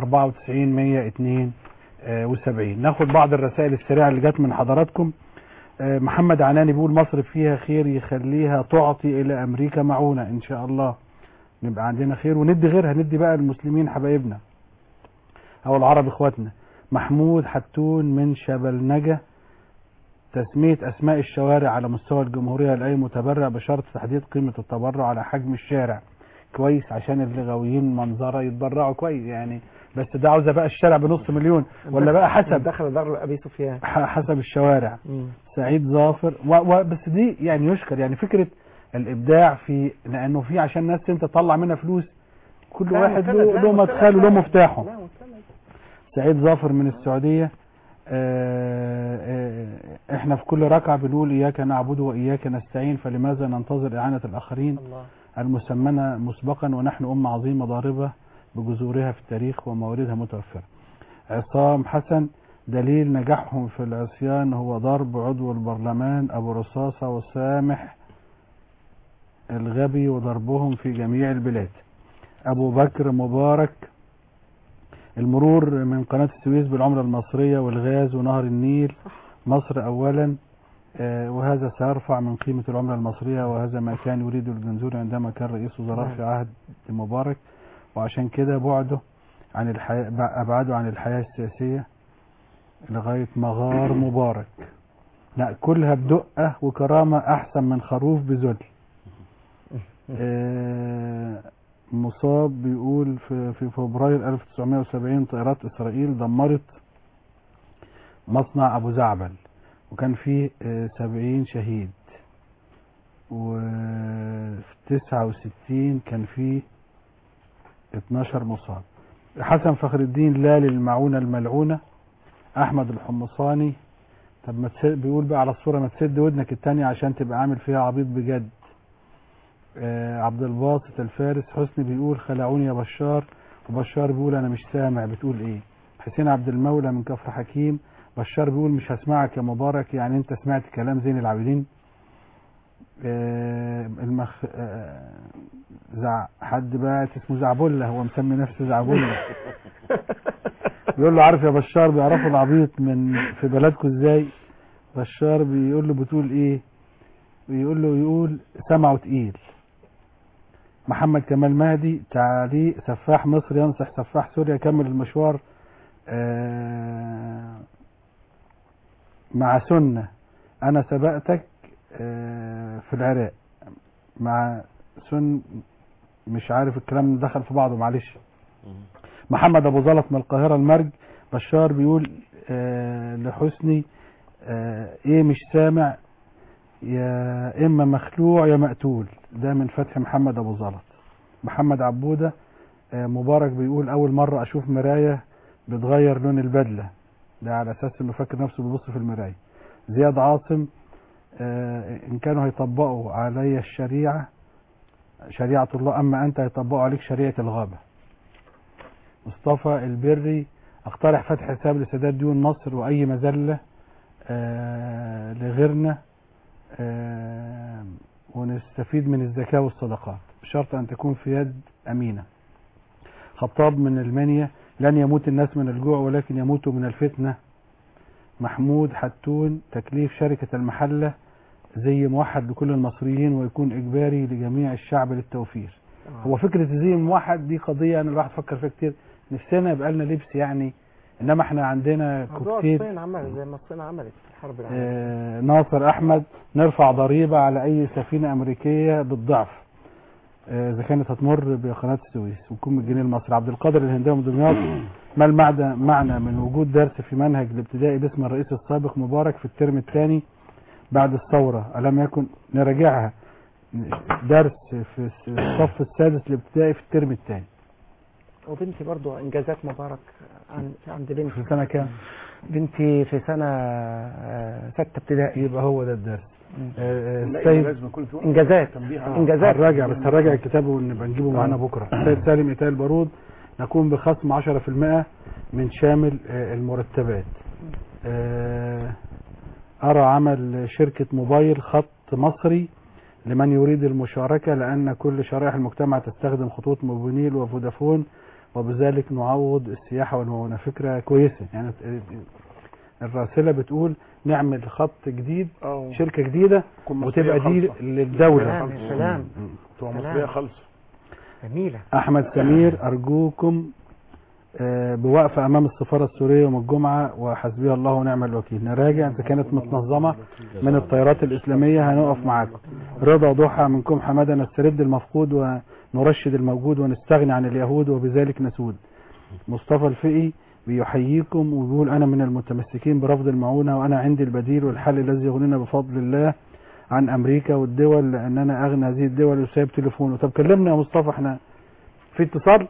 94172 ناخد بعض الرسائل السريعة اللي جت من حضراتكم آه، محمد عناني بيقول مصر فيها خير يخليها تعطي الى امريكا معونة ان شاء الله نبقى عندنا خير وندي غيرها ندي بقى المسلمين حبايبنا او العرب اخواتنا محمود حتون من شبلنجة تسمية اسماء الشوارع على مستوى الجمهورية لاي متبرع بشرط تحديد قيمة التبرع على حجم الشارع كويس عشان اللغويين منظرة يتبرعوا كويس يعني بس ده عاوزة بقى الشارع بنص مليون ولا بقى حسب دخل دار ابي سفيان ح- حسب الشوارع مم. سعيد ظافر و... و... بس دي يعني يشكر يعني فكرة الابداع في لانه في عشان ناس انت تطلع منها فلوس كل لا، واحد مستند، له لا، له مستند، مدخله لا. له مفتاحه لا مستند. سعيد ظافر من السعودية آه، آه، احنا في كل ركعة بنقول اياك نعبد واياك نستعين فلماذا ننتظر اعانة الاخرين الله المسمنة مسبقا ونحن أمة عظيمة ضاربة بجذورها في التاريخ ومواردها متوفرة عصام حسن دليل نجاحهم في العصيان هو ضرب عضو البرلمان أبو رصاصة وسامح الغبي وضربهم في جميع البلاد أبو بكر مبارك المرور من قناة السويس بالعملة المصرية والغاز ونهر النيل مصر أولا آه، وهذا سيرفع من قيمة العملة المصرية وهذا ما كان يريد الجنزوري عندما كان رئيس وزراء في عهد مبارك وعشان كده بعده عن الحياة أبعده عن الحياة السياسية لغاية مغار مبارك نأكلها بدقة وكرامة أحسن من خروف بذل آه، مصاب بيقول في, في فبراير 1970 طائرات إسرائيل دمرت مصنع أبو زعبل وكان فيه آه، 70 شهيد وفي 69 كان فيه 12 مصاب حسن فخر الدين لا للمعونة الملعونة أحمد الحمصاني طب ما تسد بيقول بقى على الصورة ما تسد ودنك التانية عشان تبقى عامل فيها عبيط بجد آه عبد الباسط الفارس حسني بيقول خلعوني يا بشار وبشار بيقول أنا مش سامع بتقول إيه حسين عبد المولى من كفر حكيم بشار بيقول مش هسمعك يا مبارك يعني انت سمعت كلام زين العابدين آه المخ آه زع حد بقى اسمه زعبله هو مسمي نفسه زعبله بيقول له عارف يا بشار بيعرفوا العبيط من في بلدكم ازاي بشار بيقول له بتقول ايه بيقول له يقول سمعه تقيل محمد كمال مهدي تعليق سفاح مصر ينصح سفاح سوريا يكمل المشوار آه، مع سنة أنا سبقتك آه، في العراق مع سن مش عارف الكلام دخل في بعضه معلش محمد أبو زلط من القاهرة المرج بشار بيقول آه، لحسني آه، إيه مش سامع يا إما مخلوع يا مقتول ده من فتح محمد أبو زلط محمد عبودة آه، مبارك بيقول أول مرة أشوف مراية بتغير لون البدلة ده على أساس إنه فاكر نفسه بيبص في المراية زياد عاصم آه، إن كانوا هيطبقوا علي الشريعة شريعة الله أما أنت هيطبقوا عليك شريعة الغابة مصطفى البري اقترح فتح حساب لسداد ديون مصر وأي مذلة آه، لغيرنا آه، ونستفيد من الزكاة والصدقات بشرط أن تكون في يد أمينة خطاب من المنيا لن يموت الناس من الجوع ولكن يموتوا من الفتنة محمود حتون تكليف شركة المحلة زي موحد لكل المصريين ويكون إجباري لجميع الشعب للتوفير هو فكرة زي موحد دي قضية أنا الواحد فكر فيها كتير نفسنا يبقى لنا لبس يعني إنما إحنا عندنا موضوع كوكتيل الصين عمل زي ما الصين عملت في الحرب العالمية آه، ناصر احمد نرفع ضريبه على اي سفينه امريكيه بالضعف آه، اذا كانت هتمر بقناه السويس وتكون من الجنيه المصري عبد القادر الهنداوي من دمياط ما المعنى معنى من وجود درس في منهج الابتدائي باسم الرئيس السابق مبارك في الترم الثاني بعد الثوره الم يكن نراجعها درس في الصف السادس الابتدائي في الترم الثاني وبنتي برضو انجازات مبارك عن عند بنتي في سنه كام بنتي في سنه آه، سته ابتدائي يبقى هو ده الدرس آه، آه، لا، السيد لازم يكون في انجازات تنبيه على- انجازات هنراجع بس هنراجع الكتاب ونبقى نجيبه معانا بكره سيد سالم ايتال البارود نقوم بخصم 10% من شامل آه، المرتبات آه، ارى عمل شركه موبايل خط مصري لمن يريد المشاركه لان كل شرائح المجتمع تستخدم خطوط موبينيل وفودافون وبذلك نعوض السياحه والمونه فكره كويسه يعني الراسله بتقول نعمل خط جديد اه شركه جديده تكون مصرية وتبقى دي خالصة. للدوله سلام يا سلام تبقى سلام. مصرية خالصة جميله احمد سمير ارجوكم آه، بوقفة امام السفارة السورية يوم الجمعة وحسبي الله ونعم الوكيل نراجع اذا كانت متنظمة من الطيارات الاسلامية هنقف معاكم رضا ضحى منكم حمادة نسترد المفقود ونرشد الموجود ونستغني عن اليهود وبذلك نسود مصطفى الفقي بيحييكم وبيقول انا من المتمسكين برفض المعونة وانا عندي البديل والحل الذي يغنينا بفضل الله عن امريكا والدول لاننا اغنى هذه الدول وسايب تليفونه طب كلمنا يا مصطفى احنا في اتصال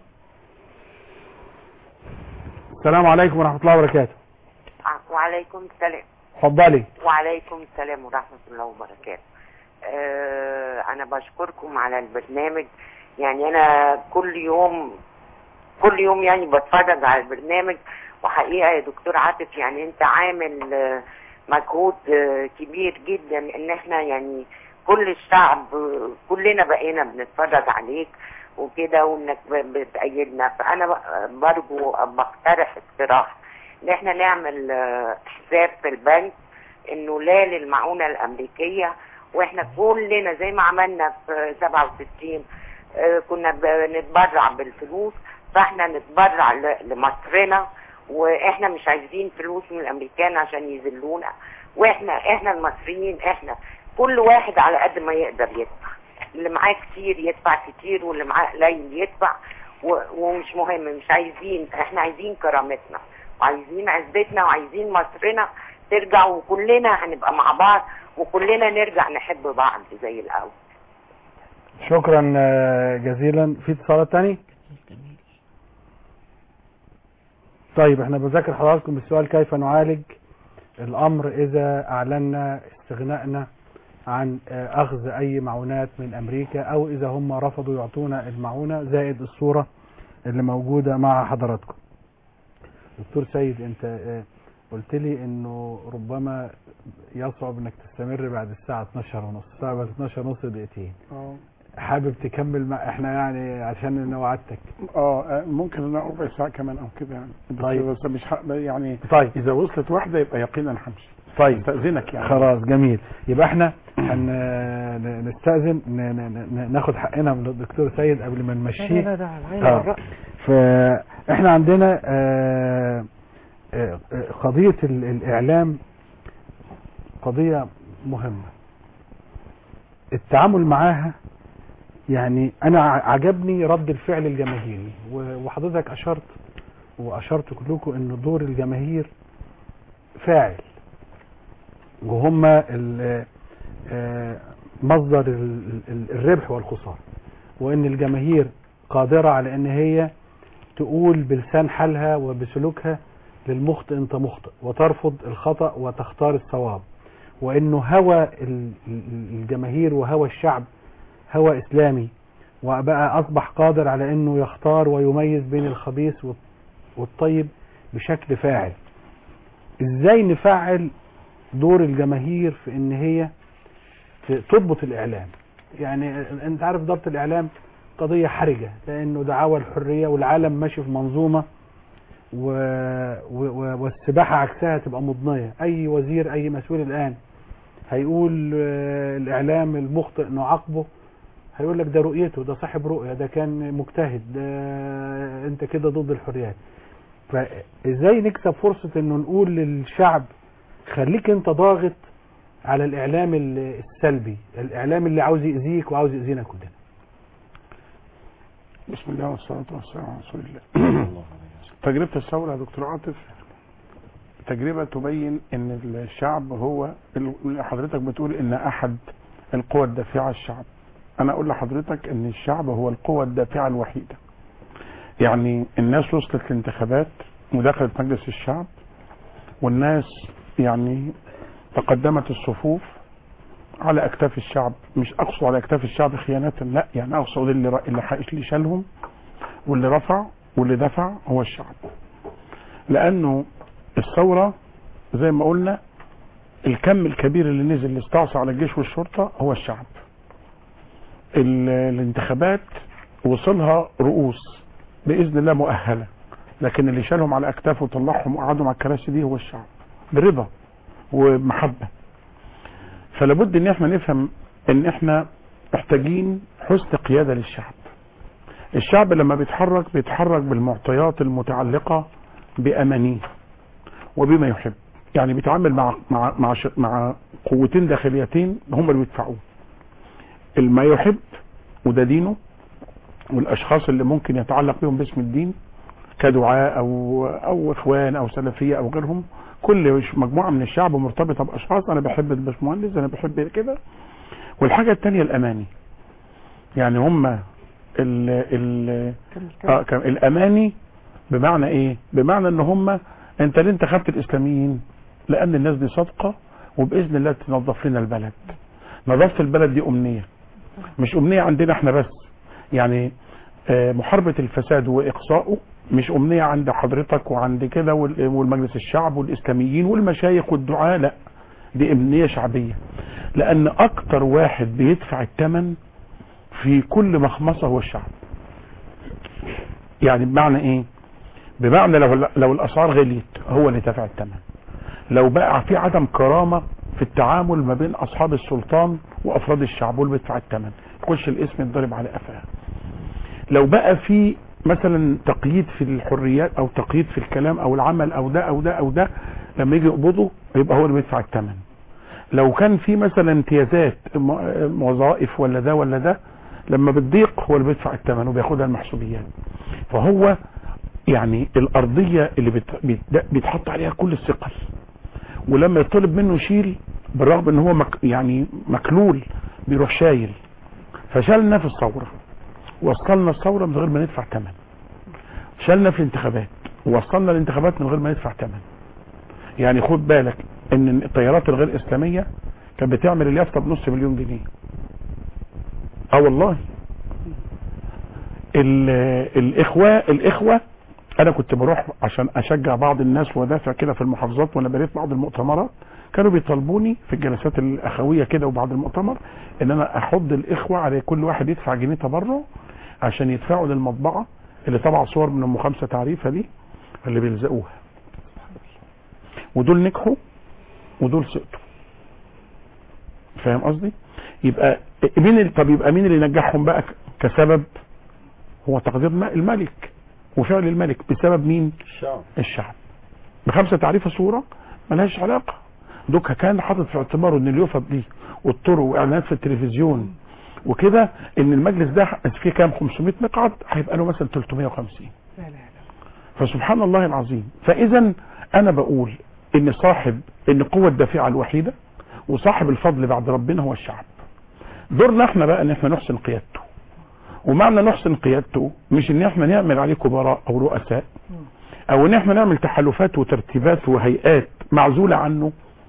السلام عليكم ورحمة الله وبركاته وعليكم السلام اتفضلي وعليكم السلام ورحمة الله وبركاته آه أنا بشكركم على البرنامج يعني أنا كل يوم كل يوم يعني بتفرج على البرنامج وحقيقة يا دكتور عاطف يعني أنت عامل آه، مجهود آه، كبير جدا إن إحنا يعني كل الشعب آه، كلنا بقينا بنتفرج عليك وكده وإنك ب- بتأيدنا فأنا ب- برجو بقترح اقتراح إن إحنا نعمل آه، حساب في البنك انه لا للمعونة الامريكية واحنا كلنا زي ما عملنا في 67 آه، كنا بنتبرع بالفلوس فاحنا نتبرع ل- لمصرنا واحنا مش عايزين فلوس من الامريكان عشان يذلونا واحنا احنا المصريين احنا كل واحد على قد ما يقدر يدفع اللي معاه كتير يدفع كتير واللي معاه قليل يدفع و- ومش مهم مش عايزين احنا عايزين كرامتنا وعايزين عزتنا وعايزين مصرنا ترجع وكلنا هنبقى مع بعض وكلنا نرجع نحب بعض زي الاول شكرا آه، جزيلا في اتصالات تاني طيب احنا بذكر حضراتكم بالسؤال كيف نعالج الامر اذا اعلنا استغنائنا عن آه، اخذ اي معونات من امريكا او اذا هم رفضوا يعطونا المعونة زائد الصورة اللي موجودة مع حضراتكم دكتور سيد انت آه، قلت لي انه ربما يصعب انك تستمر بعد الساعة 12 ونص الساعة بعد 12 ونص دقيقتين اه حابب تكمل مع احنا يعني عشان انا وعدتك اه آه، ممكن انا ربع ساعة كمان او كده يعني بس طيب. بس مش ح... يعني طيب اذا وصلت واحدة يبقى يقينا همشي طيب استاذنك يعني خلاص جميل يبقى احنا هن نستأذن ن- ن- ن- ناخد حقنا من الدكتور سيد قبل ما نمشيه لا ده عين آه. الرأس. فاحنا عندنا آه، آه، آه، قضية ال- الإعلام قضية مهمة التعامل معاها يعني أنا ع- عجبني رد الفعل الجماهيري و- وحضرتك أشرت وأشرت كلكم أن دور الجماهير فاعل وهم ال- آه، مصدر ال- ال- الربح والخسارة وأن الجماهير قادرة على أن هي تقول بلسان حالها وبسلوكها للمخطئ انت مخطئ وترفض الخطأ وتختار الصواب وانه هوى ال- ال- الجماهير وهوى الشعب هوى اسلامي وبقى اصبح قادر على انه يختار ويميز بين الخبيث والط- والطيب بشكل فاعل ازاي نفعل دور الجماهير في ان هي ت- تضبط الاعلام يعني انت عارف ضبط الاعلام قضية حرجة لأنه دعاوى الحرية والعالم ماشي في منظومة و... و... و- والسباحة عكسها تبقى مضنية أي وزير أي مسؤول الآن هيقول آه، الإعلام المخطئ نعاقبه هيقول لك ده رؤيته ده صاحب رؤية ده كان مجتهد ده أنت كده ضد الحريات فإزاي نكسب فرصة إنه نقول للشعب خليك أنت ضاغط على الإعلام ال- السلبي الإعلام اللي عاوز يأذيك وعاوز يأذينا كلنا بسم الله والصلاة والسلام على رسول الله تجربة الثورة يا دكتور عاطف تجربة تبين ان الشعب هو ال- حضرتك بتقول ان احد القوى الدافعة الشعب انا اقول لحضرتك ان الشعب هو القوة الدافعة الوحيدة يعني الناس وصلت الانتخابات ودخلت مجلس الشعب والناس يعني تقدمت الصفوف على اكتاف الشعب مش اقصد على اكتاف الشعب خيانة لا يعني اقصد اللي ر- اللي ح- اللي شالهم واللي رفع واللي دفع هو الشعب لانه الثورة زي ما قلنا الكم الكبير اللي نزل اللي استعصى على الجيش والشرطة هو الشعب ال- الانتخابات وصلها رؤوس بإذن الله مؤهلة لكن اللي شالهم على أكتافه وطلعهم وقعدوا على الكراسي دي هو الشعب برضا ومحبة فلابد ان احنا نفهم ان احنا محتاجين حسن قيادة للشعب الشعب لما بيتحرك بيتحرك بالمعطيات المتعلقة بأمانيه وبما يحب يعني بيتعامل مع مع مع, ش- مع قوتين داخليتين هم اللي بيدفعوه ما يحب وده دينه والاشخاص اللي ممكن يتعلق بهم باسم الدين كدعاء او او اخوان او سلفيه او غيرهم كل ش- مجموعه من الشعب مرتبطه باشخاص انا بحب الباشمهندس انا بحب كده والحاجه الثانيه الاماني يعني هم ال ال آه كان الاماني بمعنى ايه بمعنى ان هم انت ليه انتخبت الاسلاميين لان الناس دي صادقه وباذن الله تنظف لنا البلد نظافه البلد دي امنيه مش امنيه عندنا احنا بس يعني آه، محاربه الفساد واقصائه مش امنيه عند حضرتك وعند كده وال- والمجلس الشعب والاسلاميين والمشايخ والدعاء لا دي امنيه شعبيه لان اكتر واحد بيدفع الثمن في كل مخمصه هو الشعب يعني بمعنى ايه بمعنى لو لو الاسعار غليت هو اللي دفع الثمن لو بقى في عدم كرامه في التعامل ما بين اصحاب السلطان وافراد الشعب واللي بيدفع الثمن يخش الاسم يتضرب على قفاه لو بقى في مثلا تقييد في الحريات او تقييد في الكلام او العمل او ده او ده او ده لما يجي يقبضه يبقى هو اللي بيدفع الثمن لو كان في مثلا امتيازات م- وظائف ولا ده ولا ده لما بتضيق هو اللي بيدفع الثمن وبياخدها المحسوبيات فهو يعني الارضيه اللي بت- بيت- بيتحط عليها كل الثقل ولما يطلب منه يشيل بالرغم ان هو مك يعني مكلول بيروح شايل فشالنا في الثوره وصلنا الثوره من غير ما ندفع ثمن شالنا في الانتخابات ووصلنا الانتخابات من غير ما ندفع ثمن يعني خد بالك ان التيارات الغير اسلاميه كانت بتعمل اليافطه بنص مليون جنيه اه والله ال- الاخوه الاخوه انا كنت بروح عشان اشجع بعض الناس وادافع كده في المحافظات وانا بريت بعض المؤتمرات كانوا بيطالبوني في الجلسات الاخويه كده وبعد المؤتمر ان انا احض الاخوه على كل واحد يدفع جنيه تبرع عشان يدفعوا للمطبعه اللي طبع صور من ام خمسه تعريفه دي اللي بيلزقوها ودول نجحوا ودول سقطوا فاهم قصدي يبقى مين اللي طب يبقى مين اللي نجحهم بقى كسبب هو تقدير الملك وفعل الملك بسبب مين الشعب الشعب بخمسة تعريف صورة ملهاش علاقة دوكا كان حاطط في اعتباره ان اليوفب دي والطرق واعلانات في التلفزيون وكده ان المجلس ده فيه كام 500 مقعد هيبقى له مثلا 350 فسبحان الله العظيم فاذا انا بقول ان صاحب ان القوة الدافعة الوحيدة وصاحب الفضل بعد ربنا هو الشعب دورنا احنا بقى ان احنا نحسن قيادته ومعنى نحسن قيادته مش ان احنا نعمل عليه كبراء او رؤساء او ان احنا نعمل تحالفات وترتيبات وهيئات معزولة عنه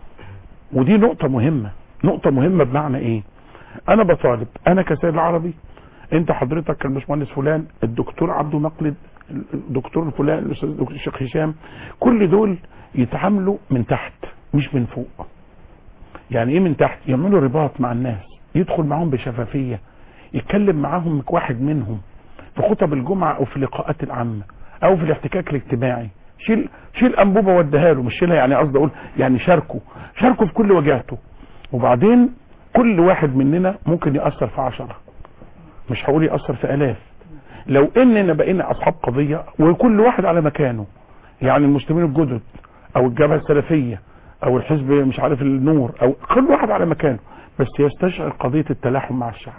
ودي نقطة مهمة نقطة مهمة بمعنى ايه انا بطالب انا كسيد العربي انت حضرتك الباشمهندس فلان الدكتور عبده مقلد الدكتور فلان الاستاذ الدكتور الشيخ هشام كل دول يتعاملوا من تحت مش من فوق يعني ايه من تحت يعملوا رباط مع الناس يدخل معاهم بشفافية يتكلم معاهم واحد منهم في خطب الجمعة او في اللقاءات العامة او في الاحتكاك الاجتماعي شيل شيل انبوبه وديها له مش شيلها يعني قصدي اقول يعني شاركه شاركه في كل وجهته وبعدين كل واحد مننا ممكن ياثر في عشرة مش هقول ياثر في الاف لو اننا بقينا اصحاب قضيه وكل واحد على مكانه يعني المسلمين الجدد او الجبهه السلفيه او الحزب مش عارف النور او كل واحد على مكانه بس يستشعر قضيه التلاحم مع الشعب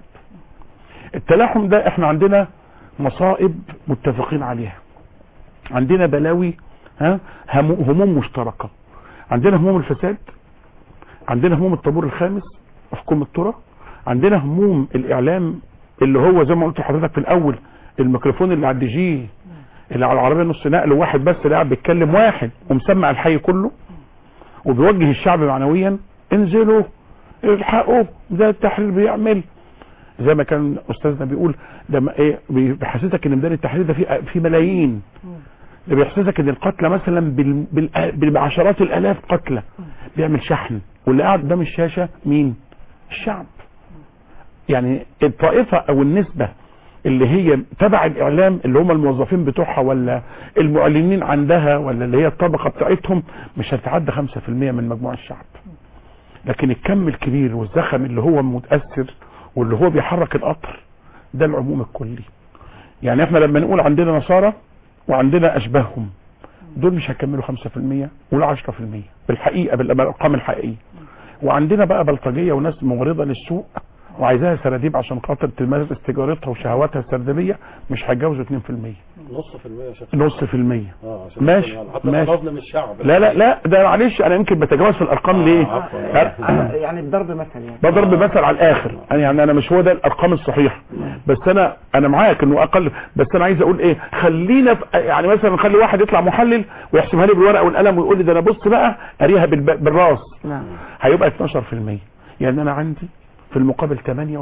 التلاحم ده احنا عندنا مصائب متفقين عليها عندنا بلاوي ها هموم مشتركة عندنا هموم الفساد عندنا هموم الطابور الخامس حكومة الترى عندنا هموم الاعلام اللي هو زي ما قلت لحضرتك في الاول الميكروفون اللي على الدي جي اللي على العربيه نص نقل واحد بس اللي قاعد بيتكلم واحد ومسمع الحي كله وبيوجه الشعب معنويا انزلوا الحقوا ده التحرير بيعمل زي ما كان استاذنا بيقول ده ايه بيحسسك ان ميدان التحرير ده فيه في ملايين ده بيحسسك ان القتلى مثلا بال... بال... بعشرات الالاف قتلى بيعمل شحن واللي قاعد قدام الشاشه مين الشعب يعني الطائفه او النسبه اللي هي تبع الاعلام اللي هم الموظفين بتوعها ولا المعلنين عندها ولا اللي هي الطبقه بتاعتهم مش هتتعدى 5% من مجموع الشعب لكن الكم الكبير والزخم اللي هو متاثر واللي هو بيحرك القطر ده العموم الكلي يعني احنا لما نقول عندنا نصارى وعندنا اشباههم دول مش هيكملوا 5% ولا 10% بالحقيقه بالارقام الحقيقيه وعندنا بقى بلطجيه وناس مغرضه للسوق وعايزاها سراديب عشان خاطر تمارس استجارتها وشهواتها السردبيه مش هيتجاوزوا 2% نص في المية يا شيخ نص في المية اه عشان ماشي، يعني حتى ماشي. قربنا من الشعب لا لا لا ده معلش انا يمكن بتجاوز في الارقام آه، ليه عفواً. لا، يعني بضرب مثل يعني ده ضرب مثل على الاخر أنا يعني انا مش هو ده الارقام الصحيحه بس انا انا معاك انه اقل بس انا عايز اقول ايه خلينا في يعني مثلا نخلي واحد يطلع محلل ويحسبها لي بالورقه والقلم ويقول لي ده انا بص بقى قاريها بالب- بالراس نعم هيبقى 12% يعني انا عندي في المقابل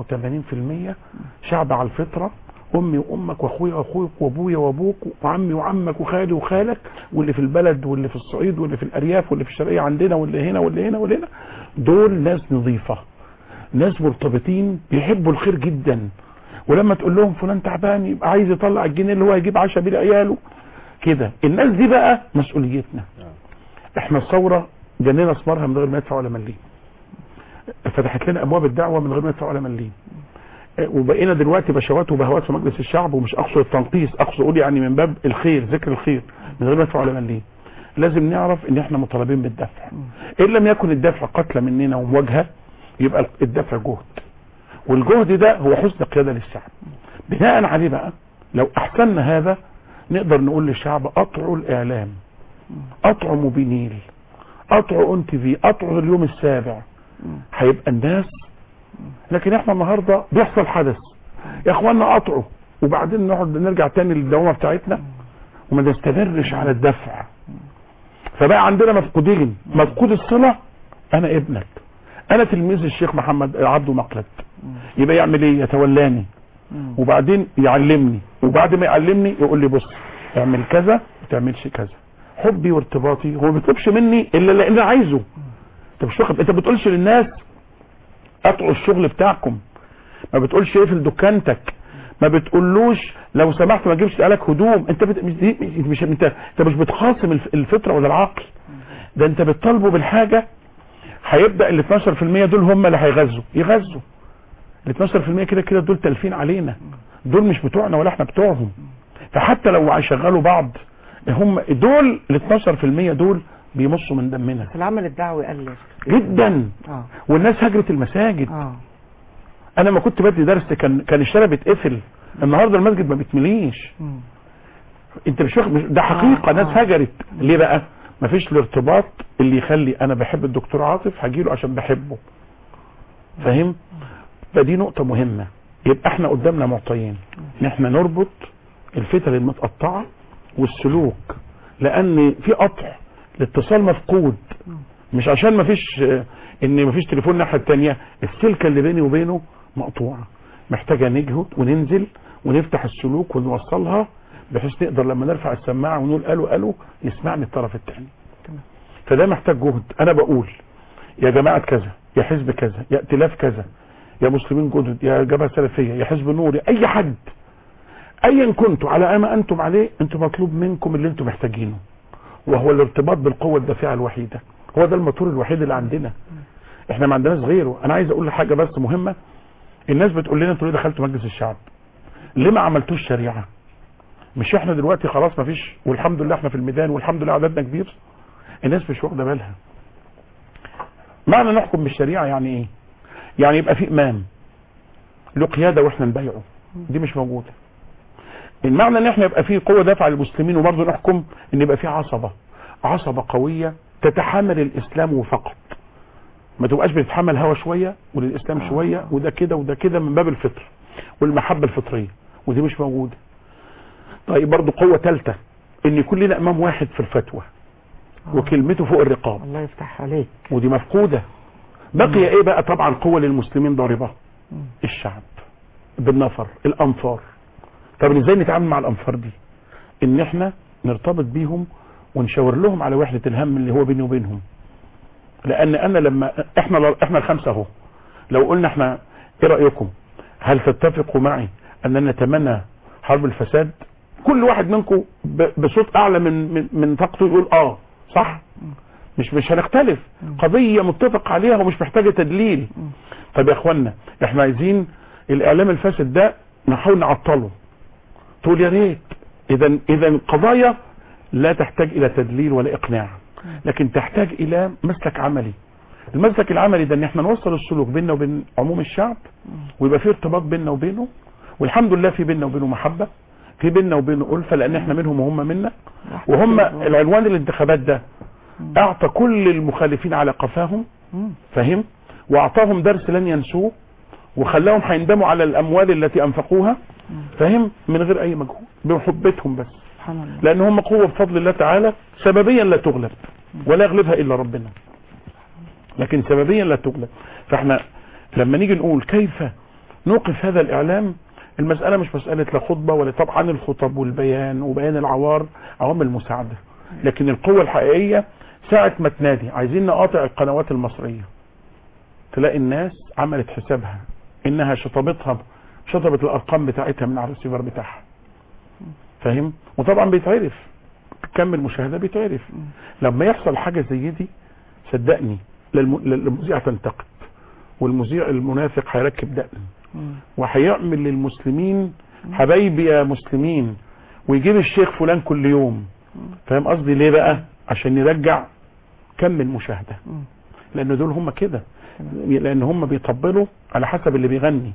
88% شعب على الفطره امي وامك واخويا واخوك وابويا وابوك وعمي وعمك وخالي وخالك واللي في البلد واللي في الصعيد واللي في الارياف واللي في الشرقيه عندنا واللي هنا واللي هنا واللي هنا دول ناس نظيفه ناس مرتبطين بيحبوا الخير جدا ولما تقول لهم فلان تعبان يبقى عايز يطلع الجنيه اللي هو يجيب عشاء بيه لعياله كده الناس دي بقى مسؤوليتنا احنا الثوره جنينا ثمارها من غير ما يدفع ولا مليم فتحت لنا ابواب الدعوه من غير ما يدفع ولا مليم اه، وبقينا دلوقتي بشوات وبهوات في مجلس الشعب ومش اقصد التنقيص اقصد اقول يعني من باب الخير ذكر الخير من غير ما يدفع ولا مليم لازم نعرف ان احنا مطالبين بالدفع ان لم يكن الدفع قتل مننا ومواجهه يبقى الدفع جهد والجهد ده هو حسن قياده للشعب بناء عليه بقى لو احسننا هذا نقدر نقول للشعب اطعوا الاعلام اطعوا موبينيل اطعوا اون تي في اطعوا اليوم السابع هيبقى الناس لكن احنا النهارده بيحصل حدث يا اخوانا قطعوا وبعدين نقعد نرجع تاني للدوامه بتاعتنا وما نستمرش على الدفع فبقى عندنا مفقودين مفقود الصله انا ابنك انا تلميذ الشيخ محمد عبده مقلد يبقى يعمل ايه يتولاني وبعدين يعلمني وبعد ما يعلمني يقول لي بص اعمل كذا ما تعملش كذا حبي وارتباطي هو ما بيطلبش مني الا اللي انا عايزه انت مش واخد انت ما بتقولش للناس قطعوا الشغل بتاعكم ما بتقولش اقفل دكانتك ما بتقولوش لو سمحت ما تجيبش لك هدوم انت بت... مش, دي... مش انت انت مش بتخاصم الف- الفطره ولا العقل ده انت بتطالبه بالحاجه هيبدا ال 12% دول هم اللي هيغزوا يغزوا ال 12% كده كده دول تالفين علينا دول مش بتوعنا ولا احنا بتوعهم فحتى لو هيشغلوا بعض هم دول ال 12% دول بيمصوا من دمنا العمل الدعوي قل جدا اه والناس هجرت المساجد اه انا ما كنت بدي درس كان كان الشارع بيتقفل النهارده المسجد ما بيتمليش مم. انت مش واخد مش- ده حقيقه آه، ناس آه. هجرت ليه بقى مفيش الارتباط اللي يخلي انا بحب الدكتور عاطف هجيله عشان بحبه فاهم فدي نقطه مهمه يبقى احنا قدامنا معطيين ان احنا نربط الفتن المتقطعه والسلوك لان في قطع الاتصال مفقود مش عشان مفيش اه، ان مفيش تليفون الناحيه الثانيه السلكه اللي بيني وبينه مقطوعه محتاجه نجهد وننزل ونفتح السلوك ونوصلها بحيث نقدر لما نرفع السماعه ونقول الو الو يسمعني الطرف الثاني فده محتاج جهد انا بقول يا جماعه كذا يا حزب كذا يا ائتلاف كذا يا مسلمين جدد يا جبهه سلفيه يا حزب نوري اي حد ايا كنتوا على ما انتم عليه انتم مطلوب منكم اللي انتم محتاجينه وهو الارتباط بالقوه الدافعه الوحيده هو ده الموتور الوحيد اللي عندنا احنا ما عندناش غيره انا عايز اقول حاجه بس مهمه الناس بتقول لنا انتوا ليه دخلتوا مجلس الشعب ليه ما عملتوش شريعه مش احنا دلوقتي خلاص ما فيش والحمد لله احنا في الميدان والحمد لله عددنا كبير الناس مش واخده بالها معنى نحكم بالشريعه يعني ايه يعني يبقى في امام له قياده واحنا نبايعه دي مش موجوده المعنى ان احنا يبقى في قوه دافعه للمسلمين وبرضه نحكم ان يبقى في عصبه عصبه قويه تتحمل الاسلام وفقط ما تبقاش بتتحمل هوا شويه وللاسلام شويه وده كده وده كده من باب الفطر والمحبه الفطريه ودي مش موجوده طيب برضه قوه ثالثه ان يكون لنا امام واحد في الفتوى وكلمته فوق الرقاب الله يفتح عليك ودي مفقوده بقي ايه بقى طبعا قوه للمسلمين ضاربه الشعب بالنفر الانفار طب ازاي نتعامل مع الانفار دي ان احنا نرتبط بيهم ونشاور لهم على وحده الهم اللي هو بيني وبينهم لان انا لما احنا احنا الخمسه اهو لو قلنا احنا ايه رايكم هل تتفقوا معي اننا نتمنى حرب الفساد كل واحد منكم ب- بصوت اعلى من من, من طاقته يقول اه صح مش مش هنختلف قضيه متفق عليها ومش محتاجه تدليل طب يا اخوانا احنا عايزين الاعلام الفاسد ده نحاول نعطله تقول يا ريت اذا اذا قضايا لا تحتاج الى تدليل ولا اقناع لكن تحتاج الى مسلك عملي المسلك العملي ده ان احنا نوصل السلوك بيننا وبين عموم الشعب ويبقى في ارتباط بيننا وبينه والحمد لله في بيننا وبينه محبه في بيننا وبينه ألفة لأن احنا منهم وهم منا وهم العنوان الانتخابات ده أعطى كل المخالفين على قفاهم فاهم وأعطاهم درس لن ينسوه وخلاهم هيندموا على الأموال التي أنفقوها فاهم من غير أي مجهود بمحبتهم بس سبحان الله لأن هم قوة بفضل الله تعالى سببيا لا تغلب ولا يغلبها إلا ربنا لكن سببيا لا تغلب فاحنا لما نيجي نقول كيف نوقف هذا الإعلام المسألة مش مسألة لا خطبة ولا طبعا الخطب والبيان وبيان العوار عوامل مساعدة لكن القوة الحقيقية ساعة ما تنادي عايزين نقاطع القنوات المصرية تلاقي الناس عملت حسابها انها شطبتها شطبت الارقام بتاعتها من على الريسيفر بتاعها فاهم وطبعا بيتعرف كم المشاهده بيتعرف لما يحصل حاجه زي دي صدقني للم- للمذيع تنتقد والمذيع المنافق هيركب دقن وهيعمل للمسلمين حبايبي يا مسلمين ويجيب الشيخ فلان كل يوم فاهم قصدي ليه بقى عشان يرجع كم المشاهده لان دول هم كده لان هم بيطبلوا على حسب اللي بيغني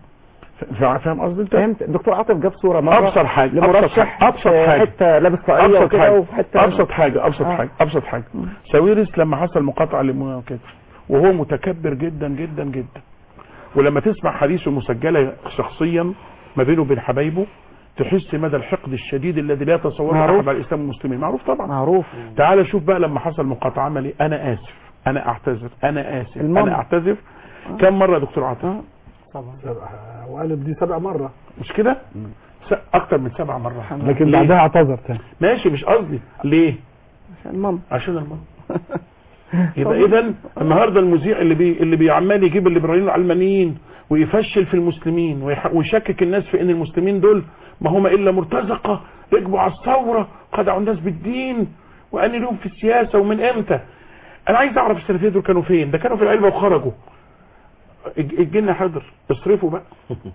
ف- فاهم قصدي انت فهمت دكتور عاطف جاب صوره مره ابسط حاجه لمرشح ابسط في حاجه حته لابس طاقيه ابسط وكده حاجه وفي حته ابسط حاجه ابسط آه. حاجه ابسط حاجه ساويرس لما حصل مقاطعه لم- كده وهو متكبر جدا جدا جدا ولما تسمع حديثه مسجله شخصيا ما بينه وبين حبايبه تحس مدى الحقد الشديد الذي لا يتصوره معروف. احد على الاسلام والمسلمين معروف طبعا معروف تعال شوف بقى لما حصل مقاطعه عمل ايه انا اسف انا اعتذر انا اسف المهم. انا اعتذر كم مره يا دكتور عاطف سبعة وقالب دي سبع مرة مش كده س- اكتر من سبع مرات لكن ليه؟ بعدها اعتذر تاني ماشي مش قصدي ليه المهم عشان المرض يبقى اذا النهارده المذيع اللي بي اللي بيعمال يجيب الليبراليين العلمانيين ويفشل في المسلمين ويح- ويشكك الناس في ان المسلمين دول ما هم الا مرتزقه ركبوا على الثوره خدعوا الناس بالدين وقال لهم في السياسه ومن امتى انا عايز اعرف السلفيه دول كانوا فين ده كانوا في العلبه وخرجوا الج- الجن حضر اصرفوا بقى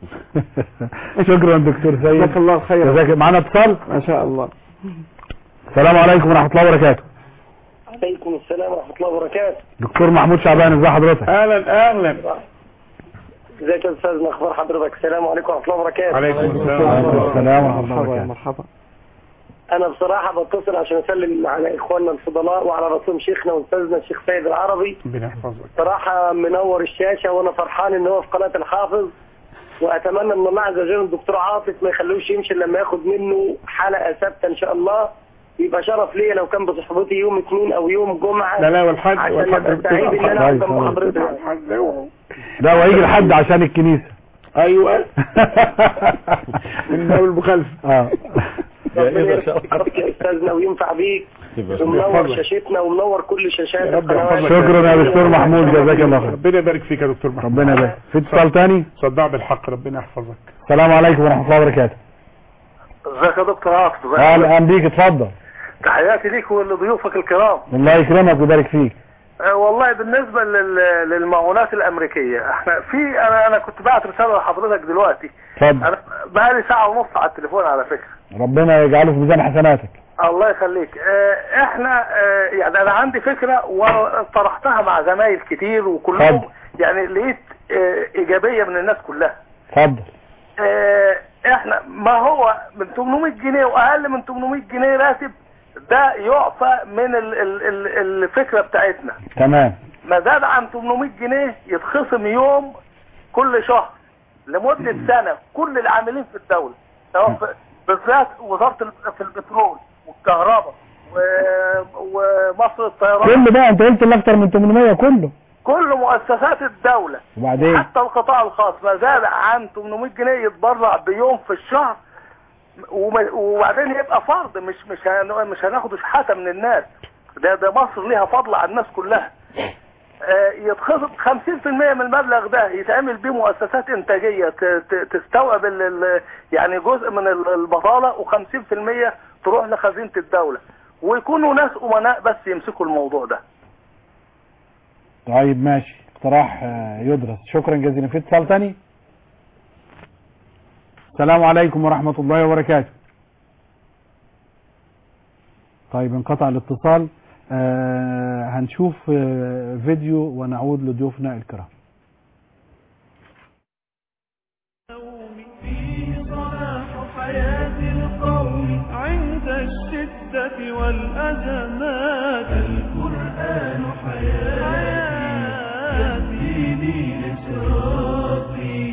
شكرا دكتور سيد جزاك الله خيرا جزاك معانا اتصال ما شاء الله السلام عليكم ورحمه الله وبركاته عليكم السلام ورحمة الله وبركاته دكتور محمود شعبان ازي حضرتك اهلا اهلا ازيك يا استاذنا اخبار حضرتك السلام عليكم ورحمة الله وبركاته عليكم السلام وعليكم السلام ورحمه الله مرحبا وبركاته مرحبا انا بصراحة بتصل عشان اسلم على اخواننا الفضلاء وعلى رسول شيخنا واستاذنا الشيخ سيد العربي ربنا يحفظك صراحة منور الشاشة وانا فرحان ان هو في قناة الحافظ واتمنى من الله عز وجل الدكتور عاطف ما يخلوش يمشي إلا لما ياخد منه حلقة ثابتة ان شاء الله يبقى شرف ليا لو كان بصحبتي يوم اثنين او يوم جمعة لا لا والحاج عشان والحاج ابقى سعيد ان انا كويس، اقدم كويس. حضرتك ده وهيجي لحد عشان الكنيسه ايوه من باب المخالفه اه ربنا يرزقك يا استاذنا وينفع بيك ومنور شاشتنا ومنور كل شاشات يا رب القنوات. يحفظك. شكرا يا دكتور محمود جزاك الله خير ربنا يبارك فيك يا دكتور محمد ربنا يبارك في اتصال تاني صدع بالحق ربنا يحفظك السلام عليكم ورحمه الله وبركاته ازيك يا دكتور عاطف ازيك؟ اهلا بيك اتفضل تحياتي ليك ولضيوفك الكرام الله يكرمك ويبارك فيك آه، والله بالنسبة لل- للمعونات الأمريكية احنا في أنا أنا كنت بعت رسالة لحضرتك دلوقتي اتفضل أنا بقالي ساعة ونص على التليفون على فكرة ربنا يجعله في ميزان حسناتك الله يخليك اه احنا اه يعني انا عندي فكرة وطرحتها مع زمايل كتير وكلهم اتفضل. يعني لقيت اه ايجابية من الناس كلها اتفضل اه احنا ما هو من 800 جنيه واقل من 800 جنيه راتب ده يعفى من ال ال ال الفكرة بتاعتنا تمام ما زاد عن 800 جنيه يتخصم يوم كل شهر لمدة سنة كل العاملين في الدولة سواء في- بالذات وزارة ال- في البترول والكهرباء و- ومصر الطيران كل بقى انت قلت اللي اكتر من 800 كله كل مؤسسات الدولة وبعدين حتى القطاع الخاص ما زاد عن 800 جنيه يتبرع بيوم في الشهر وما- وبعدين يبقى فرض مش مش هن- مش هناخد شحاته من الناس ده ده مصر ليها فضل على الناس كلها آه، يتخصم 50% من المبلغ ده يتعمل بيه مؤسسات انتاجيه ت- ت- تستوعب ال- ال- يعني جزء من ال- البطاله و50% تروح لخزينه الدوله ويكونوا ناس امناء بس يمسكوا الموضوع ده طيب ماشي اقتراح آه، يدرس شكرا جزيلا في اتصال تاني السلام عليكم ورحمة الله وبركاته طيب انقطع الاتصال آه هنشوف آه فيديو ونعود لضيوفنا الكرام فيه صلاح حياة القوم عند الشدة والأزمات القرآن حياتي يهديني لصراطي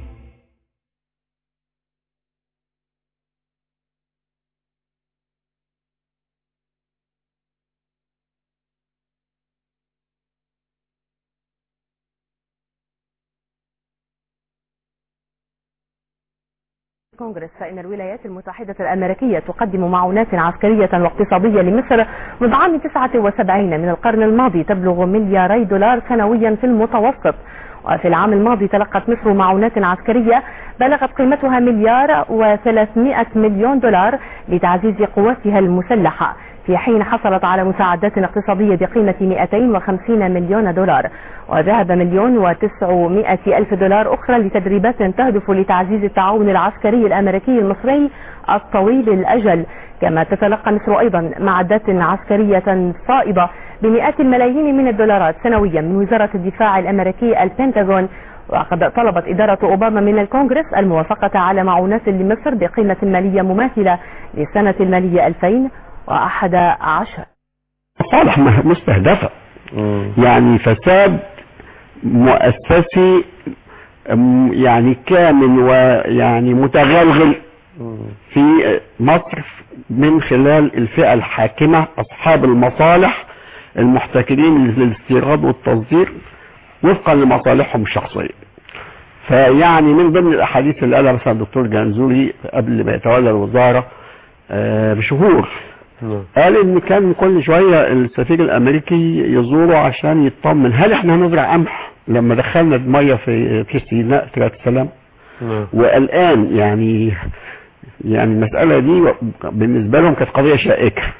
كونغرس فإن الولايات المتحدة الأمريكية تقدم معونات عسكرية واقتصادية لمصر منذ عام 79 من القرن الماضي تبلغ ملياري دولار سنويا في المتوسط وفي العام الماضي تلقت مصر معونات عسكرية بلغت قيمتها مليار و300 مليون دولار لتعزيز قواتها المسلحة في حين حصلت على مساعدات اقتصادية بقيمة 250 مليون دولار وذهب مليون و900 ألف دولار أخرى لتدريبات تهدف لتعزيز التعاون العسكري الأمريكي المصري الطويل الأجل كما تتلقى مصر أيضا معدات عسكرية صائبة بمئات الملايين من الدولارات سنويا من وزارة الدفاع الأمريكي البنتاغون وقد طلبت إدارة أوباما من الكونغرس الموافقة على معونات لمصر بقيمة مالية مماثلة للسنة المالية 2011 مصالح مستهدفة يعني فساد مؤسسي م- يعني كامل ويعني متغلغل في مصر من خلال الفئة الحاكمة أصحاب المصالح المحتكرين للاستيراد والتصدير وفقا لمصالحهم الشخصية فيعني من ضمن الأحاديث اللي قالها مثلا الدكتور جنزوري قبل ما يتولى الوزارة آه، بشهور قال ان كان كل شوية السفير الامريكي يزوره عشان يطمن هل احنا هنزرع قمح لما دخلنا المية في في سيناء ثلاث سلام والان يعني يعني المسألة دي بالنسبة لهم كانت قضية شائكة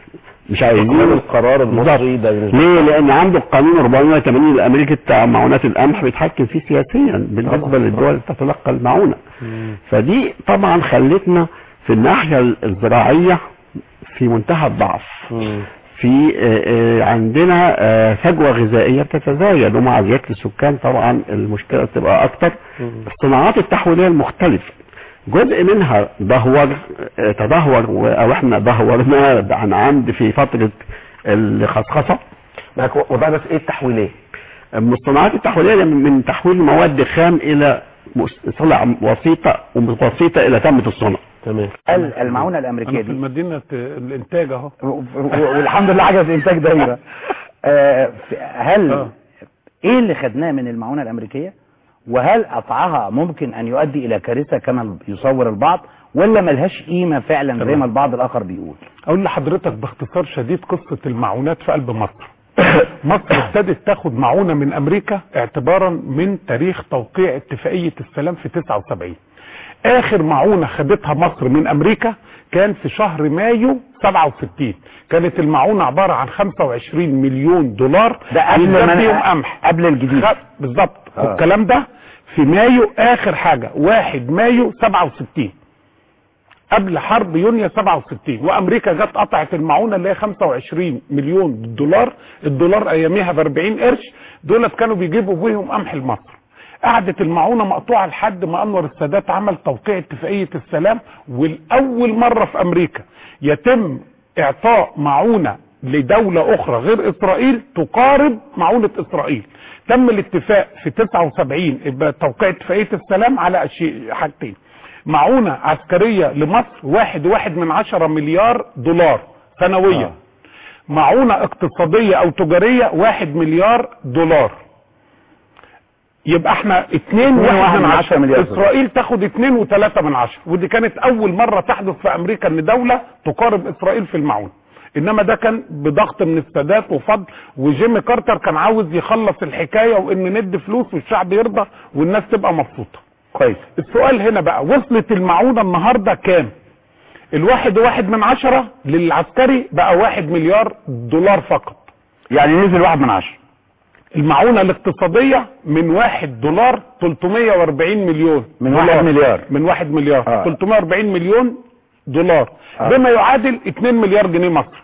مش عايزين استقلال القرار المصري ده بالنسبة ليه لان عنده القانون 480 الامريكي بتاع معونات القمح بيتحكم فيه سياسيا بالنسبه للدول اللي تتلقى المعونه فدي طبعا خلتنا في الناحيه الزراعيه في منتهى الضعف في آه، آه، عندنا آه، فجوه غذائيه بتتزايد ومع زياده السكان طبعا المشكله بتبقى اكتر الصناعات التحويليه المختلفه جزء منها دهور آه، تدهور و- او احنا دهورنا عن عمد في فتره الخصخصه معاك وضع بس ايه التحويليه من الصناعات التحويليه من من تحويل مواد خام الى مس- سلع وسيطه ومتوسطه الى تامه الصنع تمام ال- المعونة الأمريكية انا في دي مدينه الانتاج اهو و- و- والحمد لله حاجة في إنتاج دايرة آه، هل آه. إيه اللي خدناه من المعونة الأمريكية وهل قطعها ممكن أن يؤدي إلى كارثة كما يصور البعض ولا ملهاش قيمة فعلا زي تمام. ما البعض الآخر بيقول اقول لحضرتك باختصار شديد قصه المعونات في قلب مصر مصر ابتدت تاخد معونه من امريكا اعتبارا من تاريخ توقيع اتفاقيه السلام في 79 اخر معونه خدتها مصر من امريكا كان في شهر مايو 67 كانت المعونه عباره عن 25 مليون دولار ده قبل يتجاب ما بيهم أنا- قمح قبل الجديد خ- بالظبط آه. والكلام ده في مايو اخر حاجه 1 مايو 67 قبل حرب يونيو 67 وامريكا جت قطعت المعونه اللي هي 25 مليون دولار الدولار اياميها ب 40 قرش دولت كانوا بيجيبوا بيهم قمح لمصر قعدت المعونه مقطوعه لحد ما انور السادات عمل توقيع اتفاقيه السلام والاول مره في امريكا يتم اعطاء معونه لدوله اخرى غير اسرائيل تقارب معونه اسرائيل تم الاتفاق في 79 بتوقيع اتفاقيه السلام على أشياء حاجتين معونة عسكرية لمصر واحد واحد من عشرة مليار دولار سنويا آه. معونة اقتصادية او تجارية واحد مليار دولار يبقى احنا اتنين واحد من عشرة مليار دولار. اسرائيل تاخد اتنين وتلاتة من عشرة ودي كانت اول مرة تحدث في امريكا ان دولة تقارب اسرائيل في المعونة انما ده كان بضغط من السادات وفضل وجيمي كارتر كان عاوز يخلص الحكاية وان ندي فلوس والشعب يرضى والناس تبقى مبسوطة كويس السؤال هنا بقى وصلت المعونة النهاردة كام الواحد واحد من عشرة للعسكري بقى واحد مليار دولار فقط يعني نزل واحد من عشرة المعونة الاقتصادية من واحد دولار 340 مليون من دولار. واحد مليار. من واحد مليار آه. 340 مليون دولار آه. بما يعادل 2 مليار جنيه مصر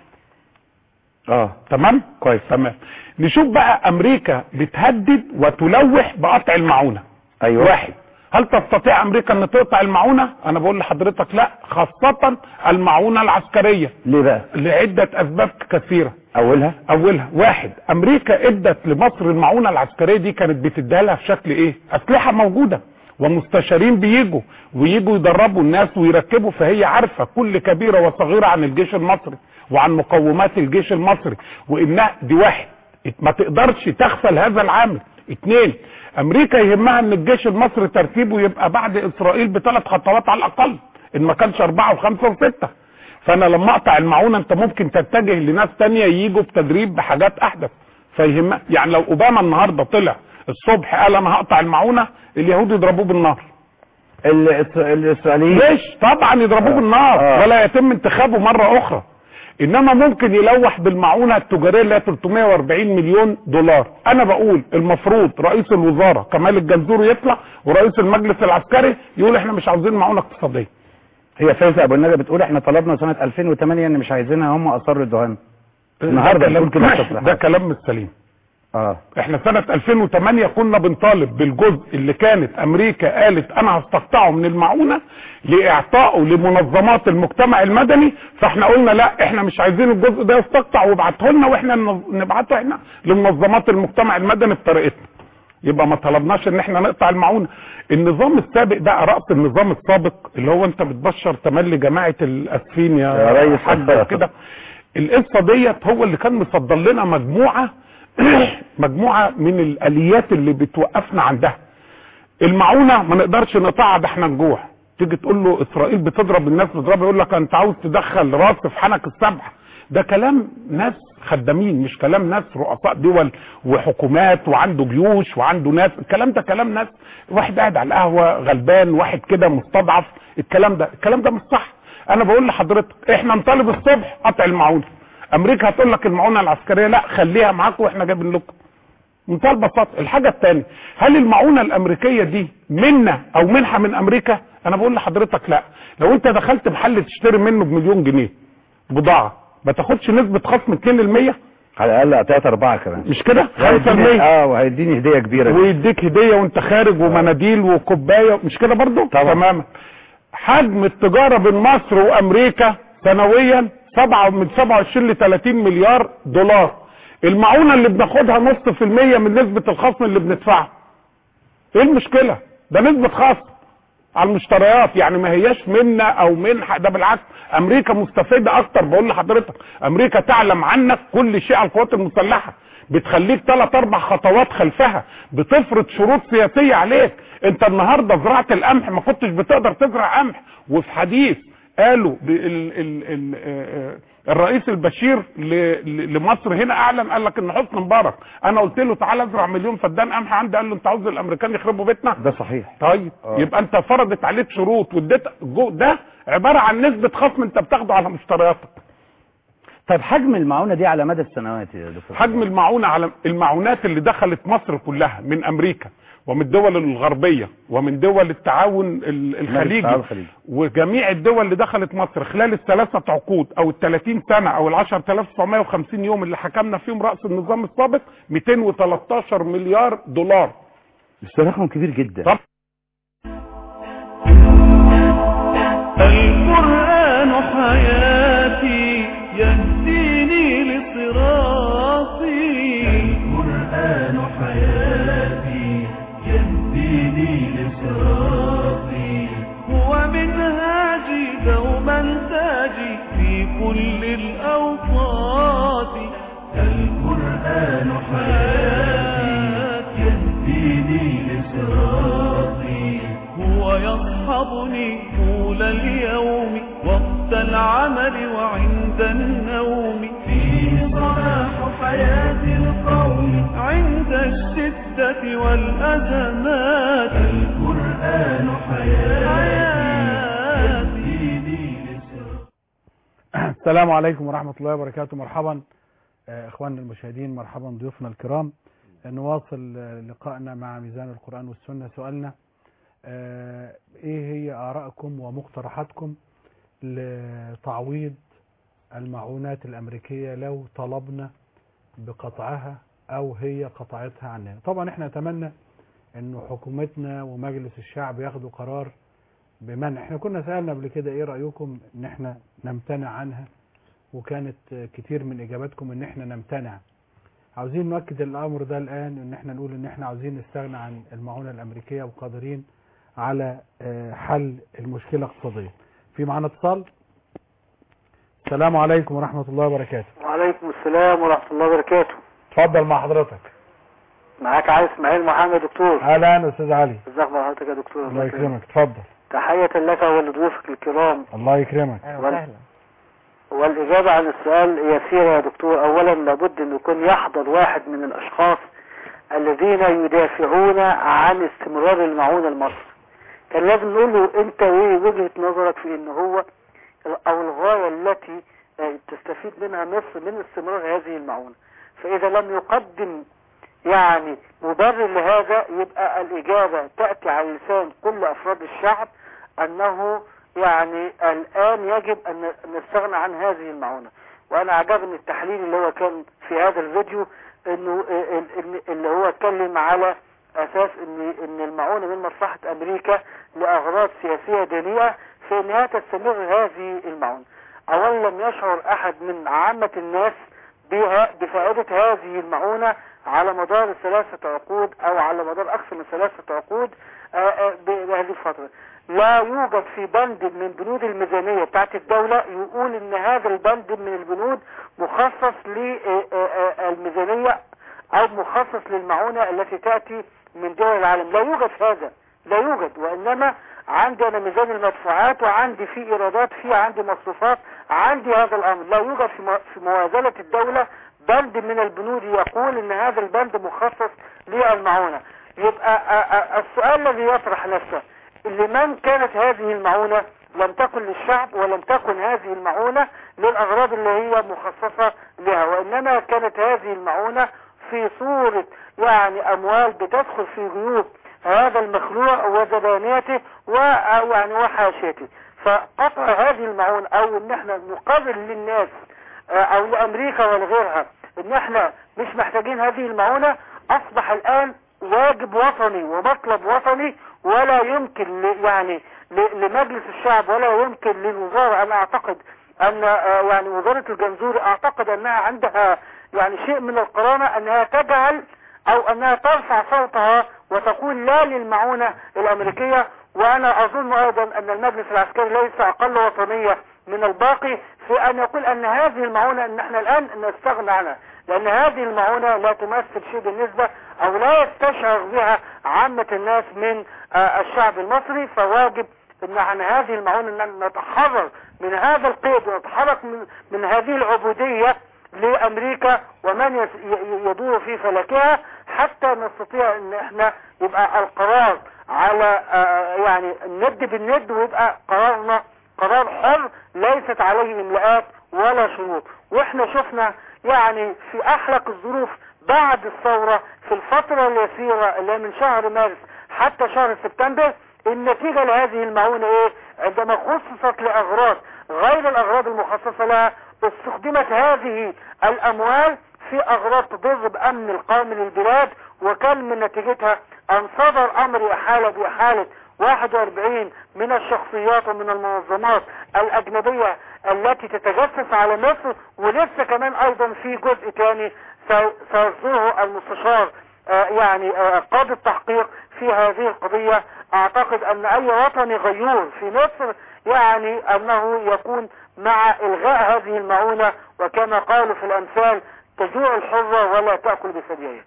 اه تمام كويس تمام نشوف بقى امريكا بتهدد وتلوح بقطع المعونة ايوه واحد هل تستطيع امريكا ان تقطع المعونة انا بقول لحضرتك لا خاصة المعونة العسكرية ليه بقى لعدة اسباب كثيرة اولها اولها واحد امريكا ادت لمصر المعونة العسكرية دي كانت بتديها لها في شكل ايه اسلحة موجودة ومستشارين بيجوا ويجوا يدربوا الناس ويركبوا فهي عارفة كل كبيرة وصغيرة عن الجيش المصري وعن مقومات الجيش المصري وانها دي واحد ما تقدرش تغفل هذا العامل اتنين امريكا يهمها ان الجيش المصري ترتيبه يبقى بعد اسرائيل بثلاث خطوات على الاقل ان ما كانش اربعة وخمسة وستة فانا لما اقطع المعونة انت ممكن تتجه لناس تانية يجوا بتدريب بحاجات احدث فيهم يعني لو اوباما النهاردة طلع الصبح قال انا هقطع المعونة اليهود يضربوه بالنار الإس- الاسرائيليين ليش طبعا يضربوه آه. بالنار آه. ولا يتم انتخابه مرة اخرى انما ممكن يلوح بالمعونة التجارية اللي هي 340 مليون دولار انا بقول المفروض رئيس الوزارة كمال الجنزور يطلع ورئيس المجلس العسكري يقول احنا مش عاوزين معونة اقتصادية هي فايزه ابو النجا بتقول احنا طلبنا سنه 2008 ان مش عايزينها هم اصروا الدهان النهارده ده بتقول كده كلام, التصريحات. ده كلام مش سليم اه احنا سنة 2008 كنا بنطالب بالجزء اللي كانت امريكا قالت انا هستقطعه من المعونة لاعطائه لمنظمات المجتمع المدني فاحنا قلنا لا احنا مش عايزين الجزء ده يستقطع وابعته لنا واحنا ننظ- نبعته احنا لمنظمات المجتمع المدني بطريقتنا يبقى ما طلبناش ان احنا نقطع المعونة النظام السابق ده رأس النظام السابق اللي هو انت بتبشر تملي جماعة الاسفين يا, يا ريس. حاج وكده القصة ديت هو اللي كان مصدر لنا مجموعة مجموعة من الاليات اللي بتوقفنا عندها المعونة ما نقدرش نقطعها ده احنا نجوع تيجي تقول له اسرائيل بتضرب الناس بتضرب يقول لك انت عاوز تدخل راس في حنك السبع ده كلام ناس خدامين مش كلام ناس رؤساء دول وحكومات وعنده جيوش وعنده ناس الكلام ده كلام ناس واحد قاعد على القهوة غلبان واحد كده مستضعف الكلام ده الكلام ده مش صح انا بقول لحضرتك احنا نطالب الصبح قطع المعونة امريكا هتقول لك المعونه العسكريه لا خليها معاكم واحنا جايبين لكم منتهى البساطه الحاجه الثانيه هل المعونه الامريكيه دي منا او منحه من امريكا انا بقول لحضرتك لا لو انت دخلت محل تشتري منه بمليون جنيه بضاعه ما تاخدش نسبه خصم 2% على الاقل اعطيت اربعه كمان مش كده وهيديني- 5% اه وهيديني هديه كبيره جدا. ويديك هديه وانت خارج ومناديل وكوبايه مش كده برضو طبعا. تماما حجم التجاره بين مصر وامريكا سنويا سبعة من 27 ل 30 مليار دولار المعونه اللي بناخدها نص في المية من نسبه الخصم اللي بندفعها ايه المشكله ده نسبه خصم على المشتريات يعني ما هياش منا او منحه ده بالعكس امريكا مستفيده اكتر بقول لحضرتك امريكا تعلم عنك كل شيء على القوات المسلحه بتخليك ثلاث اربع خطوات خلفها بتفرض شروط سياسيه عليك انت النهارده زراعه القمح ما كنتش بتقدر تزرع قمح وفي حديث قالوا ب- ال ال ال آه، آه، الرئيس البشير ل- ل- لمصر هنا اعلن قال لك ان حسني مبارك انا قلت له تعالى ازرع مليون فدان قمح عندي قال له انت عاوز الامريكان يخربوا بيتنا ده صحيح طيب آه. يبقى انت فرضت عليك شروط واديت جو- ده عباره عن نسبه خصم انت بتاخده على مشترياتك طيب حجم المعونه دي على مدى السنوات يا دكتور حجم المعونه على المعونات اللي دخلت مصر كلها من امريكا ومن الدول الغربيه ومن دول التعاون ال- الخليجي التعاون الخليجي. وجميع الدول اللي دخلت مصر خلال الثلاثه عقود او ال 30 سنه او ال 10950 يوم اللي حكمنا فيهم راس النظام السابق 213 مليار دولار بس ده رقم كبير جدا طب القرآن حياتي يهديني لصراطي القرآن حياتي يهديني لصراطي هو منهاجي دوما تاجي في كل الأوقات القرآن حياتي يهديني لصراطي هو يصحبني طول اليوم وقت العمل وعند النوم فيه صلاح حياة القوم عند الشدة والأزمات القرآن حياتي يهديني لصراطي السلام عليكم ورحمة الله وبركاته مرحبا آه، اخواننا المشاهدين مرحبا ضيوفنا الكرام آه، نواصل آه، لقائنا مع ميزان القرآن والسنة سؤالنا آه، ايه هي ارائكم ومقترحاتكم لتعويض المعونات الامريكية لو طلبنا بقطعها او هي قطعتها عننا طبعا احنا نتمنى انه حكومتنا ومجلس الشعب ياخدوا قرار بمنع احنا كنا سألنا قبل كده ايه رأيكم ان احنا نمتنع عنها وكانت آه، كتير من اجاباتكم ان احنا نمتنع عاوزين نؤكد الامر ده الان ان احنا نقول ان احنا عاوزين نستغنى عن المعونة الامريكية وقادرين على آه، حل المشكلة الاقتصادية في معانا اتصال السلام عليكم ورحمة الله وبركاته وعليكم السلام ورحمة الله وبركاته اتفضل مع حضرتك معاك علي اسماعيل محمد دكتور اهلا استاذ علي ازيك مع حضرتك يا دكتور الله يكرمك اتفضل تحية لك ولضيوفك الكرام الله يكرمك وال... والإجابة عن السؤال يسيرة يا دكتور أولا لابد أن يكون يحضر واحد من الأشخاص الذين يدافعون عن استمرار المعونة لمصر كان لازم نقول له أنت إيه وجهة نظرك في أن هو أو الغاية التي آه، تستفيد منها مصر من استمرار هذه المعونة فإذا لم يقدم يعني مبرر لهذا يبقى الإجابة تأتي على لسان كل أفراد الشعب أنه يعني الآن يجب أن نستغنى عن هذه المعونة وأنا عجبني التحليل اللي هو كان في هذا الفيديو إنه ال- ال- اللي هو اتكلم على أساس إن إن المعونة من مصلحة أمريكا لأغراض سياسية دنيئة في إنها تستمر هذه المعونة أولا لم يشعر أحد من عامة الناس بها بفائدة هذه المعونة على مدار ثلاثة عقود أو على مدار أكثر من ثلاثة عقود آه، آه، ب- بهذه الفترة لا يوجد في بند من بنود الميزانية بتاعت الدولة يقول ان هذا البند من البنود مخصص للميزانية او مخصص للمعونة التي تأتي من دول العالم لا يوجد هذا لا يوجد وانما عندي انا ميزان المدفوعات وعندي في ايرادات في عندي مصروفات عندي هذا الامر لا يوجد في مو- في موازنة الدولة بند من البنود يقول ان هذا البند مخصص للمعونة يبقى آه، آه، السؤال الذي يطرح نفسه لمن كانت هذه المعونة لم تكن للشعب ولم تكن هذه المعونة للأغراض اللي هي مخصصة لها وإنما كانت هذه المعونة في صورة يعني أموال بتدخل في جيوب هذا المخلوع وزبانيته ويعني وحاشيته فقطع هذه المعونة أو إن احنا نقرر للناس آه، أو لأمريكا ولغيرها إن احنا مش محتاجين هذه المعونة أصبح الآن واجب وطني ومطلب وطني ولا يمكن ل- يعني ل- لمجلس الشعب ولا يمكن للوزارة أنا أعتقد أن آه، يعني وزارة الجنزوري أعتقد أنها عندها يعني شيء من القرامة أنها تجعل أو أنها ترفع صوتها وتقول لا للمعونة الأمريكية وأنا أظن أيضا أن المجلس العسكري ليس أقل وطنية من الباقي في أن يقول أن هذه المعونة أن احنا الآن نستغنى عنها لأن هذه المعونة لا تمثل شيء بالنسبة أو لا يستشعر بها عامة الناس من آه، الشعب المصري فواجب ان عن هذه المعونة ان نتحرر من هذا القيد ونتحرك من, من هذه العبودية لامريكا ومن يس- ي- يدور في فلكها حتى نستطيع ان احنا يبقى القرار على آه، يعني الند بالند ويبقى قرارنا قرار حر ليست عليه املاءات ولا شروط واحنا شفنا يعني في احلق الظروف بعد الثورة في الفترة اليسيرة اللي هي من شهر مارس حتى شهر سبتمبر النتيجة لهذه المعونة ايه عندما خصصت لأغراض غير الأغراض المخصصة لها استخدمت هذه الأموال في أغراض تضر بأمن القومي للبلاد وكان من نتيجتها أن صدر أمر إحالة بإحالة 41 من الشخصيات ومن المنظمات الأجنبية التي تتجسس على مصر ولسه كمان أيضا في جزء تاني سي- سيصدره المستشار آه، يعني آه، قاضي التحقيق في هذه القضية اعتقد ان اي وطني غيور في مصر يعني انه يكون مع الغاء هذه المعونة وكما قالوا في الامثال تجوع الحرة ولا تأكل بثديها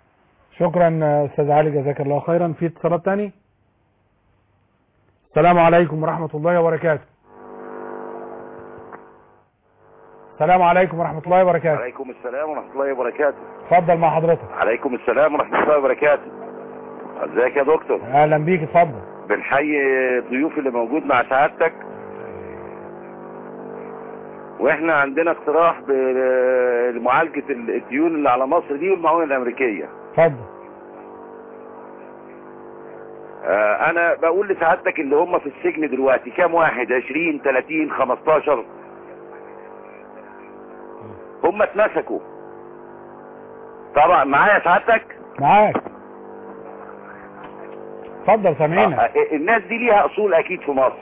شكرا استاذ علي جزاك الله خيرا في اتصالات تاني السلام عليكم ورحمة الله وبركاته السلام عليكم ورحمة الله وبركاته عليكم السلام ورحمة الله وبركاته اتفضل مع حضرتك عليكم السلام ورحمة الله وبركاته ازيك يا دكتور اهلا بيك اتفضل بنحيي الضيوف اللي موجود مع سعادتك واحنا عندنا اقتراح ب- لمعالجة الديون اللي على مصر دي والمعونة الامريكية اتفضل آه انا بقول لسعادتك اللي هم في السجن دلوقتي كام واحد 20 30 15 هم اتمسكوا طبعا معايا سعادتك معاك اتفضل سامعينك آه، الناس دي ليها اصول اكيد في مصر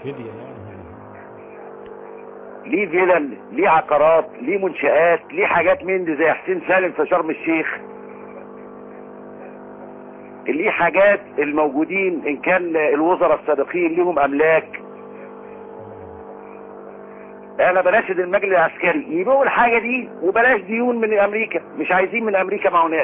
ليه فيلل ليه عقارات ليه منشآت ليه حاجات من دي زي حسين سالم في شرم الشيخ ليه حاجات الموجودين ان كان الوزراء السابقين ليهم املاك انا بناشد المجلس العسكري يبيعوا الحاجه دي وبلاش ديون من امريكا مش عايزين من امريكا معونات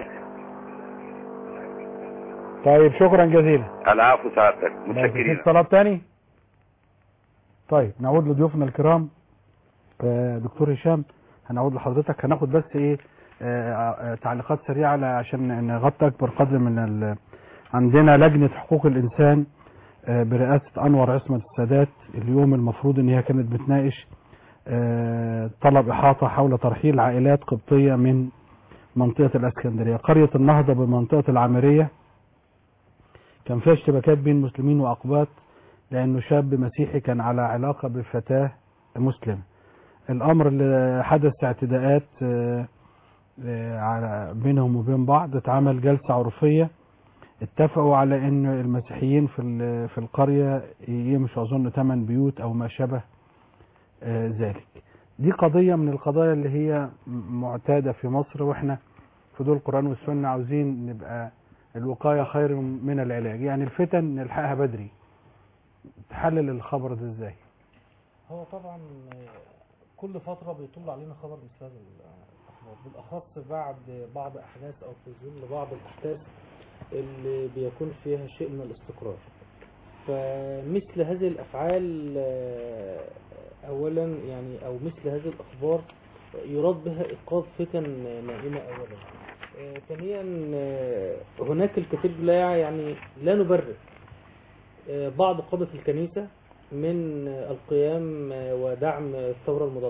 طيب شكرا جزيلا العفو سعادتك في متشكرين اتصالات تاني طيب نعود لضيوفنا الكرام آه، دكتور هشام هنعود لحضرتك هناخد بس ايه آه، آه، تعليقات سريعة على- عشان نغطي اكبر قدر من ال... عندنا لجنة حقوق الانسان آه، برئاسة انور عصمت السادات اليوم المفروض ان هي كانت بتناقش آه، طلب احاطة حول ترحيل عائلات قبطية من منطقة الاسكندرية قرية النهضة بمنطقة العامرية كان فيها اشتباكات بين مسلمين واقباط لانه شاب مسيحي كان على علاقة بفتاة مسلمة الامر اللي حدث اعتداءات آه، آه، على بينهم وبين بعض اتعمل جلسة عرفية اتفقوا على ان المسيحيين في ال- في القرية يمشوا اظن 8 بيوت او ما شابه آه، ذلك دي قضية من القضايا اللي هي م- معتادة في مصر واحنا في دول القرآن والسنة عاوزين نبقى الوقاية خير من العلاج يعني الفتن نلحقها بدري تحلل الخبر ده ازاي هو طبعا كل فترة بيطل علينا خبر مثل هذا الأخبار بالأخص بعد بعض أحداث أو في ظل بعض الأحداث اللي بيكون فيها شيء من الاستقرار فمثل هذه الأفعال آه، أولا يعني أو مثل هذه الأخبار يراد بها إيقاظ فتن نائمة أولا آه، ثانيا آه، هناك الكثير لا يعني لا نبرر آه، بعض قادة الكنيسة من القيام ودعم الثورة المضادة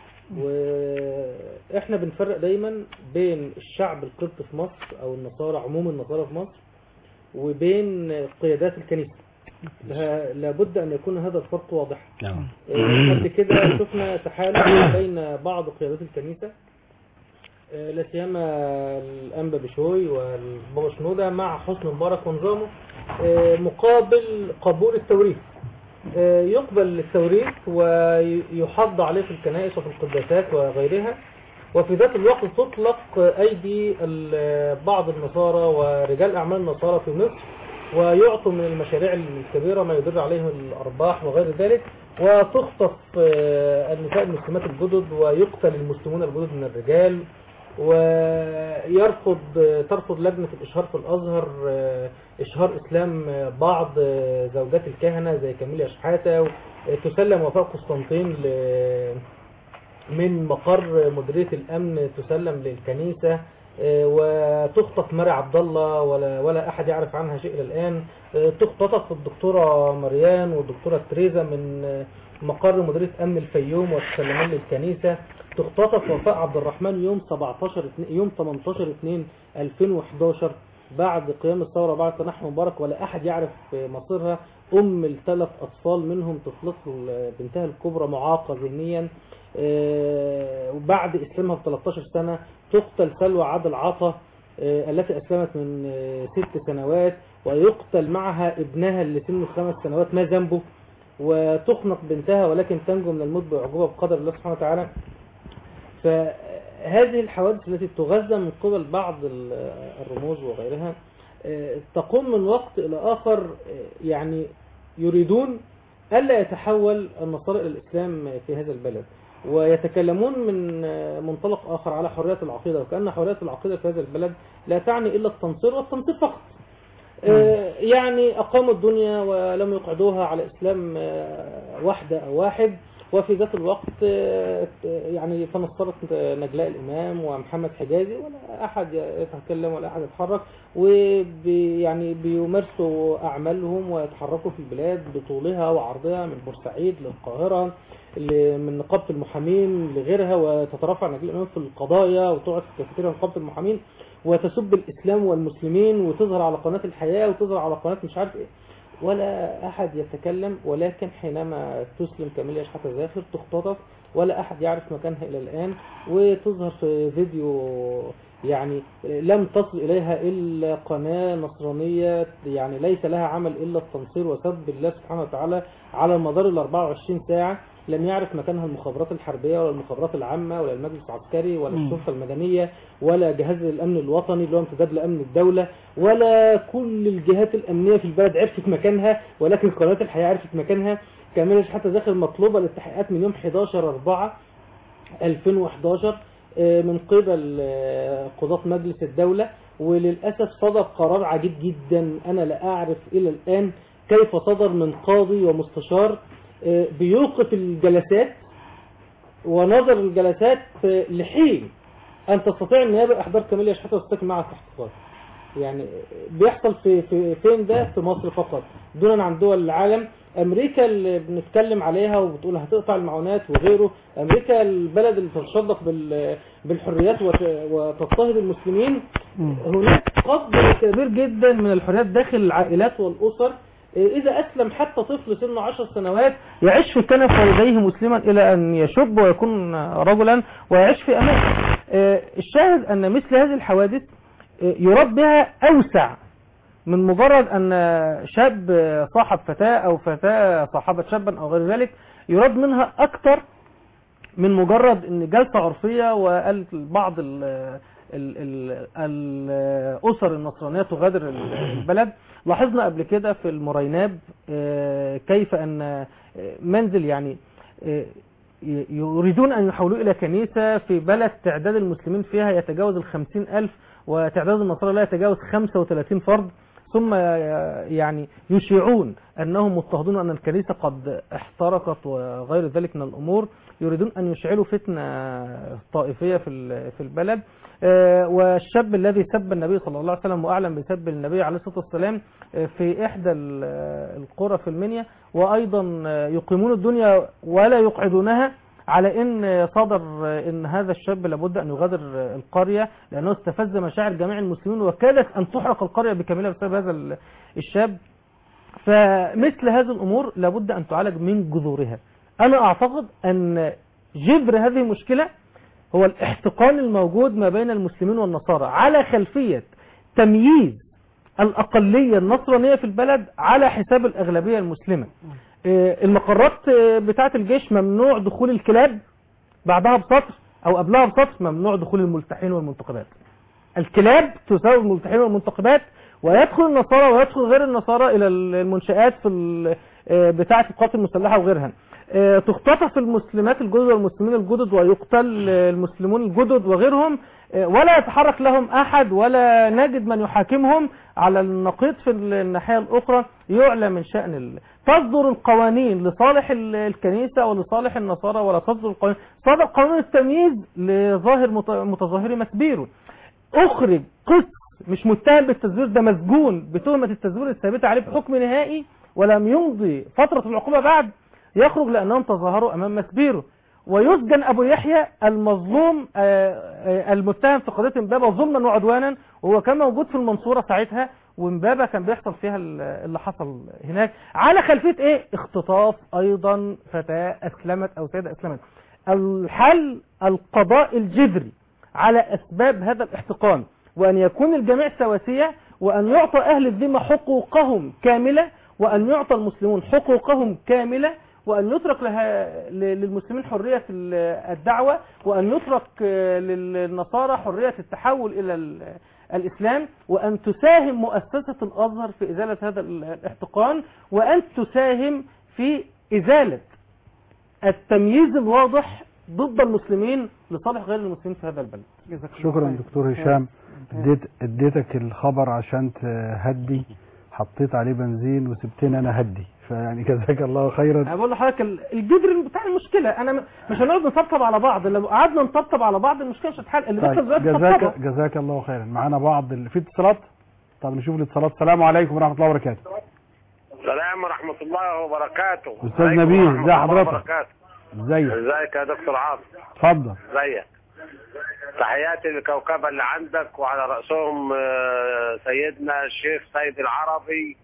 واحنا بنفرق دايما بين الشعب القبطي في مصر او النصارى عموم النصارى في مصر وبين قيادات الكنيسة لها- لابد ان يكون هذا الفرق واضح نعم آه، قبل كده شفنا تحالف بين بعض قيادات الكنيسة آه، لا سيما الأنبا بشوي والبابا شنودة مع حسن مبارك ونظامه آه، مقابل قبول التوريث آه، يقبل التوريث ويحض عليه في الكنائس وفي القداسات وغيرها وفي ذات الوقت تطلق أيدي ال- بعض النصارى ورجال أعمال النصارى في مصر ويعطوا من المشاريع الكبيرة ما يدر عليه الأرباح وغير ذلك وتخطف آه، النساء المسلمات الجدد ويقتل المسلمون الجدد من الرجال ويرفض ترفض لجنة الإشهار في الأزهر آه، إشهار إسلام آه، بعض آه، زوجات الكهنة زي كاميليا شحاتة و- آه، تسلم وفاء قسطنطين ل- من مقر مديرية الأمن تسلم للكنيسة آه، وتخطف مري عبد الله ولا ولا أحد يعرف عنها شيء إلى الآن آه، تختطف الدكتورة مريان والدكتورة تريزا من آه، مقر مديرية أمن الفيوم وتسلمان للكنيسة تختطف وفاء عبد الرحمن يوم 17 اتنين- يوم 18 2 2011 بعد قيام الثورة بعد تنحي مبارك ولا أحد يعرف مصيرها أم الثلاث أطفال منهم طفلته بنتها الكبرى معاقة ذهنيا آه، وبعد إسلامها ب 13 سنة تقتل سلوى عادل عطا آه، التي أسلمت من آه، ست سنوات ويقتل معها ابنها اللي سنه خمس سنوات ما ذنبه وتخنق بنتها ولكن تنجو من الموت بعقوبة بقدر الله سبحانه وتعالى فهذه الحوادث التي تغذى من قبل بعض ال- الرموز وغيرها آه، تقوم من وقت إلى آخر آه، يعني يريدون ألا يتحول النصارى إلى الإسلام في هذا البلد ويتكلمون من آه، منطلق آخر على حرية العقيدة وكأن حرية العقيدة في هذا البلد لا تعني إلا التنصير والتنصير فقط آه، يعني أقاموا الدنيا ولم يقعدوها على إسلام آه، واحدة أو واحد وفي ذات الوقت آه، يعني تنصرت نجلاء الإمام ومحمد حجازي ولا أحد يتكلم ولا أحد يتحرك وبي يعني بيمارسوا أعمالهم ويتحركوا في البلاد بطولها وعرضها من بورسعيد للقاهرة ل- من نقابة المحامين لغيرها وتترفع نجلاء الإمام في القضايا وتقعد في كافيتيريا نقابة المحامين وتسب الإسلام والمسلمين وتظهر على قناة الحياة وتظهر على قناة مش عارف إيه ولا أحد يتكلم ولكن حينما تسلم كاميليا شحاتة زاخر تختطف ولا أحد يعرف مكانها إلى الآن وتظهر في فيديو يعني لم تصل إليها إلا قناة نصرانية يعني ليس لها عمل إلا التنصير وسب الله سبحانه وتعالى على مدار ال 24 ساعة لم يعرف مكانها المخابرات الحربية ولا المخابرات العامة ولا المجلس العسكري ولا مم. الشرطة المدنية ولا جهاز الأمن الوطني اللي هو امتداد لأمن الدولة ولا كل الجهات الأمنية في البلد عرفت مكانها ولكن قناة الحياة عرفت مكانها كاميرا حتى داخل مطلوبة للتحقيقات من يوم 11 4 2011 آه، من قبل آه، قضاة مجلس الدولة وللأسف صدر قرار عجيب جدا أنا لا أعرف إلى الآن كيف صدر من قاضي ومستشار آه، بيوقف الجلسات ونظر الجلسات آه، لحين أن تستطيع النيابة إحضار كاميليا شحاتة وتستكمل معها التحقيقات يعني بيحصل في, في فين ده في مصر فقط دونا عن دول العالم امريكا اللي بنتكلم عليها وبتقول هتقطع المعونات وغيره امريكا البلد اللي تتشدق بال- بالحريات وت- وتضطهد المسلمين هناك قدر كبير جدا من الحريات داخل العائلات والاسر إذا أسلم حتى طفل سنه عشر سنوات يعيش في كنف والديه مسلما إلى أن يشب ويكون رجلا ويعيش في أمان آه، الشاهد أن مثل هذه الحوادث آه، يراد بها أوسع من مجرد أن شاب صاحب فتاة أو فتاة صاحبت شابا أو غير ذلك يراد منها أكثر من مجرد ان جلسة عرفية وقالت بعض ال ال ال الأسر النصرانية تغادر البلد لاحظنا قبل كده في المريناب آه، كيف أن آه، منزل يعني آه، ي- يريدون أن يحولوه إلى كنيسة في بلد تعداد المسلمين فيها يتجاوز الخمسين ألف وتعداد النصارى لا يتجاوز 35 فرد ثم يعني يشيعون أنهم مضطهدون وأن الكنيسة قد احترقت وغير ذلك من الأمور يريدون أن يشعلوا فتنة طائفية في ال- في البلد آه، والشاب الذي سب النبي صلى الله عليه وسلم وأعلن بسب النبي عليه الصلاة والسلام آه، في إحدى ال- آه، القرى في المنيا وأيضا آه، يقيمون الدنيا ولا يقعدونها على ان صدر ان هذا الشاب لابد ان يغادر القريه لانه استفز مشاعر جميع المسلمين وكادت ان تحرق القريه بكاملها بسبب هذا ال- الشاب فمثل هذه الامور لابد ان تعالج من جذورها انا اعتقد ان جذر هذه المشكله هو الاحتقان الموجود ما بين المسلمين والنصارى على خلفيه تمييز الاقليه النصرانيه في البلد على حساب الاغلبيه المسلمه آه، المقرات آه، بتاعه الجيش ممنوع دخول الكلاب بعدها بسطر او قبلها بسطر ممنوع دخول الملتحين والمنتخبات الكلاب تساوي الملتحين والمنتخبات ويدخل النصارى ويدخل غير النصارى الى المنشآت في ال- آه، بتاعه القوات المسلحه وغيرها آه، تختطف المسلمات الجدد والمسلمين الجدد ويقتل آه، المسلمون الجدد وغيرهم آه، ولا يتحرك لهم احد ولا نجد من يحاكمهم على النقيض في الناحيه الاخرى يعلى من شان ال... تصدر القوانين لصالح ال- الكنيسه ولصالح النصارى ولا تصدر القوانين صدر قانون التمييز لظاهر مت- متظاهري مسبيرو اخرج قس مش متهم بالتزوير ده مسجون بتهمة التزوير الثابتة عليه بحكم نهائي ولم يمضي فترة العقوبة بعد يخرج لأنهم تظاهروا أمام مسبيرو ويسجن أبو يحيى المظلوم آه، آه، المتهم في قضية امبابة ظلما وعدوانا وهو كان موجود في المنصورة ساعتها وامبابة كان بيحصل فيها ال- اللي حصل هناك على خلفية ايه اختطاف ايضا فتاة اسلمت او سيدة اسلمت الحل القضاء الجذري على اسباب هذا الاحتقان وان يكون الجميع سواسية وان يعطى اهل الذمة حقوقهم كاملة وان يعطى المسلمون حقوقهم كاملة وأن يترك لها ل- للمسلمين حرية ال- الدعوة وأن يترك آه، للنصارى حرية التحول إلى ال- الإسلام وأن تساهم مؤسسة الأزهر في إزالة هذا ال- الاحتقان وأن تساهم في إزالة التمييز الواضح ضد المسلمين لصالح غير المسلمين في هذا البلد شكرا دكتور هشام اديت اديتك الخبر عشان تهدي حطيت عليه بنزين وسبتني انا هدي فيعني جزاك الله خيرا انا بقول لحضرتك ال- الجذر بتاع المشكله انا م- مش هنقعد نطبطب على بعض لو قعدنا نطبطب على بعض المشكله مش هتحل اللي بيحصل طيب دلوقتي جزاك طبطبه جزاك الله خيرا معانا بعض ال... في اتصالات طب نشوف الاتصالات السلام عليكم ورحمه الله وبركاته السلام ورحمة الله وبركاته أستاذ عليكم نبيل، ورحمة ازي الله حضرتك؟ وبركاته. ازيك ازيك يا دكتور عاصم اتفضل ازيك تحياتي للكوكبة اللي عندك وعلى رأسهم آه، سيدنا الشيخ سيد العربي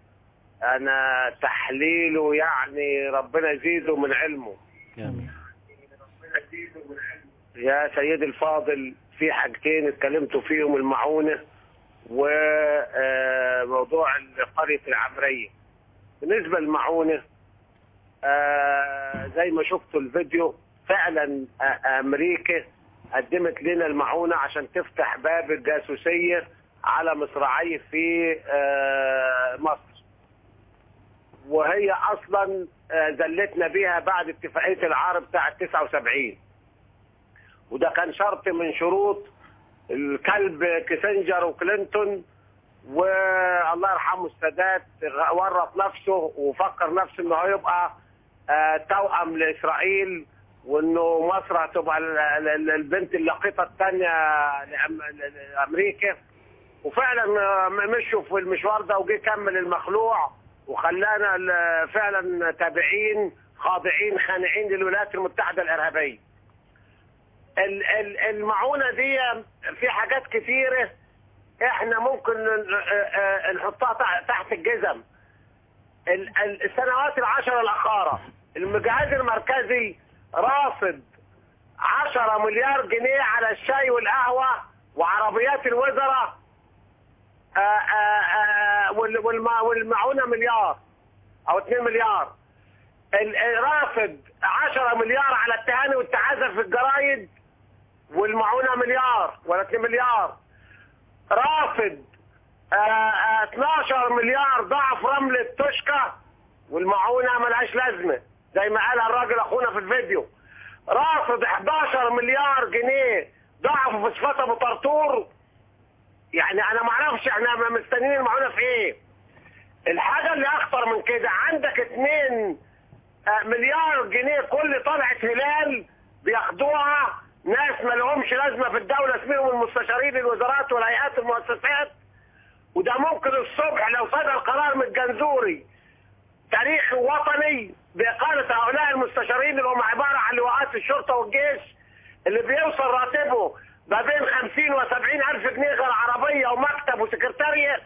أنا تحليله يعني ربنا يزيده من علمه يا سيدي الفاضل في حاجتين اتكلمتوا فيهم المعونة وموضوع قرية العمرية بالنسبة للمعونة آه، زي ما شفتوا الفيديو فعلا آه، أمريكا قدمت لنا المعونة عشان تفتح باب الجاسوسية على مصراعي في آه، مصر وهي أصلا آه، ذلتنا بيها بعد اتفاقية العار بتاع 79 وده كان شرط من شروط الكلب كيسنجر وكلينتون والله يرحمه السادات غ- ورط نفسه وفكر نفسه انه هيبقى آه، توأم لاسرائيل وانه مصر هتبقى ال- ال- البنت اللقيطه الثانيه لامريكا وفعلا آه، م- مشوا في المشوار ده وجه كمل المخلوع وخلانا ال- فعلا تابعين خاضعين خانعين للولايات المتحده الارهابيه. ال- ال- المعونه دي في حاجات كتيره احنا ممكن ن- آه، آه، نحطها تح- تحت الجزم ال- ال- السنوات العشر الاخيره المجهز المركزي راصد 10 مليار جنيه على الشاي والقهوه وعربيات الوزراء آه، آه، آه، وال- والم- والمعونه مليار او 2 مليار ال- ال- رافض 10 مليار على التهاني والتعازف في الجرايد والمعونه مليار ولا 2 مليار رافض آه، آه، 12 مليار ضعف رملة توشكا والمعونة ملهاش لازمة زي ما قال الراجل اخونا في الفيديو رافض 11 مليار جنيه ضعف فوسفات ابو طرطور يعني انا ما اعرفش احنا مستنيين المعونة في ايه الحاجة اللي اخطر من كده عندك اتنين آه، مليار جنيه كل طلعة هلال بياخدوها ناس ما لهمش لازمة في الدولة اسمهم المستشارين الوزارات والهيئات المؤسسات وده ممكن الصبح لو صدر قرار من الجنزوري تاريخ وطني بإقالة هؤلاء المستشارين اللي هم عبارة عن لواءات الشرطة والجيش اللي بيوصل راتبه ما بين 50 و 70 ألف جنيه غير عربية ومكتب وسكرتارية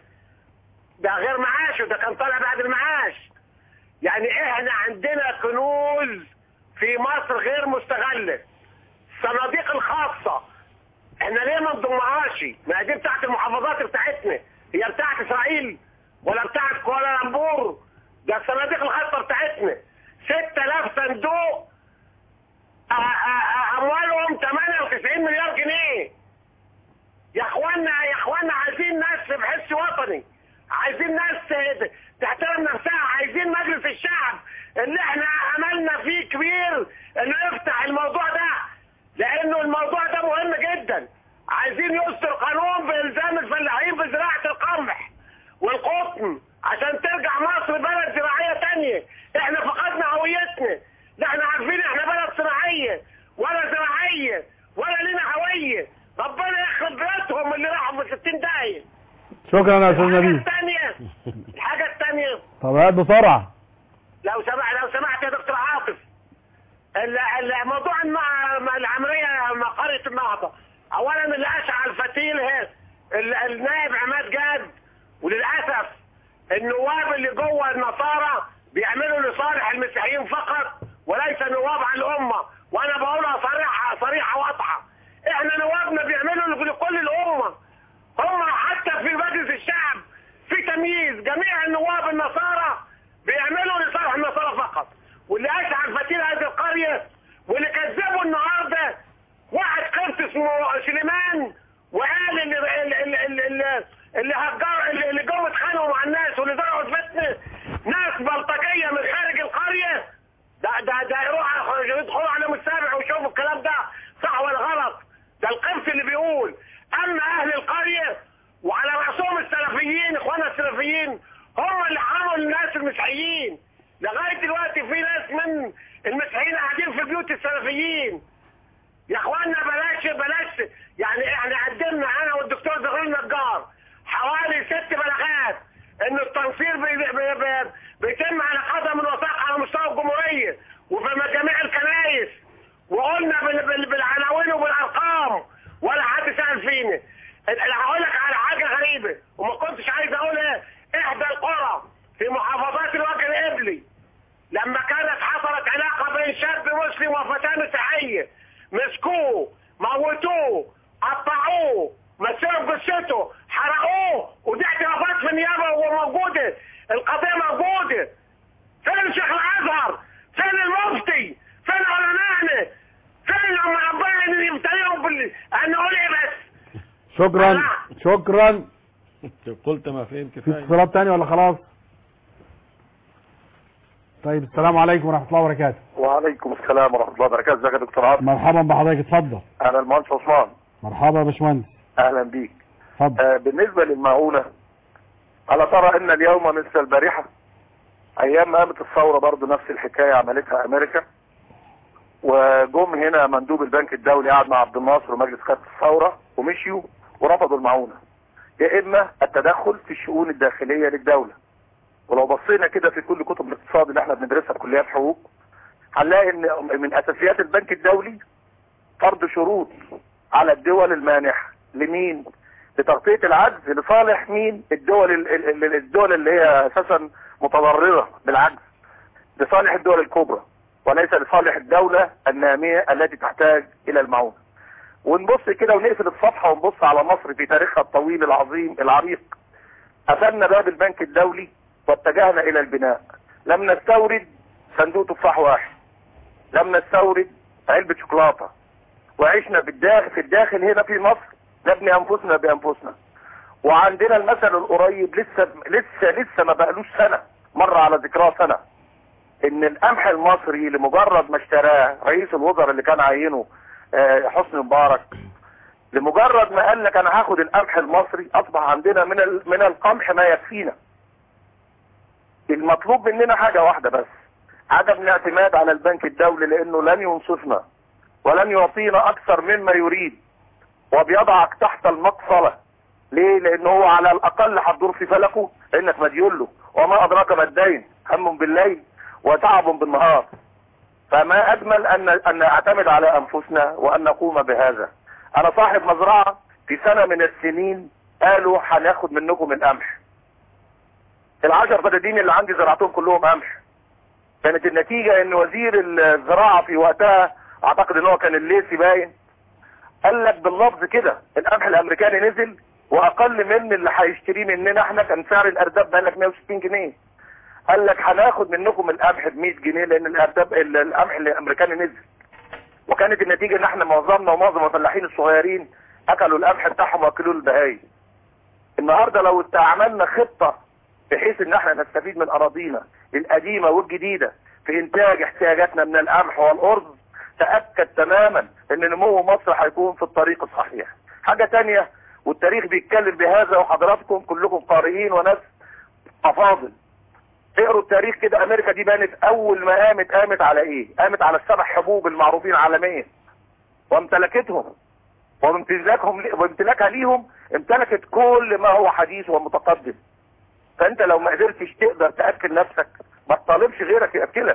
ده غير معاشه ده كان طالع بعد المعاش يعني احنا عندنا كنوز في مصر غير مستغلة الصناديق الخاصة احنا ليه ما نضمهاش ما هي دي بتاعت المحافظات بتاعتنا هي بتاعت اسرائيل ولا بتاعت كوالالمبور ده الصناديق الخاصة بتاعتنا 6000 صندوق أ- أ- أ- اموالهم 98 مليار جنيه يا اخوانا يا اخوانا عايزين ناس بحس وطني عايزين ناس ت- تحترم نفسها عايزين مجلس الشعب اللي احنا عملنا فيه كبير انه يفتح الموضوع ده لانه الموضوع ده مهم جدا عايزين يصدر قانون بالزام الفلاحين بزراعه القمح والقطن عشان ترجع مصر بلد زراعيه تانية احنا فقدنا هويتنا ده احنا عارفين احنا بلد صناعيه ولا زراعيه ولا لنا هويه ربنا يخرب بيوتهم اللي راحوا في 60 داهيه شكرا يا استاذ الحاجه نبيل الثانيه الحاجه الثانيه طب هات بسرعه لو سمحت لو سمحت يا دكتور عاطف ال- ال- موضوع الم- العمليه مقرة النهضه اولا اللي اشعل الفتيل هي ال- النائب عماد جاد وللاسف النواب اللي جوه النصارى بيعملوا لصالح المسيحيين فقط وليس نواب عن الامه وانا بقولها صريحه صريحه واضحه احنا نوابنا بيعملوا لكل الامه هم حتى في مجلس الشعب في تمييز جميع النواب النصارى بيعملوا لصالح النصارى فقط واللي اشعل فتيل هذه القريه واللي كذبوا النهارده واحد قبط اسمه سليمان وقال اللي اللي اللي, اللي, اللي هجر اللي, اللي جم اتخانقوا مع الناس واللي زرعوا الفتنه ناس بلطجيه من خارج القريه ده ده ده يروحوا يدخلوا على السابع ويشوفوا الكلام ده صح ولا غلط ده القبط اللي بيقول اما اهل القريه وعلى راسهم السلفيين اخوانا السلفيين هم اللي حرموا الناس المسيحيين لغايه دلوقتي في ناس من المسيحيين قاعدين في بيوت السلفيين يا اخوانا بلاش بلاش يعني احنا قدمنا انا والدكتور زغلول النجار حوالي ست بلاغات ان التنصير بي بي بي بيتم على قدم وساق على مستوى الجمهوريه وفي جميع الكنائس وقلنا بال بال بالعناوين وبالارقام ولا حد سال فينا انا هقول لك على حاجه غريبه وما كنتش عايز اقولها احدى القرى في محافظات الوجه القبلي لما كانت حصلت علاقه بين شاب مسلم وفتاه مسيحيه مسكوه موتوه قطعوه مثلوا جثته حرقوه ودي اعترافات في النيابه وموجوده القضيه موجوده فين شيخ الازهر فين المفتي فين علمائنا فين لما ربنا يبتليهم بال انا اقول ايه بس شكرا شكرا قلت ما فين في كفايه اتصالات تاني ولا خلاص طيب السلام عليكم ورحمه الله وبركاته وعليكم السلام ورحمه الله وبركاته ازيك يا دكتور عاطف مرحبا بحضرتك اتفضل انا المهندس عثمان مرحبا يا باشمهندس اهلا بيك اتفضل آه بالنسبه للمعونه الا ترى ان اليوم مثل البارحه ايام ما قامت الثوره برضه نفس الحكايه عملتها امريكا وجم هنا مندوب البنك الدولي قعد مع عبد الناصر ومجلس قياده الثوره ومشيوا ورفضوا المعونه يا اما التدخل في الشؤون الداخليه للدوله ولو بصينا كده في كل كتب الاقتصاد اللي احنا بندرسها في كليات حقوق هنلاقي ان من اساسيات البنك الدولي فرض شروط على الدول المانحه لمين؟ لتغطيه العجز لصالح مين؟ الدول ال- ال- ال- الدول اللي هي اساسا متضرره بالعجز لصالح الدول الكبرى وليس لصالح الدوله الناميه التي تحتاج الى المعونه. ونبص كده ونقفل الصفحه ونبص على مصر في تاريخها الطويل العظيم العريق. قفلنا باب البنك الدولي واتجهنا الى البناء. لم نستورد صندوق تفاح واحد. لم نستورد علبه شوكولاته. وعشنا بالداخل في الداخل هنا في مصر نبني انفسنا بانفسنا وعندنا المثل القريب لسه لسه لسه ما بقالوش سنه مر على ذكراه سنه ان القمح المصري لمجرد ما اشتراه رئيس الوزراء اللي كان عينه آه، حسني مبارك لمجرد ما قال لك انا هاخد القمح المصري اصبح عندنا من ال- من القمح ما يكفينا المطلوب مننا حاجة واحدة بس عدم الاعتماد على البنك الدولي لانه لن ينصفنا ولن يعطينا اكثر مما يريد وبيضعك تحت المقصلة ليه لانه هو على الاقل هتدور في فلكه انك مديون له وما ادراك ما الدين هم بالليل وتعب بالنهار فما اجمل ان ان نعتمد على انفسنا وان نقوم بهذا انا صاحب مزرعة في سنة من السنين قالوا هناخد منكم القمح العشر فدادين اللي عندي زرعتهم كلهم قمح كانت النتيجة ان وزير الزراعة في وقتها اعتقد ان هو كان الليسي باين قال لك باللفظ كده القمح الامريكاني نزل واقل من اللي هيشتريه مننا احنا كان سعر الارداب بقى لك 160 جنيه قال لك هناخد منكم القمح ب 100 جنيه لان الارداب القمح الامريكاني نزل وكانت النتيجة ان احنا معظمنا ومعظم الفلاحين الصغيرين اكلوا القمح بتاعهم واكلوه البهايم النهاردة لو عملنا خطة بحيث ان احنا نستفيد من اراضينا القديمة والجديدة في انتاج احتياجاتنا من القمح والارز تأكد تماما ان نمو مصر هيكون في الطريق الصحيح حاجة تانية والتاريخ بيتكلم بهذا وحضراتكم كلكم قارئين وناس افاضل اقروا التاريخ كده امريكا دي بانت اول ما قامت قامت على ايه قامت على السبع حبوب المعروفين عالميا وامتلكتهم وامتلاكهم وامتلاكها ليهم امتلكت كل ما هو حديث ومتقدم فانت لو ما قدرتش تقدر تاكل نفسك ما تطالبش غيرك ياكلك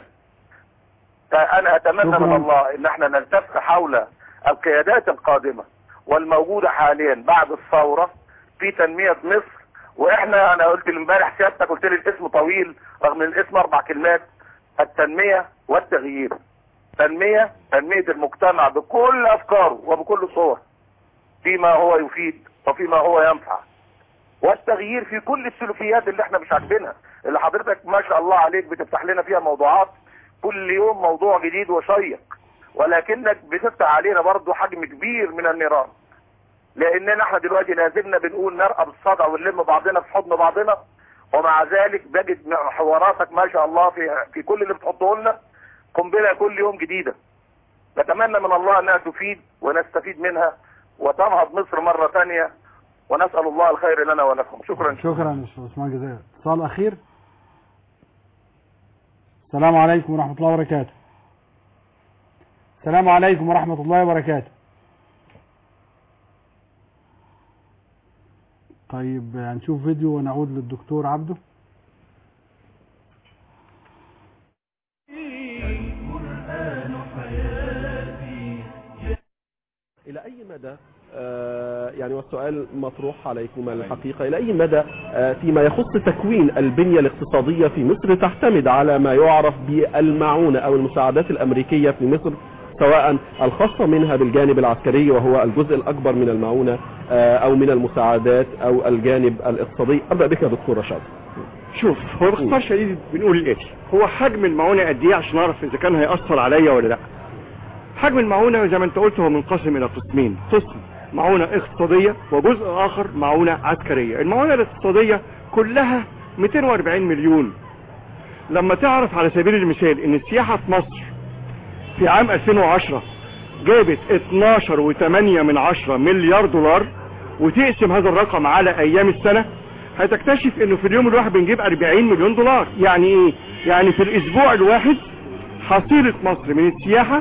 فانا اتمنى من الله ان احنا نلتف حول القيادات القادمه والموجوده حاليا بعد الثوره في تنميه مصر واحنا انا قلت امبارح سيادتك قلت لي الاسم طويل رغم ان الاسم اربع كلمات التنميه والتغيير تنميه تنميه المجتمع بكل افكاره وبكل صوره فيما هو يفيد وفيما هو ينفع والتغيير في كل السلوكيات اللي احنا مش عاجبينها اللي حضرتك ما شاء الله عليك بتفتح لنا فيها موضوعات كل يوم موضوع جديد وشيق ولكنك بتفتح علينا برضو حجم كبير من النيران لاننا احنا دلوقتي لازلنا بنقول نرقب الصدع ونلم بعضنا في حضن بعضنا ومع ذلك بجد حواراتك ما شاء الله في في كل اللي بتحطه لنا قنبله كل يوم جديده نتمنى من الله انها تفيد ونستفيد منها وتنهض مصر مره ثانيه ونسال الله الخير لنا ولكم شكرا شكرا يا استاذ عثمان جزائر اتصال اخير السلام عليكم ورحمه الله وبركاته السلام عليكم ورحمه الله وبركاته طيب هنشوف فيديو ونعود للدكتور عبده إلى أي مدى آه يعني والسؤال مطروح عليكم الحقيقة إلى أي مدى آه فيما يخص تكوين البنية الاقتصادية في مصر تعتمد على ما يعرف بالمعونة أو المساعدات الأمريكية في مصر سواء الخاصة منها بالجانب العسكري وهو الجزء الأكبر من المعونة آه أو من المساعدات أو الجانب الاقتصادي أبدأ بك يا دكتور رشاد شوف هو باختصار شديد بنقول الاتي هو حجم المعونة قد ايه عشان اعرف اذا كان هيأثر عليا ولا لا حجم المعونة زي ما انت قلت هو منقسم الى قسمين قسم معونة اقتصادية وجزء اخر معونة عسكرية المعونة الاقتصادية كلها 240 مليون لما تعرف على سبيل المثال ان السياحة في مصر في عام 2010 جابت 12 و8 من 10 مليار دولار وتقسم هذا الرقم على ايام السنة هتكتشف انه في اليوم الواحد بنجيب 40 مليون دولار يعني ايه يعني في الاسبوع الواحد حصيلة مصر من السياحة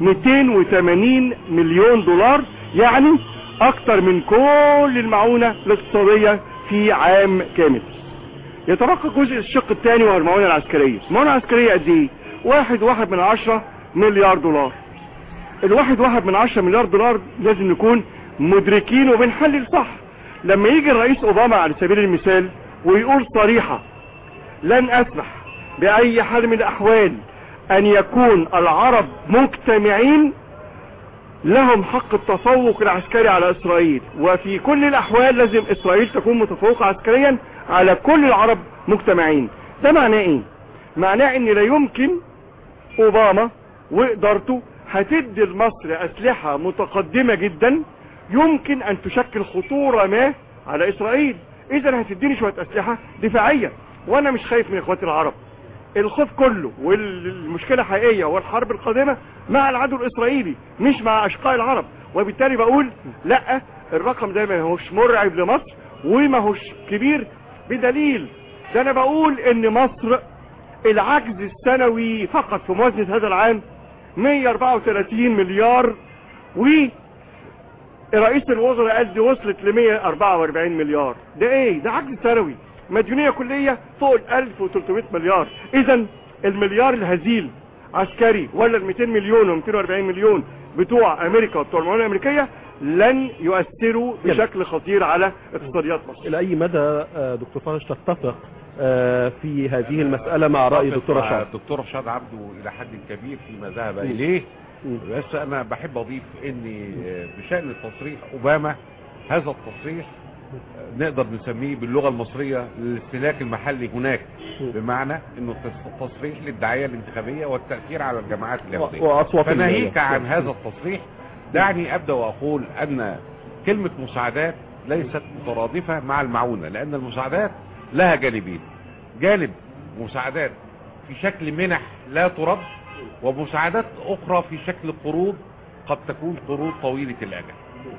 280 مليون دولار يعني اكتر من كل المعونة الاقتصادية في عام كامل يتبقى جزء الشق الثاني وهو المعونة العسكرية المعونة العسكرية قد ايه واحد واحد من عشرة مليار دولار الواحد واحد من عشرة مليار دولار لازم نكون مدركين وبنحلل صح لما يجي الرئيس اوباما على سبيل المثال ويقول صريحة لن اسمح باي حال من الاحوال ان يكون العرب مجتمعين لهم حق التفوق العسكري على اسرائيل وفي كل الاحوال لازم اسرائيل تكون متفوقة عسكريا على كل العرب مجتمعين ده معناه ايه معناه ان لا يمكن اوباما وادارته هتدي لمصر اسلحة متقدمة جدا يمكن ان تشكل خطورة ما على اسرائيل اذا هتديني شوية اسلحة دفاعية وانا مش خايف من اخواتي العرب الخوف كله والمشكلة حقيقية والحرب القادمة مع العدو الاسرائيلي مش مع اشقاء العرب وبالتالي بقول لا الرقم ده ما هوش مرعب لمصر وما هوش كبير بدليل ده انا بقول ان مصر العجز السنوي فقط في موازنة هذا العام 134 مليار و رئيس الوزراء قال دي وصلت ل 144 مليار ده ايه ده عجز سنوي مديونية كلية فوق ال 1300 مليار اذا المليار الهزيل عسكري ولا ال 200 مليون و 240 مليون بتوع امريكا وبتوع المعونة الامريكية لن يؤثروا بشكل خطير على اقتصاديات مصر الى اي مدى آه، دكتور فرج تتفق آه، في هذه المسألة مع رأي دكتور مع رشاد الدكتور رشاد عبده الى حد كبير فيما ذهب اليه بس انا بحب اضيف ان بشان التصريح اوباما هذا التصريح نقدر نسميه باللغه المصريه الاستهلاك المحلي هناك بمعنى انه تصريح للدعايه الانتخابيه والتاثير على الجماعات اليهوديه وأصوات فناهيك ال- عن هذا التصريح دعني ابدا واقول ان كلمه مساعدات ليست مترادفه مع المعونه لان المساعدات لها جانبين جانب مساعدات في شكل منح لا ترد ومساعدات اخرى في شكل قروض قد تكون قروض طويله الاجل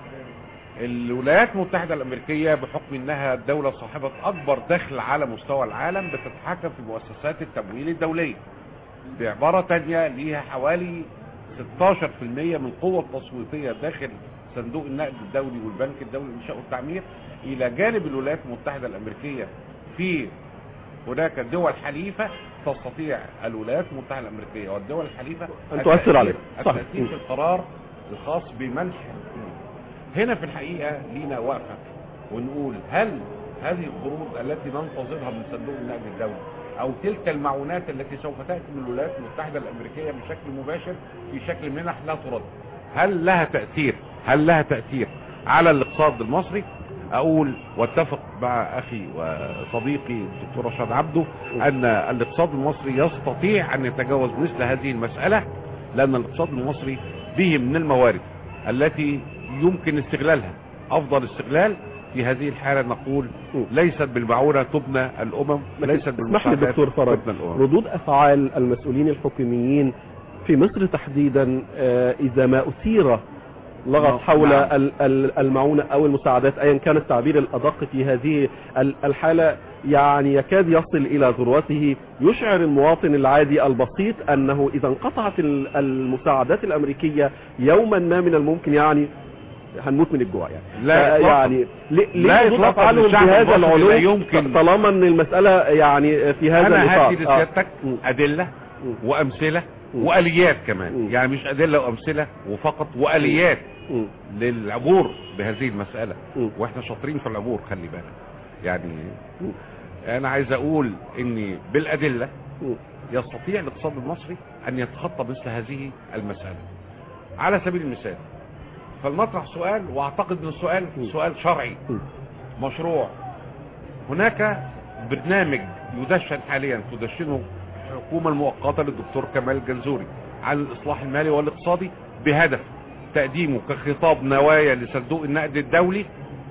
الولايات المتحدة الامريكية بحكم انها الدولة صاحبة اكبر دخل على مستوى العالم بتتحكم في مؤسسات التمويل الدولية بعبارة تانية ليها حوالي 16% من القوة التصويتية داخل صندوق النقد الدولي والبنك الدولي للإنشاء والتعمير إلى جانب الولايات المتحدة الأمريكية في هناك دول حليفة تستطيع الولايات المتحدة الأمريكية والدول الحليفة أن تؤثر عليه. صح. التأثير في القرار الخاص بمنح هنا في الحقيقة لينا وقفة ونقول هل هذه القروض التي ننتظرها من صندوق النقد الدولي او تلك المعونات التي سوف تأتي من الولايات المتحدة الامريكية بشكل مباشر في شكل منح لا ترد هل لها تأثير هل لها تأثير على الاقتصاد المصري اقول واتفق مع اخي وصديقي الدكتور رشاد عبده ان الاقتصاد المصري يستطيع ان يتجاوز مثل هذه المسألة لان الاقتصاد المصري به من الموارد التي يمكن استغلالها افضل استغلال في هذه الحالة نقول ليست بالمعونة تبنى الامم ليست اسمح لي بالمساعدات دكتور فرج تبنى الامم ردود افعال المسؤولين الحكوميين في مصر تحديدا آه، اذا ما اثير لغط نعم. حول نعم. ال- ال- المعونة او المساعدات ايا كان التعبير الادق في هذه ال- الحالة يعني يكاد يصل الى ذروته يشعر المواطن العادي البسيط انه اذا انقطعت ال- المساعدات الامريكية يوما ما من الممكن يعني هنموت من الجوع يعني لا آه، إطلاقاً. يعني ليه لا ليه ردود إطلاقاً. افعالهم الشعب بهذا المصري لا العلوم يمكن- طالما ان المسألة يعني في هذا انا الإطار هدي لسيادتك ادله وامثله واليات كمان يعني مش ادله وامثله وفقط واليات للعبور بهذه المساله واحنا شاطرين في العبور خلي بالك يعني انا عايز اقول ان بالادله يستطيع الاقتصاد المصري ان يتخطى مثل هذه المساله على سبيل المثال فلنطرح سؤال واعتقد ان السؤال سؤال شرعي مشروع هناك برنامج يدشن حاليا تدشنه الحكومة المؤقتة للدكتور كمال الجنزوري عن الإصلاح المالي والاقتصادي بهدف تقديمه كخطاب نوايا لصندوق النقد الدولي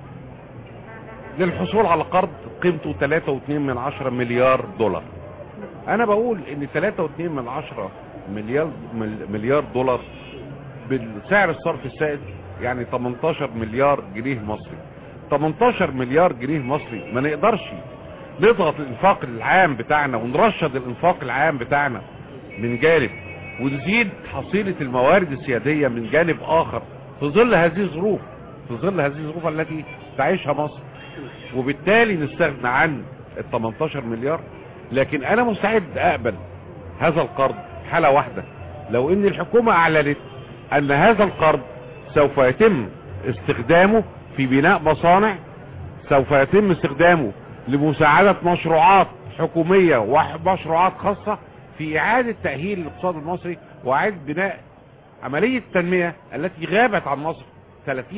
للحصول على قرض قيمته 3.2 من عشرة مليار دولار انا بقول ان 3.2 من عشرة مليار مليار دولار بالسعر الصرف السائد يعني 18 مليار جنيه مصري 18 مليار جنيه مصري ما نقدرش نضغط الانفاق العام بتاعنا ونرشد الانفاق العام بتاعنا من جانب ونزيد حصيلة الموارد السيادية من جانب اخر في ظل هذه الظروف في ظل هذه الظروف التي تعيشها مصر وبالتالي نستغنى عن ال 18 مليار لكن انا مستعد اقبل هذا القرض حالة واحدة لو ان الحكومة اعلنت ان هذا القرض سوف يتم استخدامه في بناء مصانع سوف يتم استخدامه لمساعدة مشروعات حكومية ومشروعات خاصة في اعادة تأهيل الاقتصاد المصري واعادة بناء عملية التنمية التي غابت عن مصر 30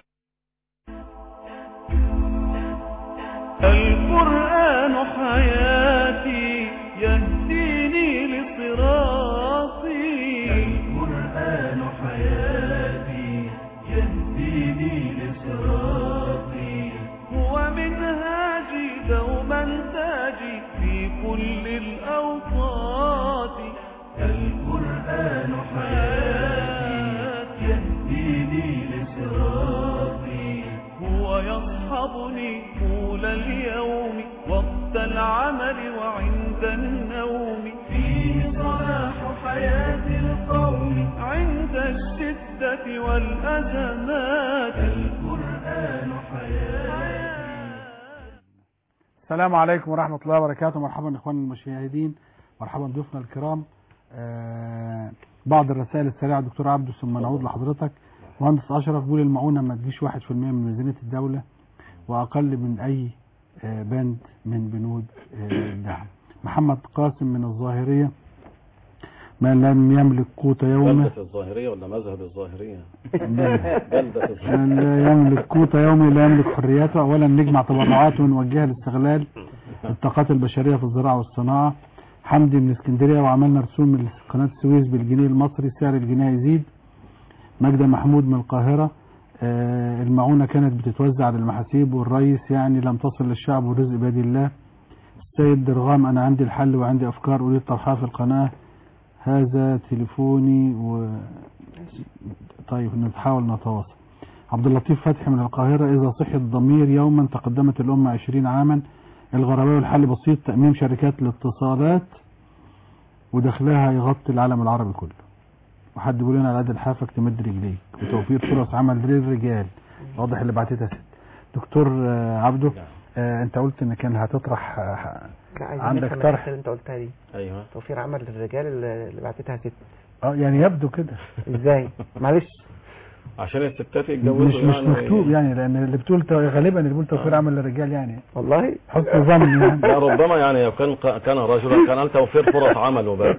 القرآن حياتي يهديني لصراطي القرآن حياتي يهديني لصراطي هو منهاجي دوما تاجي في كل الأوقات القرآن حياتي يهديني لصراطي هو يصحبني طول اليوم وقت العمل عند النوم فيه صلاح حياة القوم عند الشدة والأزمات القرآن حياة السلام عليكم ورحمة الله وبركاته مرحبا إخواننا المشاهدين مرحبا ضيوفنا الكرام آه بعض الرسائل السريعة دكتور عبده ثم نعود لحضرتك مهندس أشرف بيقول المعونة ما تجيش واحد في المية من ميزانية الدولة وأقل من أي آه بند من بنود آه الدعم محمد قاسم من الظاهرية من لم يملك قوت يومه بلدة الظاهرية ولا مذهب الظاهرية بلدة. بلدة الظاهرية من لا يملك قوت يومه لا يملك حريته أولا نجمع تبرعات ونوجهها لاستغلال الطاقات البشرية في الزراعة والصناعة حمدي من اسكندرية وعملنا رسوم لقناة السويس بالجنيه المصري سعر الجنيه يزيد مجدة محمود من القاهرة آه، المعونة كانت بتتوزع على المحاسيب والرئيس يعني لم تصل للشعب والرزق بيد الله السيد درغام أنا عندي الحل وعندي أفكار أريد طرحها في القناة هذا تليفوني و طيب نحاول نتواصل عبد اللطيف فتحي من القاهرة إذا صحي الضمير يوما تقدمت الأمة عشرين عاما الغرباء والحل بسيط تأميم شركات الاتصالات ودخلها يغطي العالم العربي كله وحد بيقول لنا على قد لحافك تمد رجليك وتوفير فرص عمل للرجال واضح اللي بعتتها ست دكتور آه، عبده آه، انت قلت ان كان هتطرح آه، لا عايزين عندك نفهم طرح الحتة اللي انت قلتها دي ايوه توفير عمل للرجال اللي اللي بعتتها ست اه يعني يبدو كده ازاي معلش عشان الستات مش يتجوزوا مش يعني مكتوب يعني لان اللي بتقول تو- غالبا اللي بيقول توفير عمل للرجال يعني والله حسن ظن يعني لا ربما يعني لو كان كان رجلا كان توفير فرص عمل وبس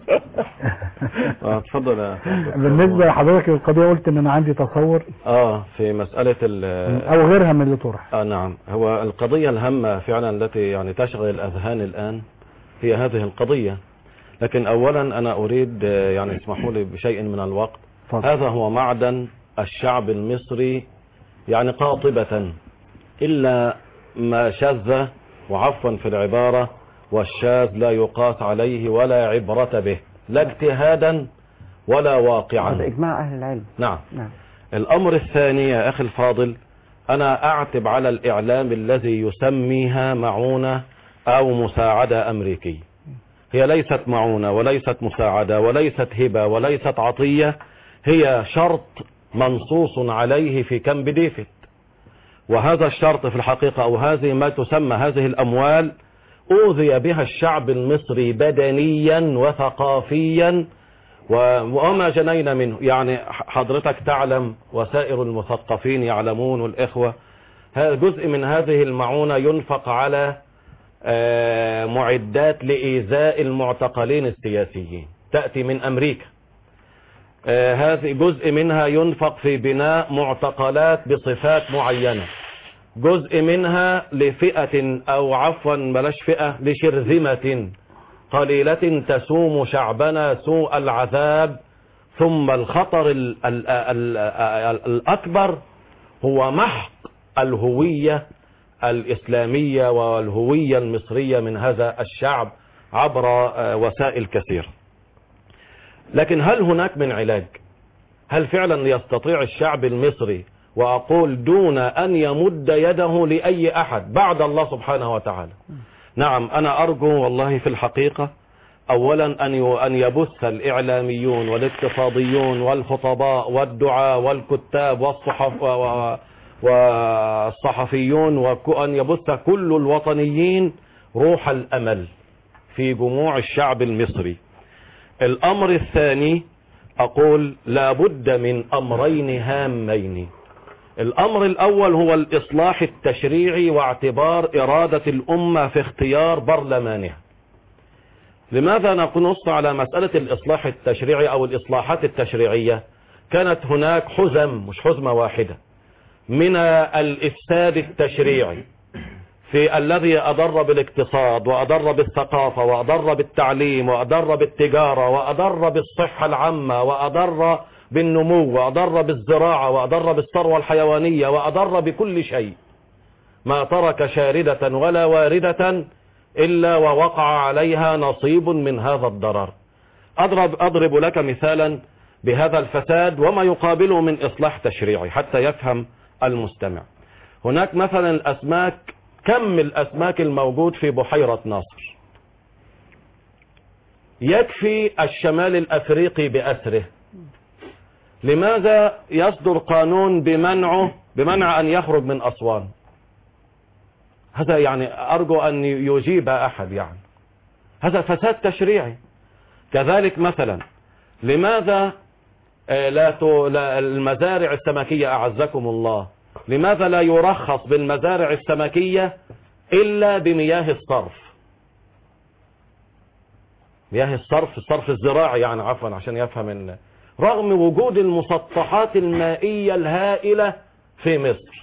آه، اتفضل يا دكتور. بالنسبه لحضرتك القضيه قلت ان انا عندي تصور اه في مسألة ال او غيرها من اللي طرح آه نعم هو القضية الهامة فعلا التي يعني تشغل الأذهان الآن هي هذه القضية لكن أولا أنا أريد آه، يعني اسمحوا لي بشيء من الوقت اتفضل. هذا هو معدن الشعب المصري يعني قاطبة إلا ما شذ وعفوا في العبارة والشاذ لا يقاس عليه ولا عبرة به لا اجتهادا ولا هذا واقعا اجماع اهل العلم نعم نعم الأمر الثاني يا أخي الفاضل أنا أعتب على الإعلام الذي يسميها معونة أو مساعدة أمريكية هي ليست معونة وليست مساعدة وليست هبة وليست عطية هي شرط منصوص عليه في كامب ديفيد وهذا الشرط في الحقيقة أو هذه ما تسمى هذه الأموال أوذي بها الشعب المصري بدنيا وثقافيا و- وما جنينا منه يعني حضرتك تعلم وسائر المثقفين يعلمون والإخوة ها- جزء من هذه المعونة ينفق على آه، معدات لإيذاء المعتقلين السياسيين تأتي من أمريكا آه، هذه جزء منها ينفق في بناء معتقلات بصفات معينة جزء منها لفئة أو عفوا بلاش فئة لشرذمة قليلة تسوم شعبنا سوء العذاب ثم الخطر ال ال ال ال الأكبر هو محق الهوية الإسلامية والهوية المصرية من هذا الشعب عبر آه، وسائل كثيرة لكن هل هناك من علاج هل فعلا يستطيع الشعب المصري وأقول دون أن يمد يده لأي أحد بعد الله سبحانه وتعالى نعم أنا أرجو والله في الحقيقة أولا أن ي- أن يبث الإعلاميون والاقتصاديون والخطباء والدعاء والكتاب والصحف و- و- والصحفيون وأن يبث كل الوطنيين روح الأمل في جموع الشعب المصري الأمر الثاني أقول لابد من أمرين هامين الأمر الأول هو الإصلاح التشريعي واعتبار إرادة الأمة في اختيار برلمانها لماذا نقص على مسألة الإصلاح التشريعي أو الإصلاحات التشريعية كانت هناك حزم مش حزمة واحدة من الإفساد التشريعي في الذي أضر بالاقتصاد وأضر بالثقافة وأضر بالتعليم وأضر بالتجارة وأضر بالصحة العامة وأضر بالنمو وأضر بالزراعة وأضر بالثروة الحيوانية وأضر بكل شيء ما ترك شاردة ولا واردة إلا ووقع عليها نصيب من هذا الضرر أضرب, أضرب لك مثالا بهذا الفساد وما يقابله من إصلاح تشريعي حتى يفهم المستمع هناك مثلا الأسماك كم الأسماك الموجود في بحيرة ناصر يكفي الشمال الأفريقي بأسره لماذا يصدر قانون بمنعه بمنع أن يخرج من أسوان هذا يعني أرجو أن يجيب أحد يعني هذا فساد تشريعي كذلك مثلا لماذا آه، لا ت- لا- المزارع السمكية أعزكم الله لماذا لا يرخص بالمزارع السمكية إلا بمياه الصرف مياه الصرف الصرف الزراعي يعني عفوا عشان يفهم ال- رغم وجود المسطحات المائية الهائلة في مصر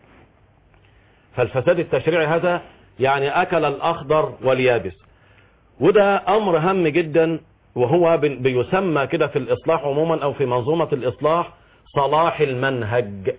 فالفساد التشريعي هذا يعني أكل الأخضر واليابس وده أمر هام جدا وهو بي- بيسمى كده في الإصلاح عموما أو في منظومة الإصلاح صلاح المنهج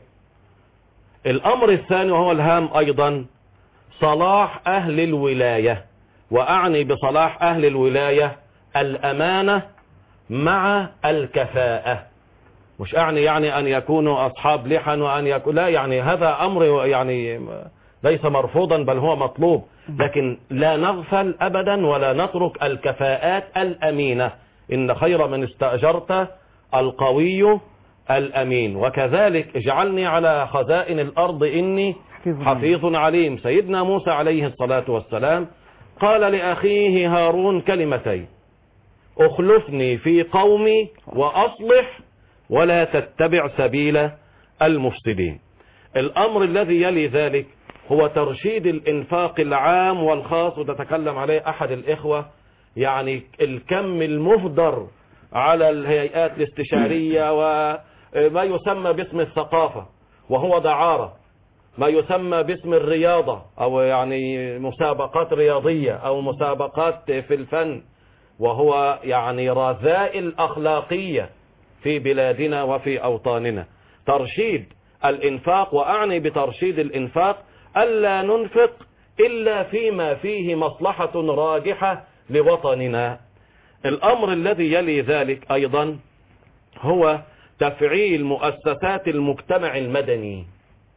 الأمر الثاني وهو الهام أيضا صلاح أهل الولاية وأعني بصلاح أهل الولاية الأمانة مع الكفاءة مش أعني يعني أن يكونوا أصحاب لحن وأن يكون لا يعني هذا أمر يعني ليس مرفوضا بل هو مطلوب لكن لا نغفل أبدا ولا نترك الكفاءات الأمينة إن خير من استأجرت القوي الأمين وكذلك اجعلني على خزائن الأرض إني حفيظ عليم سيدنا موسى عليه الصلاة والسلام قال لأخيه هارون كلمتين اخلفني في قومي وأصلح ولا تتبع سبيل المفسدين الأمر الذي يلي ذلك هو ترشيد الإنفاق العام والخاص وتتكلم عليه أحد الإخوة يعني الكم المهدر على الهيئات الاستشارية وما يسمى باسم الثقافة وهو دعارة ما يسمى باسم الرياضة أو يعني مسابقات رياضية أو مسابقات في الفن وهو يعني رذائل أخلاقية في بلادنا وفي أوطاننا ترشيد الإنفاق وأعني بترشيد الإنفاق ألا ننفق إلا فيما فيه مصلحة راجحة لوطننا الأمر الذي يلي ذلك أيضا هو تفعيل مؤسسات المجتمع المدني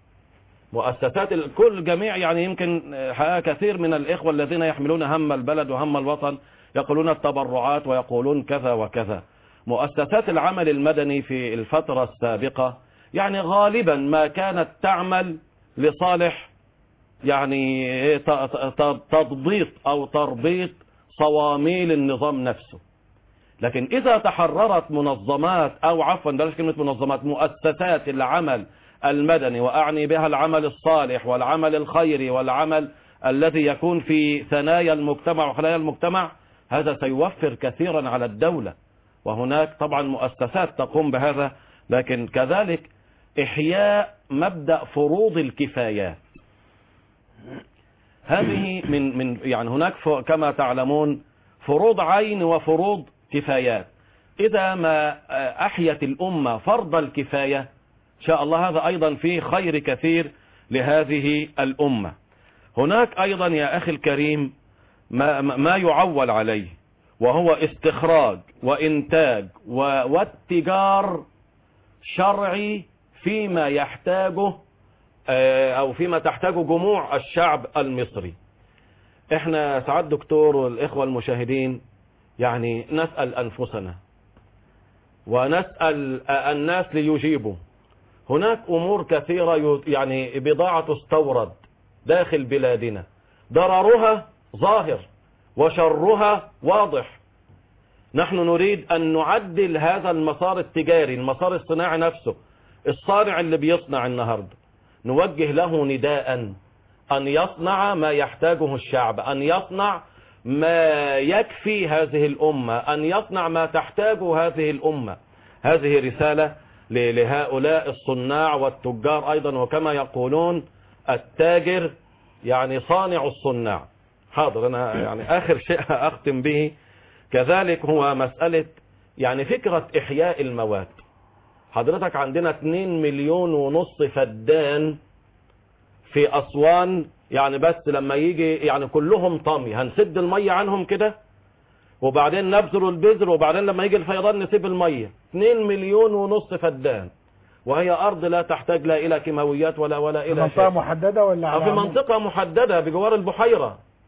مؤسسات الكل جميع يعني يمكن حقيقة كثير من الإخوة الذين يحملون هم البلد وهم الوطن يقولون التبرعات ويقولون كذا وكذا مؤسسات العمل المدني في الفترة السابقة يعني غالبا ما كانت تعمل لصالح يعني ت- ت- تضبيط أو تربيط صواميل النظام نفسه لكن إذا تحررت منظمات أو عفوا بلاش كلمة منظمات مؤسسات العمل المدني وأعني بها العمل الصالح والعمل الخيري والعمل الذي يكون في ثنايا المجتمع وخلايا المجتمع هذا سيوفر كثيرا على الدولة وهناك طبعا مؤسسات تقوم بهذا لكن كذلك إحياء مبدأ فروض الكفايات هذه من من يعني هناك ف- كما تعلمون فروض عين وفروض كفايات إذا ما آه، أحيت الأمة فرض الكفاية إن شاء الله هذا أيضا فيه خير كثير لهذه الأمة هناك أيضا يا أخي الكريم ما, ما ما يعول عليه وهو استخراج وإنتاج و- واتجار شرعي فيما يحتاجه آه، أو فيما تحتاجه جموع الشعب المصري احنا سعاد دكتور والإخوة المشاهدين يعني نسأل أنفسنا ونسأل الناس ليجيبوا هناك أمور كثيرة ي- يعني بضاعة تستورد داخل بلادنا ضررها ظاهر وشرها واضح نحن نريد أن نعدل هذا المسار التجاري المسار الصناعي نفسه الصانع اللي بيصنع النهاردة نوجه له نداء أن يصنع ما يحتاجه الشعب أن يصنع ما يكفي هذه الأمة أن يصنع ما تحتاجه هذه الأمة هذه رسالة ل- لهؤلاء الصناع والتجار أيضا وكما يقولون التاجر يعني صانع الصناع حاضر أنا يعني آخر شيء أختم به كذلك هو مسألة يعني فكرة إحياء المواد حضرتك عندنا 2 مليون ونص فدان في أسوان يعني بس لما يجي يعني كلهم طمي هنسد المية عنهم كده وبعدين نبذر البذر وبعدين لما يجي الفيضان نسيب المية 2 مليون ونص فدان وهي أرض لا تحتاج لا إلى كيماويات ولا ولا في إلى منطقة شيء محددة ولا أو على في عموم؟ منطقة محددة بجوار البحيرة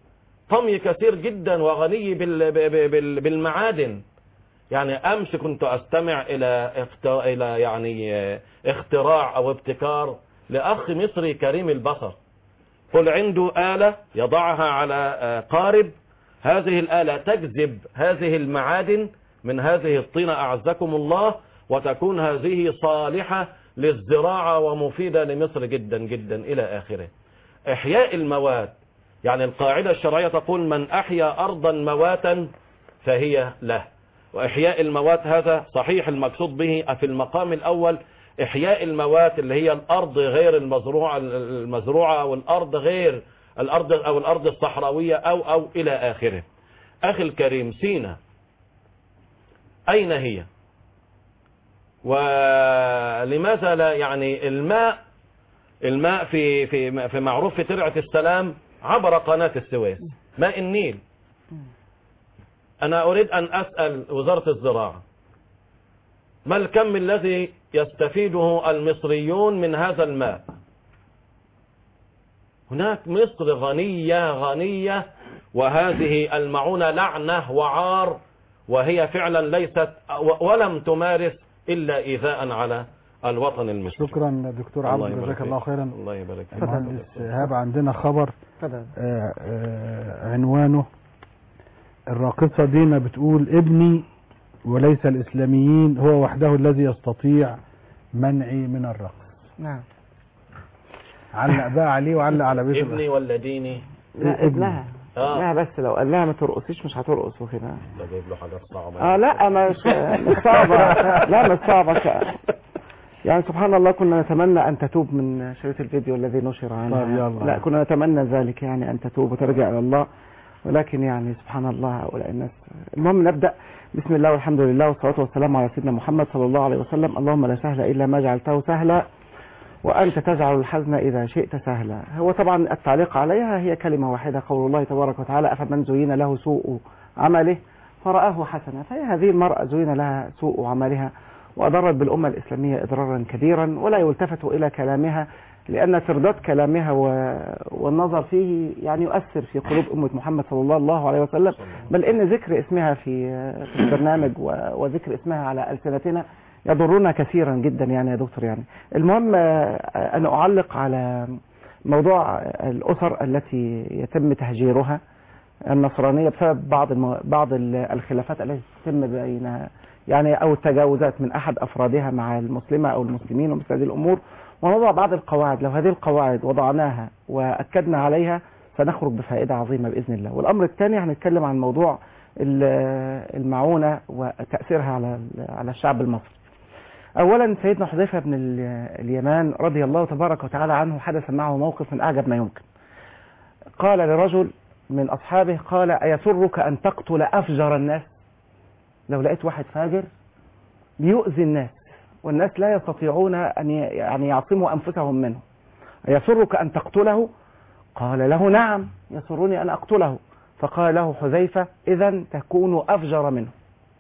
طمي كثير جدا وغني بال- ب- بال- بالمعادن يعني امس كنت استمع الى اخت- الى يعني آه، اختراع او ابتكار لاخ مصري كريم البصر قل عنده آلة يضعها على آه، قارب هذه الآلة تجذب هذه المعادن من هذه الطينة أعزكم الله وتكون هذه صالحة للزراعة ومفيدة لمصر جدا جدا إلى آخره إحياء المواد يعني القاعدة الشرعية تقول من أحيا أرضا مواتا فهي له وإحياء الموات هذا صحيح المقصود به في المقام الأول إحياء الموات اللي هي الأرض غير المزروعة المزروعة والأرض غير الأرض أو الأرض الصحراوية أو أو إلى آخره أخي الكريم سينا أين هي ولماذا لا يعني الماء الماء في في في معروف في ترعة السلام عبر قناة السويس ماء النيل أنا أريد أن أسأل وزارة الزراعة ما الكم الذي يستفيده المصريون من هذا الماء هناك مصر غنية غنية وهذه المعونة لعنة وعار وهي فعلا ليست ولم تمارس إلا إيذاء على الوطن المصري شكرا دكتور الله عبد يبارك جزاك فيك. الله خيرا الله يبارك فيك. المهندس إيهاب عندنا خبر تفضل. آه، آه، عنوانه الراقصة دينا بتقول ابني وليس الإسلاميين هو وحده الذي يستطيع منعي من الرقص نعم علق بقى عليه وعلق على بيت ابني ولا ديني لا ابنها آه. ابنها بس لو قال لها ما ترقصيش مش هترقص وكده ده جايب له حاجات صعبة اه لا مش مش صعبة لا مش صعبة ك- يعني سبحان الله كنا نتمنى ان تتوب من شريط الفيديو الذي نشر عنها طب يلا. لا كنا نتمنى ذلك يعني ان تتوب وترجع الى الله ولكن يعني سبحان الله هؤلاء الناس المهم نبدا بسم الله والحمد لله والصلاه والسلام على سيدنا محمد صلى الله عليه وسلم اللهم لا سهل الا ما جعلته سهلا وأنت تجعل الحزن إذا شئت سهلا هو طبعا التعليق عليها هي كلمة واحدة قول الله تبارك وتعالى أفمن زين له سوء عمله فرآه حسنا فهي هذه المرأة زين لها سوء عملها وأضرت بالأمة الإسلامية إضرارا كبيرا ولا يلتفت إلى كلامها لأن ترداد كلامها و... والنظر فيه يعني يؤثر في قلوب أمة محمد صلى الله عليه وسلم بل إن ذكر اسمها في في البرنامج و... وذكر اسمها على ألسنتنا يضرنا كثيرا جدا يعني يا دكتور يعني المهم آه، أنا أعلق على موضوع الأسر التي يتم تهجيرها النصرانية بسبب بعض الم... بعض ال- الخلافات التي تتم بينها يعني أو التجاوزات من أحد أفرادها مع المسلمة أو المسلمين ومثل هذه الأمور ونضع بعض القواعد لو هذه القواعد وضعناها وأكدنا عليها سنخرج بفائدة عظيمة بإذن الله والأمر الثاني هنتكلم عن موضوع ال- المعونة وتأثيرها على ال- على الشعب المصري أولا سيدنا حذيفة بن ال- اليمان رضي الله تبارك وتعالى عنه حدث معه موقف من أعجب ما يمكن قال لرجل من أصحابه قال أيسرك أن تقتل أفجر الناس لو لقيت واحد فاجر بيؤذي الناس والناس لا يستطيعون أن ي- يعني يعصموا أنفسهم منه أيسرك أن تقتله قال له نعم يسرني أن أقتله فقال له حذيفة إذا تكون أفجر منه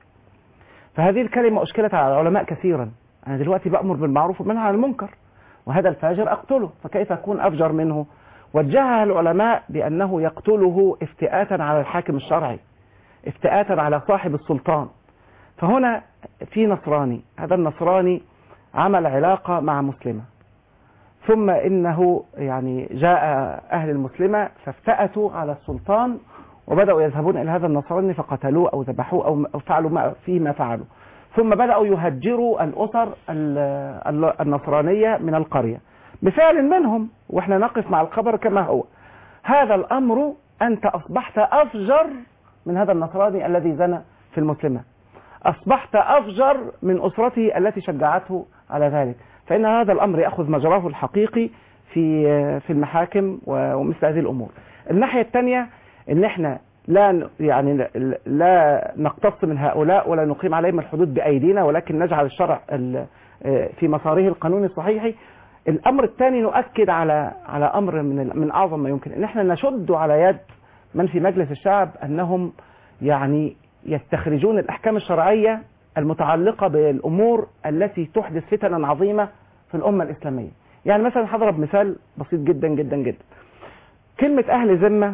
فهذه الكلمة أشكلت على العلماء كثيرا أنا دلوقتي بأمر بالمعروف وبنهى عن المنكر وهذا الفاجر أقتله فكيف أكون أفجر منه وجهها العلماء بأنه يقتله افتئاتا على الحاكم الشرعي افتئاتا على صاحب السلطان فهنا في نصراني هذا النصراني عمل علاقة مع مسلمة ثم إنه يعني جاء أهل المسلمة فافتأتوا على السلطان وبدأوا يذهبون إلى هذا النصراني فقتلوه أو ذبحوه أو أو فعلوا ما فيه ما فعلوا ثم بدأوا يهجروا الأسر ال- ال- النصرانية من القرية بفعل منهم واحنا نقف مع الخبر كما هو هذا الأمر أنت أصبحت أفجر من هذا النصراني الذي زنى في المسلمة أصبحت أفجر من أسرته التي شجعته على ذلك فإن هذا الأمر يأخذ مجراه الحقيقي في في المحاكم و- ومثل هذه الأمور الناحية الثانية إن إحنا لا ن- يعني لا- لا نقتص من هؤلاء ولا نقيم عليهم الحدود بأيدينا ولكن نجعل الشرع ال- في مساره القانوني الصحيح الأمر الثاني نؤكد على على أمر من ال- من أعظم ما يمكن إن إحنا نشد على يد من في مجلس الشعب أنهم يعني يستخرجون الأحكام الشرعية المتعلقة بالأمور التي تحدث فتنا عظيمة في الأمة الإسلامية يعني مثلا هضرب مثال بسيط جدا جدا جدا كلمة أهل ذمة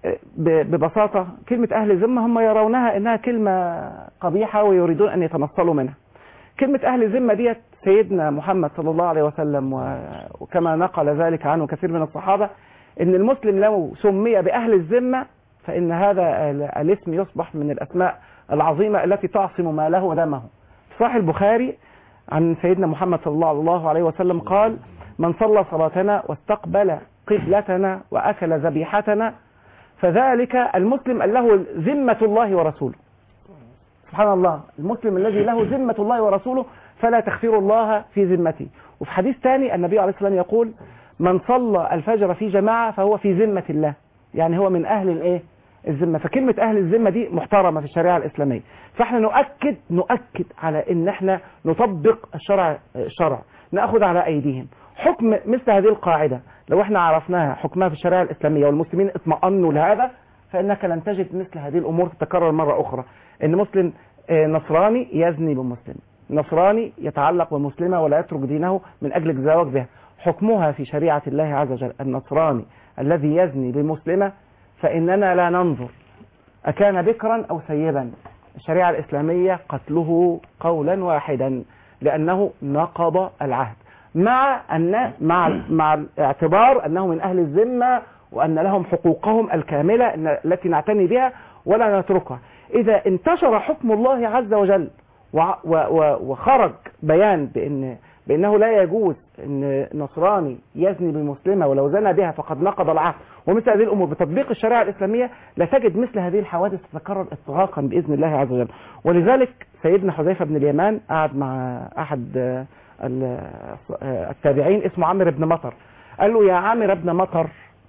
ب- ببساطة كلمة أهل الذمة هم يرونها إنها كلمة قبيحة ويريدون أن يتنصلوا منها كلمة أهل الذمة ديت سيدنا محمد صلى الله عليه وسلم و- وكما نقل ذلك عنه كثير من الصحابة إن المسلم لو سمي بأهل الذمة فإن هذا ال- الاسم يصبح من الأسماء العظيمة التي تعصم ماله ودمه في صحيح البخاري عن سيدنا محمد صلى الله عليه وسلم قال من صلى صلاتنا واستقبل قبلتنا وأكل ذبيحتنا فذلك المسلم له ذمة الله ورسوله سبحان الله المسلم الذي له ذمة الله ورسوله فلا تخفر الله في ذمته وفي حديث ثاني النبي عليه الصلاة والسلام يقول من صلى الفجر في جماعة فهو في ذمة الله يعني هو من أهل الإيه الذمة فكلمة أهل الذمة دي محترمة في الشريعة الإسلامية فاحنا نؤكد نؤكد على ان احنا نطبق الشرع الشرع ناخذ على ايديهم حكم مثل هذه القاعدة لو احنا عرفناها حكمها في الشريعة الإسلامية والمسلمين اطمأنوا لهذا فإنك لن تجد مثل هذه الأمور تتكرر مرة أخرى إن مسلم آه، نصراني يزني بمسلم نصراني يتعلق بمسلمة ولا يترك دينه من أجل الزواج بها حكمها في شريعة الله عز وجل النصراني الذي يزني بمسلمة فإننا لا ننظر أكان بكرا أو سيبا الشريعة الإسلامية قتله قولا واحدا لأنه نقض العهد مع أن مع مع الاعتبار أنه من أهل الذمة وأن لهم حقوقهم الكاملة إن- التي نعتني بها ولا نتركها إذا انتشر حكم الله عز وجل وع- و- و- وخرج بيان بأن بأنه لا يجوز أن نصراني يزني بمسلمة ولو زنى بها فقد نقض العهد ومثل هذه الأمور بتطبيق الشريعة الإسلامية لا تجد مثل هذه الحوادث تتكرر اطلاقا بإذن الله عز وجل ولذلك سيدنا حذيفة بن اليمان قعد مع أحد آه، ال- آه، التابعين اسمه عامر بن مطر قال له يا عامر بن مطر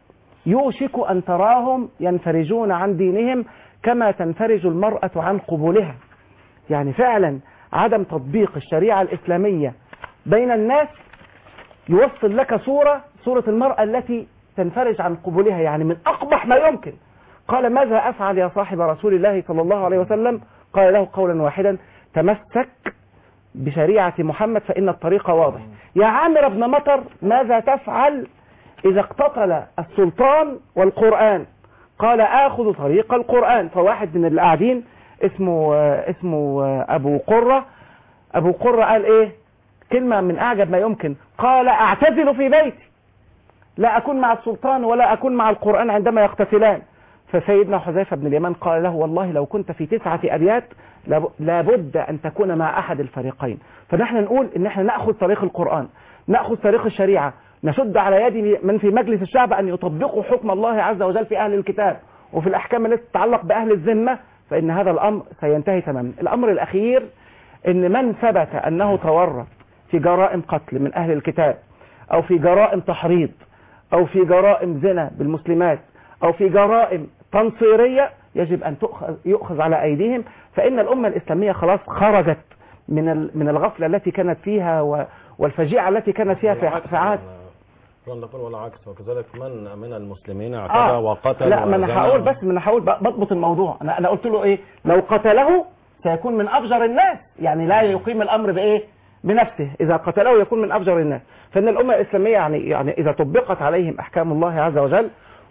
يوشك أن تراهم ينفرجون عن دينهم كما تنفرج المرأة عن قبولها يعني فعلا عدم تطبيق الشريعة الإسلامية بين الناس يوصل لك صورة صورة المرأة التي تنفرج عن قبولها يعني من أقبح ما يمكن قال ماذا أفعل يا صاحب رسول الله صلى الله عليه وسلم قال له قولا واحدا تمسك بشريعة محمد فإن الطريق واضح يا عامر بن مطر ماذا تفعل إذا اقتتل السلطان والقرآن قال آخذ طريق القرآن فواحد من اللي قاعدين اسمه آه، اسمه آه، أبو قرة أبو قرة قال إيه كلمة من أعجب ما يمكن قال أعتزل في بيتي لا أكون مع السلطان ولا أكون مع القرآن عندما يقتتلان فسيدنا حذيفة بن اليمان قال له والله لو كنت في تسعة أبيات لاب- لابد أن تكون مع أحد الفريقين فنحن نقول إن احنا نأخذ طريق القرآن نأخذ طريق الشريعة نشد على يد من في مجلس الشعب أن يطبقوا حكم الله عز وجل في أهل الكتاب وفي الأحكام التي تتعلق بأهل الذمة فإن هذا الأمر سينتهي تماما الأمر الأخير إن من ثبت أنه تورط في جرائم قتل من أهل الكتاب أو في جرائم تحريض أو في جرائم زنا بالمسلمات أو في جرائم تنصيرية يجب أن تؤخذ يؤخذ على أيديهم فإن الأمة الإسلامية خلاص خرجت من ال- من الغفلة التي كانت فيها و- والفجيعة التي كانت فيها في في عهد كنا نقول والعكس وكذلك من من المسلمين آه. اعتدى وقتل لا ما انا وزنى. هقول بس ما انا هقول ب- بضبط الموضوع انا انا قلت له ايه لو قتله سيكون من افجر الناس يعني لا يقيم الامر بايه بنفسه اذا قتله يكون من افجر الناس فان الامه الاسلاميه يعني يعني اذا طبقت عليهم احكام الله عز وجل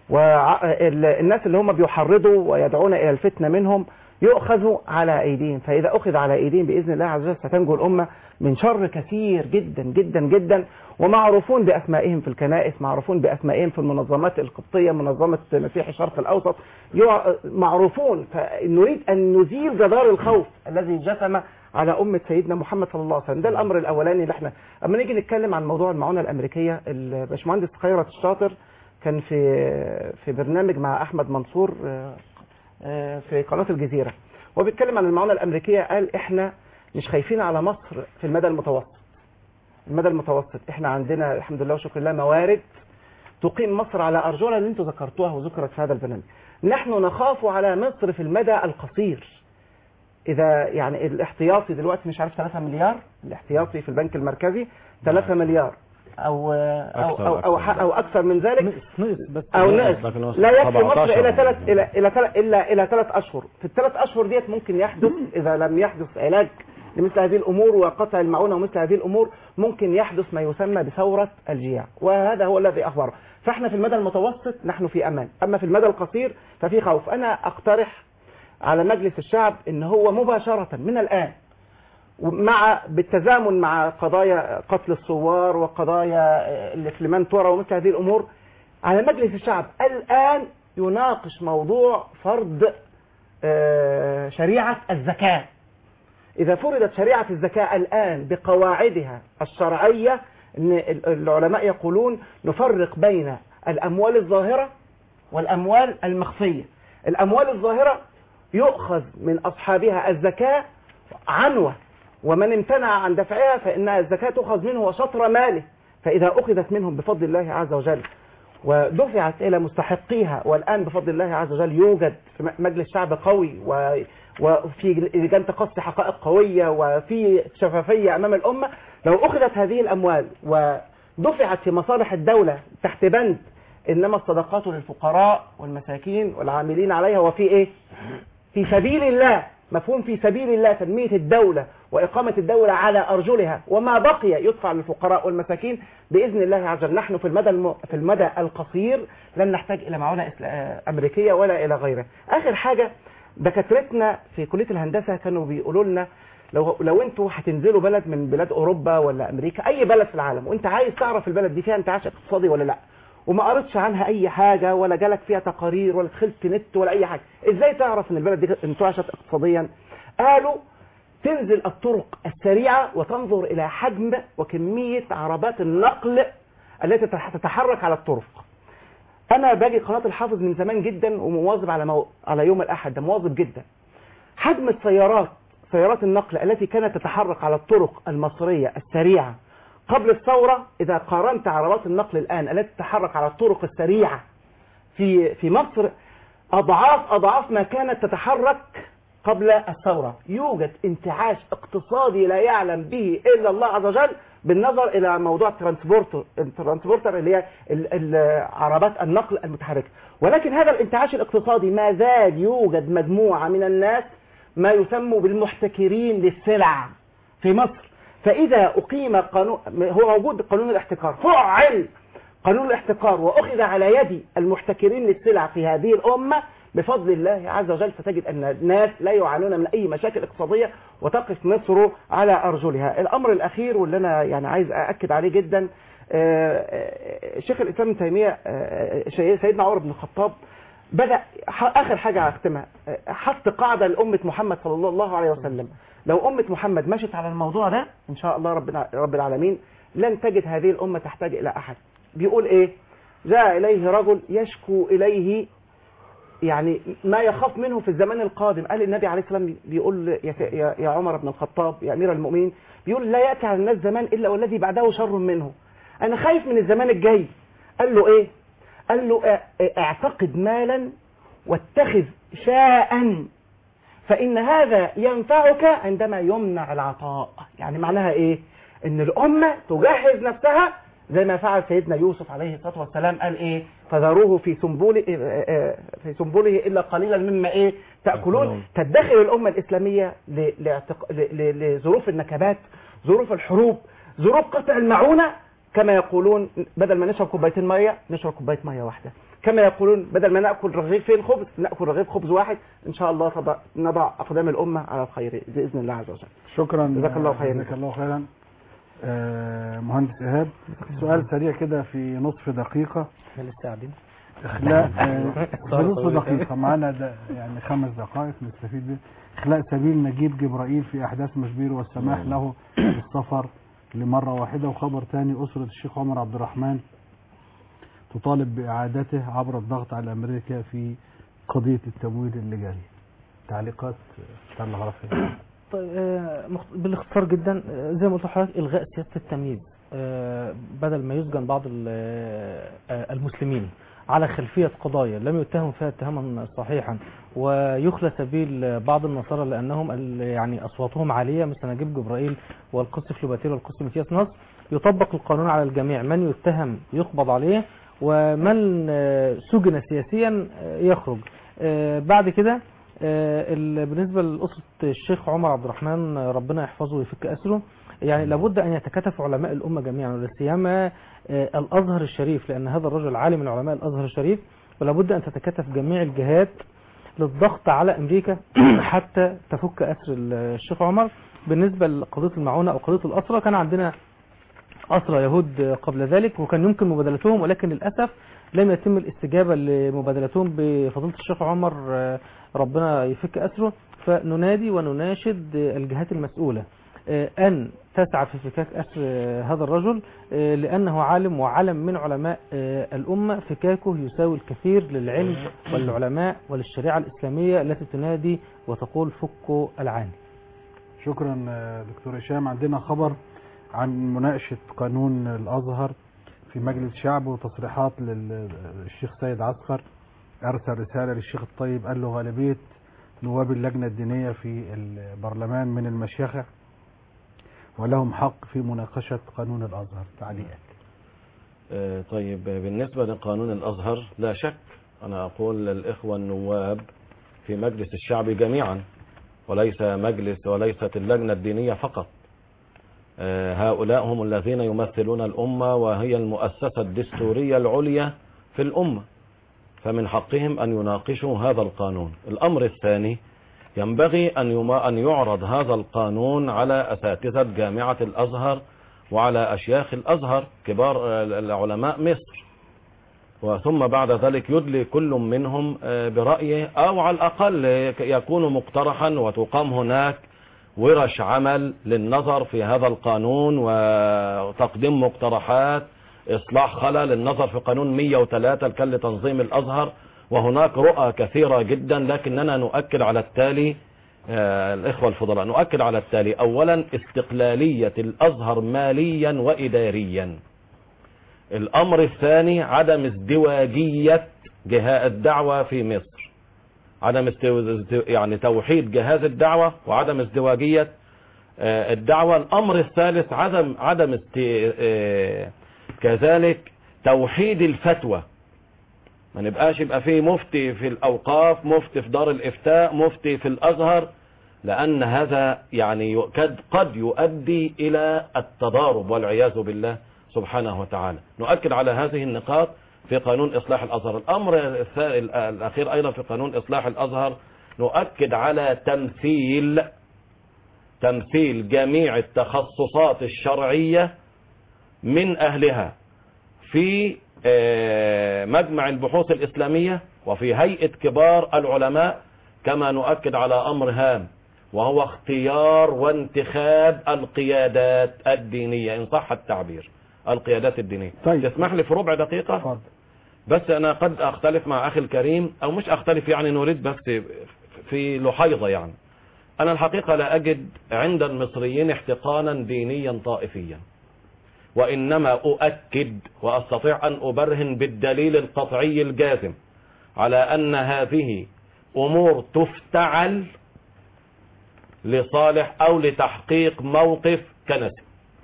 والناس اللي هم بيحرضوا ويدعون الى الفتنه منهم يؤخذوا على ايديهم فاذا اخذ على ايديهم باذن الله عز وجل ستنجو الامه من شر كثير جدا جدا جدا ومعروفون باسمائهم في الكنائس معروفون باسمائهم في المنظمات القبطيه منظمه مسيح الشرق الاوسط يع- معروفون فنريد ان نزيل جدار الخوف الذي جثم على امه سيدنا محمد صلى الله عليه وسلم ده الامر الاولاني اللي احنا اما نيجي نتكلم عن موضوع المعونه الامريكيه الباشمهندس خيرت الشاطر كان في في برنامج مع احمد منصور آه، آه، في قناه الجزيره وبيتكلم عن المعونه الامريكيه قال احنا مش خايفين على مصر في المدى المتوسط المدى المتوسط احنا عندنا الحمد لله وشكر الله موارد تقيم مصر على ارجلها اللي انتم ذكرتوها وذكرت في هذا البرنامج نحن نخاف على مصر في المدى القصير اذا يعني الاحتياطي دلوقتي مش عارف 3 مليار الاحتياطي في البنك المركزي 3 مليار او او أكثر- او او, أكثر. أو اكثر من ذلك بس او نقص، نقص لكن هو لا يكفي مصر 17 الى ثلاث الى الى ثلاث الا الى ثلاث اشهر في الثلاث اشهر ديت ممكن يحدث اذا لم يحدث علاج لمثل هذه الامور وقطع المعونه ومثل هذه الامور ممكن يحدث ما يسمى بثوره الجياع وهذا هو الذي اخبره فاحنا في المدى المتوسط نحن في امان اما في المدى القصير ففي خوف انا اقترح على مجلس الشعب ان هو مباشرة من الان مع بالتزامن مع قضايا قتل الثوار وقضايا الافلمان تورا ومثل هذه الامور على مجلس الشعب الان يناقش موضوع فرض آه، شريعة الزكاة إذا فرضت شريعة الزكاة الآن بقواعدها الشرعية إن ال- العلماء يقولون نفرق بين الأموال الظاهرة والأموال المخفية الأموال الظاهرة يؤخذ من أصحابها الزكاة عنوة ومن امتنع عن دفعها فإنها الزكاة تؤخذ منه وشطر ماله فإذا أخذت منهم بفضل الله عز وجل ودفعت إلى مستحقيها والآن بفضل الله عز وجل يوجد في م- مجلس شعب قوي و وفي لجان تقصي حقائق قوية وفي شفافية أمام الأمة لو أخذت هذه الأموال ودفعت في مصالح الدولة تحت بند إنما الصدقات للفقراء والمساكين والعاملين عليها وفي إيه؟ في سبيل الله مفهوم في سبيل الله تنمية الدولة وإقامة الدولة على أرجلها وما بقي يدفع للفقراء والمساكين بإذن الله عز وجل نحن في المدى الم... في المدى القصير لن نحتاج إلى معونة إسلا- آه، أمريكية ولا إلى غيرها آخر حاجة دكاترتنا في كلية الهندسة كانوا بيقولوا لنا لو لو انتوا هتنزلوا بلد من بلاد اوروبا ولا امريكا اي بلد في العالم وانت عايز تعرف البلد دي فيها انتعاش اقتصادي ولا لا وما قريتش عنها اي حاجه ولا جالك فيها تقارير ولا دخلت نت ولا اي حاجه ازاي تعرف ان البلد دي انتعشت اقتصاديا قالوا تنزل الطرق السريعه وتنظر الى حجم وكميه عربات النقل التي تتح- تتحرك على الطرق انا باجي قناه الحافظ من زمان جدا ومواظب على مو... على يوم الاحد ده مواظب جدا حجم السيارات سيارات النقل التي كانت تتحرك على الطرق المصرية السريعة قبل الثورة إذا قارنت عربات النقل الآن التي تتحرك على الطرق السريعة في في مصر أضعاف أضعاف ما كانت تتحرك قبل الثورة يوجد انتعاش اقتصادي لا يعلم به إلا الله عز وجل بالنظر إلى موضوع الترانسبورتر الترانسبورتر اللي هي ال- ال- عربات النقل المتحركة ولكن هذا الانتعاش الاقتصادي ما زال يوجد مجموعة من الناس ما يسمى بالمحتكرين للسلع في مصر فإذا أقيم قانون هو موجود قانون الاحتكار فعل قانون الاحتكار وأخذ على يد المحتكرين للسلع في هذه الأمة بفضل الله عز وجل ستجد أن الناس لا يعانون من أي مشاكل اقتصادية وتقف مصر على أرجلها الأمر الأخير واللي أنا يعني عايز أأكد عليه جدا آه، آه، شيخ الإسلام ابن تيمية آه، آه، سيدنا عمر بن الخطاب بدأ ح- آخر حاجة هختمها آه، حط قاعدة لأمة محمد صلى الله عليه وسلم لو أمة محمد مشت على الموضوع ده إن شاء الله ربنا رب العالمين لن تجد هذه الأمة تحتاج إلى أحد بيقول إيه جاء إليه رجل يشكو إليه يعني ما يخاف منه في الزمان القادم قال النبي عليه السلام بيقول يا, يا, يا عمر بن الخطاب يا أمير المؤمنين بيقول لا يأتي على الناس زمان إلا والذي بعده شر منه أنا خايف من الزمان الجاي قال له إيه قال له ا- اعتقد مالا واتخذ شاء فإن هذا ينفعك عندما يمنع العطاء يعني معناها إيه إن الأمة تجهز نفسها زي ما فعل سيدنا يوسف عليه الصلاة والسلام قال إيه فذروه في سنبله في سنبله إلا قليلا مما إيه تأكلون تدخل الأمة الإسلامية ل- لاعتق- ل- ل- لظروف النكبات ظروف الحروب ظروف قطع المعونة كما يقولون بدل ما نشرب كوبايتين مية نشرب كوباية مية واحدة كما يقولون بدل ما نأكل رغيفين خبز نأكل رغيف خبز واحد إن شاء الله تضع نضع أقدام الأمة على الخير بإذن الله عز وجل شكرا جزاك الله خيرا. جزاك الله خيرا آه، مهندس إيهاب سؤال سريع كده في نصف دقيقة احنا لسه قاعدين إخلاء آه، في طيب، نصف طيب. دقيقة معانا ده يعني خمس دقائق نستفيد بيه إخلاء سبيل نجيب جبرائيل في أحداث مشبير والسماح له بالسفر لمرة واحدة وخبر تاني أسرة الشيخ عمر عبد الرحمن تطالب بإعادته عبر الضغط على أمريكا في قضية التمويل اللي جاري تعليقات بتاع الغرفية طيب آه، مخ- بالاختصار جدا آه، زي ما قلت لحضرتك الغاء سياسه التمييز آه، بدل ما يسجن بعض ال- آه، المسلمين على خلفيه قضايا لم يتهم فيها اتهاما صحيحا ويخلى سبيل بعض النصارى لانهم ال- يعني اصواتهم عاليه مثل نجيب جبرائيل والقس فلوباتير والقس متياس نصر يطبق القانون على الجميع من يتهم يقبض عليه ومن آه، سجن سياسيا آه، يخرج آه، بعد كده آه، ال- بالنسبة لأسرة الشيخ عمر عبد الرحمن آه، ربنا يحفظه ويفك أسره يعني لابد أن يتكاتف علماء الأمة جميعا ولا سيما آه، الأزهر الشريف لأن هذا الرجل عالم من علماء الأزهر الشريف ولابد أن تتكاتف جميع الجهات للضغط على أمريكا حتى تفك أسر الشيخ عمر بالنسبة لقضية المعونة أو قضية الأسرة كان عندنا أسرى يهود قبل ذلك وكان يمكن مبادلتهم ولكن للأسف لم يتم الاستجابة لمبادلتهم بفضيلة الشيخ عمر آه، ربنا يفك أسره فننادي ونناشد آه، الجهات المسؤولة آه، أن تسعى في فكاك أسر آه، هذا الرجل آه، لأنه عالم وعلم من علماء آه، الأمة فكاكه يساوي الكثير للعلم والعلماء وللشريعة الإسلامية التي تنادي وتقول فكوا العاني شكرا آه، دكتور هشام عندنا خبر عن مناقشة قانون الأزهر في مجلس الشعب وتصريحات للشيخ سيد عسكر أرسل رسالة للشيخ الطيب قال له غالبية نواب اللجنة الدينية في البرلمان من المشيخة ولهم حق في مناقشة قانون الأزهر تعليقات آه، طيب بالنسبة لقانون الأزهر لا شك أنا أقول للإخوة النواب في مجلس الشعب جميعا وليس مجلس وليست اللجنة الدينية فقط آه، هؤلاء هم الذين يمثلون الأمة وهي المؤسسة الدستورية العليا في الأمة فمن حقهم أن يناقشوا هذا القانون الأمر الثاني ينبغي أن يما- أن يعرض هذا القانون على أساتذة جامعة الأزهر وعلى أشياخ الأزهر كبار آه، العلماء مصر وثم بعد ذلك يدلي كل منهم آه، برأيه أو على الأقل يكون مقترحا وتقام هناك ورش عمل للنظر في هذا القانون وتقديم مقترحات إصلاح خلل النظر في قانون 103 الكل لتنظيم الأزهر وهناك رؤى كثيرة جدا لكننا نؤكد على التالي آه، الإخوة الفضلاء نؤكد على التالي أولا استقلالية الأزهر ماليا وإداريا الأمر الثاني عدم ازدواجية جهاء الدعوة في مصر عدم استو... يعني توحيد جهاز الدعوة وعدم ازدواجية آه، الدعوة الأمر الثالث عدم عدم است... آه، كذلك توحيد الفتوى ما نبقاش يبقى فيه مفتي في الأوقاف مفتي في دار الإفتاء مفتي في الأزهر لأن هذا يعني يؤكد قد يؤدي إلى التضارب والعياذ بالله سبحانه وتعالى نؤكد على هذه النقاط في قانون إصلاح الأزهر الأمر الث- الأخير أيضا في قانون إصلاح الأزهر نؤكد على تمثيل تمثيل جميع التخصصات الشرعية من أهلها في آه، مجمع البحوث الإسلامية وفي هيئة كبار العلماء كما نؤكد على أمر هام وهو اختيار وانتخاب القيادات الدينية إن صح التعبير القيادات الدينية طيب. تسمح لي في ربع دقيقة بس أنا قد أختلف مع أخي الكريم أو مش أختلف يعني نريد بس في لحيظة يعني أنا الحقيقة لا أجد عند المصريين احتقانا دينيا طائفيا وإنما أؤكد وأستطيع أن أبرهن بالدليل القطعي الجازم على أن هذه أمور تفتعل لصالح أو لتحقيق موقف كنسي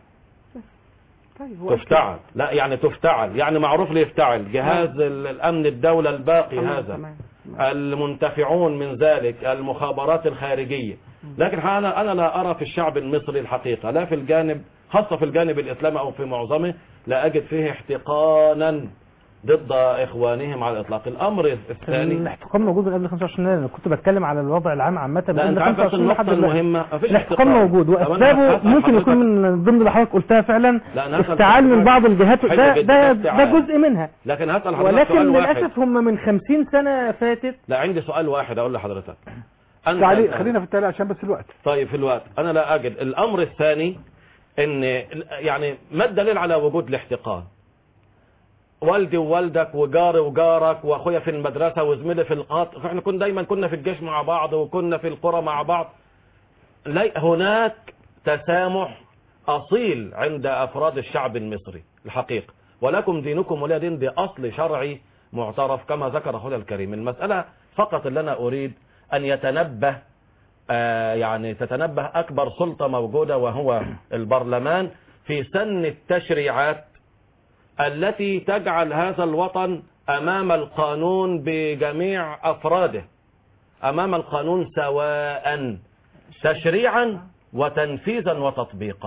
تفتعل لا يعني تفتعل يعني معروف ليه يفتعل جهاز ال- الأمن الدولة الباقي هذا المنتفعون من ذلك المخابرات الخارجية لكن أنا أنا لا أرى في الشعب المصري الحقيقة لا في الجانب خاصة في الجانب الإسلامي أو في معظمه لا أجد فيه احتقانا ضد إخوانهم على الإطلاق الأمر الثاني الاحتقان موجود من قبل 25 يناير انا كنت بتكلم على الوضع العام عامه من لا قبل انت عارف بس 25 لحد النقطة دلوقتي. المهمة مفيش الاحتقان احتقان. موجود طب أنا واسبابه هسأل ممكن حضرتك- يكون من ضمن اللي حضرتك قلتها فعلا لا، أنا هسأل افتعال من حضرتك- بعض الجهات حلو ده جدا، ده, ده ده افتعال. جزء منها لكن هسأل حضرتك ولكن سؤال واحد للاسف هم من 50 سنه فاتت لا عندي سؤال واحد أقول لحضرتك أنت تعليق الآن- خلينا في التالي عشان بس الوقت طيب في الوقت انا لا اجد الامر الثاني ان يعني ما الدليل على وجود الاحتقان والدي ووالدك وجاري وجارك واخويا في المدرسة وزميلي في القطر احنا كنا دايما كنا في الجيش مع بعض وكنا في القرى مع بعض لا هناك تسامح اصيل عند افراد الشعب المصري الحقيقة ولكم دينكم ولي دين باصل شرعي معترف كما ذكر اخونا الكريم المسألة فقط اللي انا اريد ان يتنبه آه يعني تتنبه أكبر سلطة موجودة وهو البرلمان في سن التشريعات التي تجعل هذا الوطن أمام القانون بجميع أفراده أمام القانون سواء تشريعا وتنفيذا وتطبيقا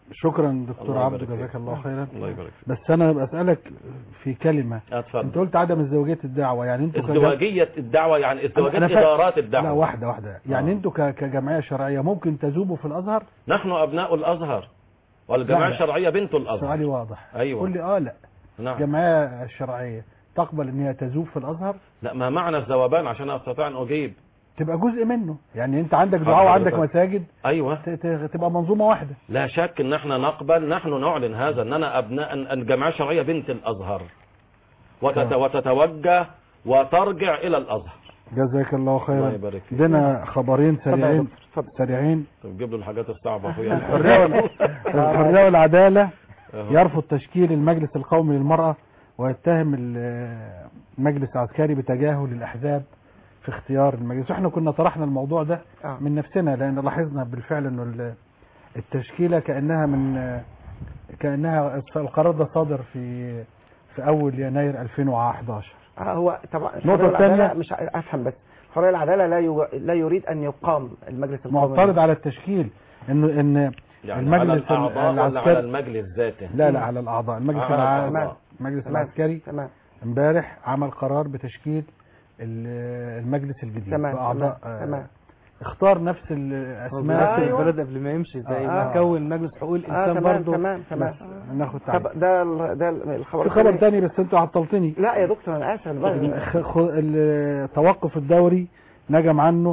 شكرا دكتور الله عبد يبارك جزاك فيك. الله خيرا الله يبارك فيك بس انا بسالك في كلمه اتفضل انت قلت عدم ازدواجيه الدعوه يعني انتوا كجم- ازدواجية الدعوة يعني ازدواجية أنا فا- إدارات الدعوة لا واحده واحده يعني آه. انتوا ك- كجمعيه شرعيه ممكن تذوبوا في الازهر نحن أبناء الأزهر والجماعة لا، لا. الشرعية بنت الأزهر سؤالي واضح أيوة. قول لي اه لا نعم الجمعيه الشرعيه تقبل ان هي تذوب في الازهر لا ما معنى الذوبان عشان أستطيع أن أجيب تبقى جزء منه يعني انت عندك حاضر دعاء وعندك حضرتك. مساجد أيوة ت- ت- تبقى منظومه واحده لا شك ان احنا نقبل نحن نعلن هذا اننا ابناء أن الجماعه الشرعيه بنت الازهر وتت آه. وتتوجه وترجع الى الازهر جزاك الله خيرا الله يبارك فيك. عندنا خبرين اتفضل يا سريعين دكتور، سريعين طب جيب له الحاجات الصعبه اخويا الحريه وال- الحريه والعداله أهو. يرفض تشكيل المجلس القومي للمراه ويتهم ال- المجلس العسكري بتجاهل الاحزاب في اختيار المجلس واحنا كنا طرحنا الموضوع ده آه. من نفسنا لان لاحظنا بالفعل انه ال- التشكيله كانها من كانها القرار ده صادر في في اول يناير 2011 آه، هو طبعا النقطة الحرية والعدالة الثانية- مش ع- افهم بس الحريه والعداله لا يو... لا يريد ان يقام المجلس القومي معترض على التشكيل انه ان يعني على المجلس الاعضاء ولا العسكري على المجلس ذاته لا لا على الاعضاء المجلس على الع... الأعضاء. المجلس تمام. العسكري تمام امبارح عمل قرار بتشكيل ال- المجلس الجديد تمام باعضاء تمام آه، تمام اختار نفس هو الاسماء بيرتب أيوة. البلد قبل ما يمشي زي آه. ما كون مجلس حقوق اه الانسان تمام برضه تمام تمام بس ناخد طب تعليق ده ال... ده ال- الخبر في خبر الثاني. تاني بس انتوا عطلتني لا يا دكتور انا اسف أنا بقى- خ- خ- التوقف الدوري نجم عنه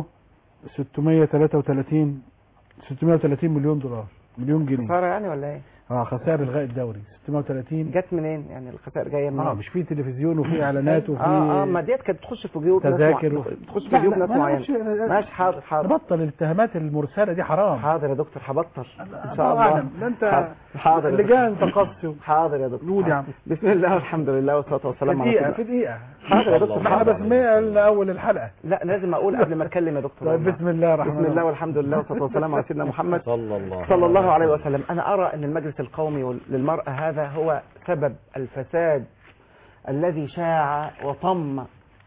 633 630 مليون دولار مليون جنيه خساره يعني ولا ايه؟ اه خسائر الغاء الدوري 630 جت منين يعني الخسائر جايه منين؟ اه مش في تلفزيون وفي اعلانات وفي اه اه ما ديت كانت بتخش في جيوب ناس تذاكر مع... و- تخش في لا، جيوب لا، ناس ما معينه نعرفش. ماشي حاضر حاضر بطل الاتهامات المرسله دي حرام حاضر يا دكتور هبطل ان الله شاء الله أعلم. ده أنت حاضر. حاضر يا لجان دكتور. تقصي حاضر يا دكتور قول يا عم. بسم الله والحمد لله والصلاه في والسلام على دقيقه رسول في الله دقيقه حاضر يا دكتور ما احنا حاضر. بس اول الحلقه لا لازم اقول قبل ما اتكلم يا دكتور طيب والله. بسم الله الرحمن بسم الله الرحيم والحمد لله والصلاه والسلام على سيدنا محمد صلى الله صلى الله عليه وسلم أنا أرى أن المجلس القومي للمرأة هذا هو سبب الفساد الذي شاع وطم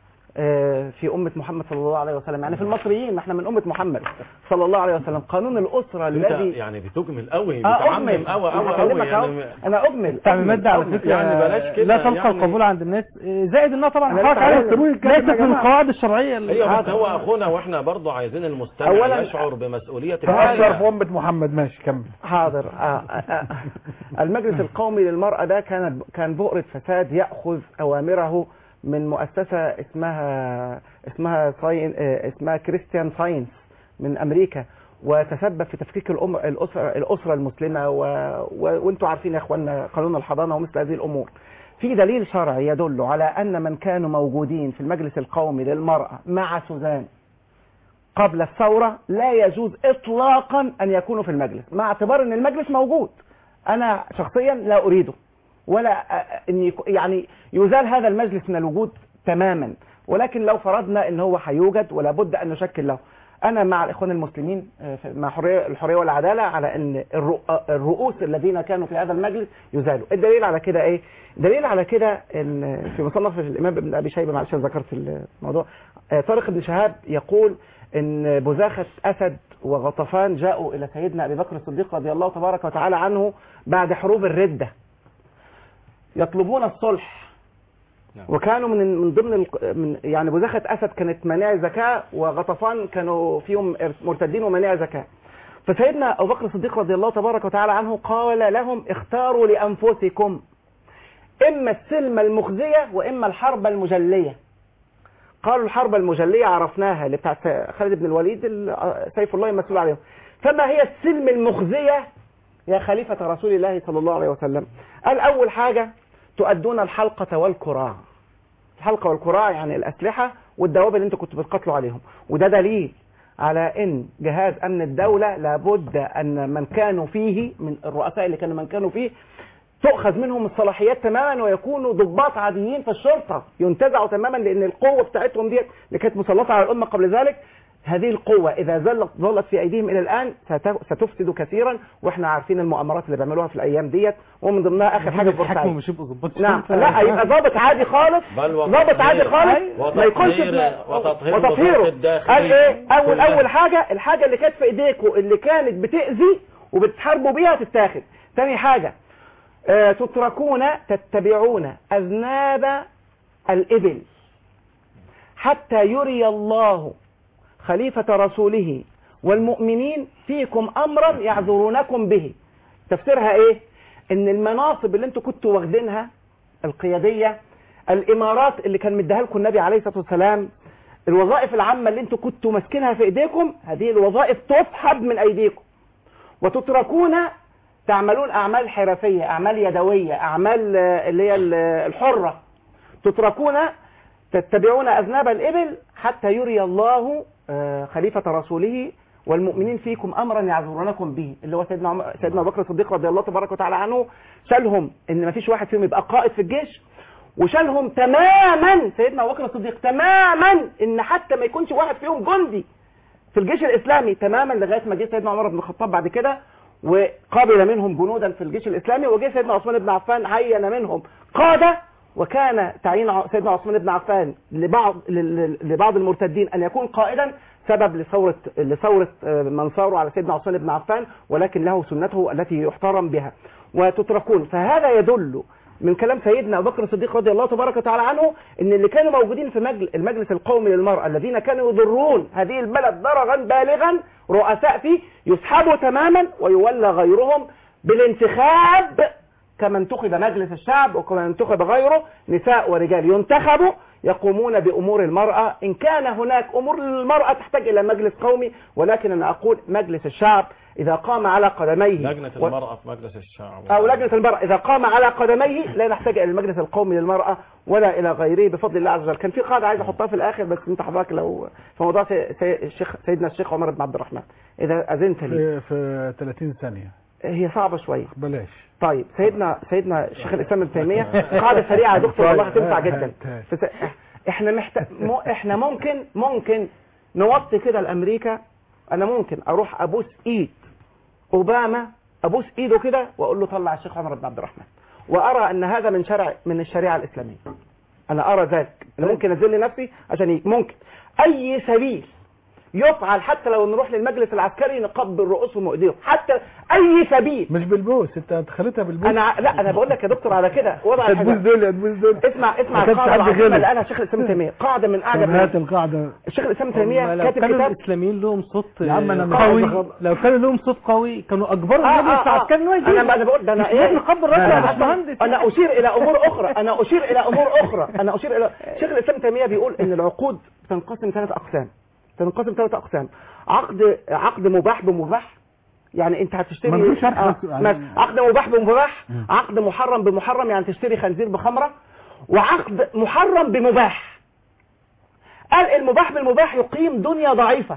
آه، في أمة محمد صلى الله عليه وسلم يعني في المصريين ما احنا من أمة محمد صلى الله عليه وسلم قانون الأسرة انت الذي يعني بتجمل قوي آه، بتعمم أجمل. قوي قوي أنا قوي بكلمك أهو. يعني أنا أجمل التعميمات دي على أجمل. فكره يعني بلاش كده لا تلقى يعني. القبول عند الناس آه، زائد انها طبعا أنا حركه لسه عليها هقول لك. ليست يا من جماعة. القواعد الشرعيه اللي- ايوه بس هو اخونا واحنا برضه عايزين المستمع أولاً- يشعر بمسؤوليه فاشرف الحاجة. امه محمد ماشي كمل حاضر آه آه آه. المجلس القومي للمرأة ده كان كان بؤرة فساد يأخذ أوامره من مؤسسة اسمها اسمها ساين آه، اسمها كريستيان ساينس من أمريكا وتسبب في تفكيك الأم الأسرة الأسرة المسلمة و... و... وانتم عارفين يا اخوانا قانون الحضانة ومثل هذه الأمور في دليل شرعي يدل على أن من كانوا موجودين في المجلس القومي للمرأة مع سوزان قبل الثورة لا يجوز إطلاقا أن يكونوا في المجلس مع اعتبار أن المجلس موجود أنا شخصيا لا أريده ولا أ- أن يكو- يعني يزال هذا المجلس من الوجود تماما ولكن لو فرضنا أن هو هيوجد ولا بد أن نشكل له أنا مع الإخوان المسلمين آه، في- مع حرية الحرية والعدالة على أن الرؤ- الرؤوس الذين كانوا في هذا المجلس يزالوا الدليل على كده إيه الدليل على كده أن في مصنف الإمام ابن أبي شيبة معلش أنا ذكرت الموضوع آه، طارق بن شهاب يقول ان بزاخة اسد وغطفان جاءوا الى سيدنا ابي بكر الصديق رضي الله تبارك وتعالى عنه بعد حروب الردة يطلبون الصلح وكانوا من من ضمن ال- من يعني بزاخة اسد كانت مانع زكاة وغطفان كانوا فيهم مرتدين ومانع زكاة فسيدنا ابو بكر الصديق رضي الله تبارك وتعالى عنه قال لهم اختاروا لانفسكم اما السلم المخزية واما الحرب المجلية قالوا الحرب المجلية عرفناها اللي بتاعت خالد بن الوليد ال- سيف الله المسؤول عليهم فما هي السلم المخزية يا خليفة رسول الله صلى الله عليه وسلم قال أول حاجة تؤدون الحلقة والكراع الحلقة والكراع يعني الأسلحة والدواب اللي انتوا كنتوا بتقاتلوا عليهم وده دليل على ان جهاز امن الدولة لابد ان من كانوا فيه من الرؤساء اللي كانوا من كانوا فيه تؤخذ منهم الصلاحيات تماما ويكونوا ضباط عاديين في الشرطة ينتزعوا تماما لان القوة بتاعتهم ديت اللي كانت مسلطة على الامة قبل ذلك هذه القوة إذا زلت ظلت في أيديهم إلى الآن ست- ستفسد كثيرا وإحنا عارفين المؤامرات اللي بيعملوها في الأيام ديت ومن ضمنها آخر حاجة في يتحكموا بورسعيد مش يبقوا ظباط نعم شرطة. لا يبقى ضابط عادي خالص بل ضابط عادي خالص وتطهير- ما يكونش وتطهير- وتطهير وتطهيره وزارة الداخلية. قال ايه اول كلها. اول حاجه الحاجه اللي كانت في ايديكوا اللي كانت بتاذي وبتحاربوا بيها تتاخد تاني حاجة آه، تتركون تتبعون أذناب الإبل حتى يري الله خليفة رسوله والمؤمنين فيكم أمرا يعذرونكم به تفسيرها إيه؟ إن المناصب اللي انتوا كنتوا واخدينها القيادية الإمارات اللي كان مديها لكم النبي عليه الصلاة والسلام الوظائف العامة اللي انتوا كنتوا ماسكينها في ايديكم هذه الوظائف تسحب من ايديكم وتتركون تعملون اعمال حرفية اعمال يدوية اعمال آه، اللي هي ال- الحرة تتركون تتبعون اذناب الابل حتى يري الله آه، خليفة رسوله والمؤمنين فيكم امرا يعذرونكم به اللي هو سيدنا عمر سيدنا ابو بكر الصديق رضي الله تبارك وتعالى عنه شالهم ان ما فيش واحد فيهم يبقى قائد في الجيش وشالهم تماما سيدنا ابو بكر الصديق تماما ان حتى ما يكونش واحد فيهم جندي في الجيش الاسلامي تماما لغايه ما جه سيدنا عمر بن الخطاب بعد كده وقابل منهم جنودا في الجيش الاسلامي وجه سيدنا عثمان بن عفان عين منهم قاده وكان تعيين ع- سيدنا عثمان بن عفان لبعض ل- ل- لبعض المرتدين ان يكون قائدا سبب لثوره لثوره آه، من ثاروا على سيدنا عثمان بن عفان ولكن له سنته التي يحترم بها وتتركون فهذا يدل من كلام سيدنا ابو بكر الصديق رضي الله تبارك وتعالى عنه ان اللي كانوا موجودين في مجل المجلس القومي للمراه الذين كانوا يضرون هذه البلد ضررا بالغا رؤساء فيه يسحبوا تماما ويولى غيرهم بالانتخاب كما انتخب مجلس الشعب وكما انتخب غيره نساء ورجال ينتخبوا يقومون بأمور المرأة إن كان هناك أمور للمرأة تحتاج إلى مجلس قومي ولكن أنا أقول مجلس الشعب إذا قام على قدميه لجنة و- المرأة في مجلس الشعب أو لجنة المرأة إذا قام على قدميه لا نحتاج إلى المجلس القومي للمرأة ولا إلى غيره بفضل الله عز وجل كان في قاعدة عايز أحطها في الآخر بس أنت حضرتك لو في موضوع سي... سي... الشيخ سيدنا الشيخ عمر بن عبد الرحمن إذا أذنت لي في, في 30 ثانية هي صعبة شوية بلاش طيب سيدنا سيدنا الشيخ الاسلام ابن تيميه قاعده سريعه يا دكتور والله هتنفع جدا فس- احنا محتاج احنا ممكن ممكن نوطي كده لامريكا انا ممكن اروح ابوس ايد اوباما ابوس ايده كده واقول له طلع الشيخ عمر بن عبد الرحمن وارى ان هذا من شرع من الشريعه الاسلاميه انا ارى ذلك انا ممكن اذل نفسي عشان ي- ممكن اي سبيل يفعل حتى لو نروح للمجلس العسكري نقبل رؤوسهم وايديهم حتى اي سبيل مش بالبوس انت انت خليتها بالبوس انا ع- لا انا بقول لك يا دكتور على كده وضع هتبوس الحاجة دول هتبوس دول اسمع اسمع ما كانش القاعده حد العظيمه غيرك. اللي قالها الشيخ الاسلام تيميه قاعده من اعجب طب هات القاعدة الشيخ الاسلام هم تيميه لو كاتب كانوا كتاب الاسلاميين لهم صوت يا عم أنا مش قوي عايز أخبر. لو كانوا لهم صوت قوي كانوا اجبروا آه، المجلس آه، آه. العسكري ان هو يجيب انا انا بقول ده انا مش ايه نقبل لا، راسه لا، يا لا. باشمهندس انا اشير الى امور اخرى انا اشير الى امور اخرى انا اشير الى شيخ الاسلام تيميه بيقول ان العقود تنقسم ثلاث اقسام تنقسم ثلاث اقسام عقد عقد مباح بمباح يعني انت هتشتري ملوش شرح آه، بس يعني- ماشي. عقد مباح بمباح عقد محرم بمحرم يعني تشتري خنزير بخمره وعقد محرم بمباح قال المباح بالمباح يقيم دنيا ضعيفه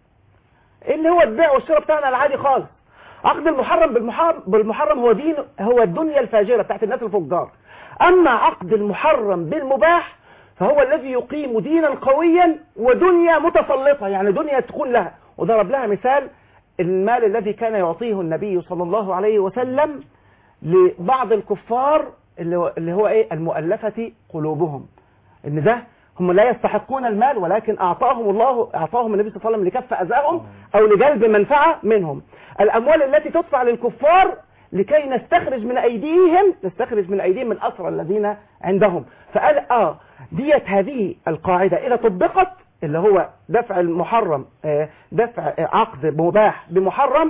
اللي هو البيع والشراء بتاعنا العادي خالص عقد المحرم بالمحرم, بالمحرم هو دين هو الدنيا الفاجرة بتاعت الناس الفجار أما عقد المحرم بالمباح فهو الذي يقيم دينا قويا ودنيا متسلطة يعني دنيا تكون لها وضرب لها مثال المال الذي كان يعطيه النبي صلى الله عليه وسلم لبعض الكفار اللي هو, اللي هو ايه المؤلفة قلوبهم ان ده هم لا يستحقون المال ولكن اعطاهم الله اعطاهم النبي صلى الله عليه وسلم لكف اذاهم او لجلب منفعه منهم الاموال التي تدفع للكفار لكي نستخرج من ايديهم نستخرج من ايديهم من الاسرى الذين عندهم فقال اه ديت هذه القاعده اذا طبقت اللي هو دفع المحرم آه، دفع آه، عقد مباح بمحرم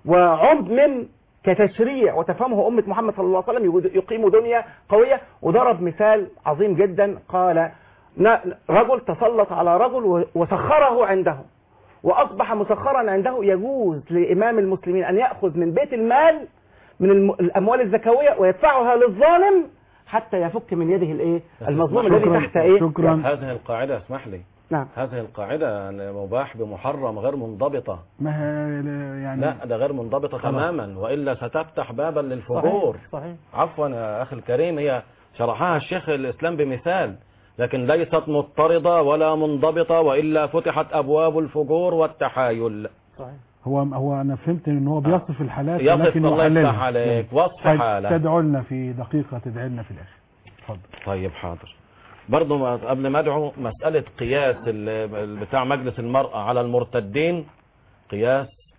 وعمم كتشريع وتفهمه أمة محمد صلى الله عليه وسلم يقول- يقيم دنيا قوية وضرب مثال عظيم جدا قال ن- رجل تسلط على رجل و- وسخره عنده وأصبح مسخرا عنده يجوز لإمام المسلمين أن يأخذ من بيت المال من الم- الأموال الزكوية ويدفعها للظالم حتى يفك من يده الايه المظلوم الذي شكراً. تحت ايه شكراً. هذه القاعدة اسمح لي نعم هذه القاعدة أن مباح بمحرم غير منضبطة ما هي يعني لا ده غير منضبطة خلاص. تماما وإلا ستفتح بابا للفجور صحيح صحيح عفوا يا أخي الكريم هي شرحها الشيخ الإسلام بمثال لكن ليست مضطردة ولا منضبطة وإلا فتحت أبواب الفجور والتحايل صحيح هو هو انا فهمت ان هو بيصف الحالات يصف ولكن الله يحللها. يفتح عليك وصف طيب، حالة تدعو لنا في دقيقة تدعي لنا في الاخر اتفضل طيب حاضر برضو ما- قبل ما ادعو مسألة قياس ال- ال- بتاع مجلس المرأة على المرتدين قياس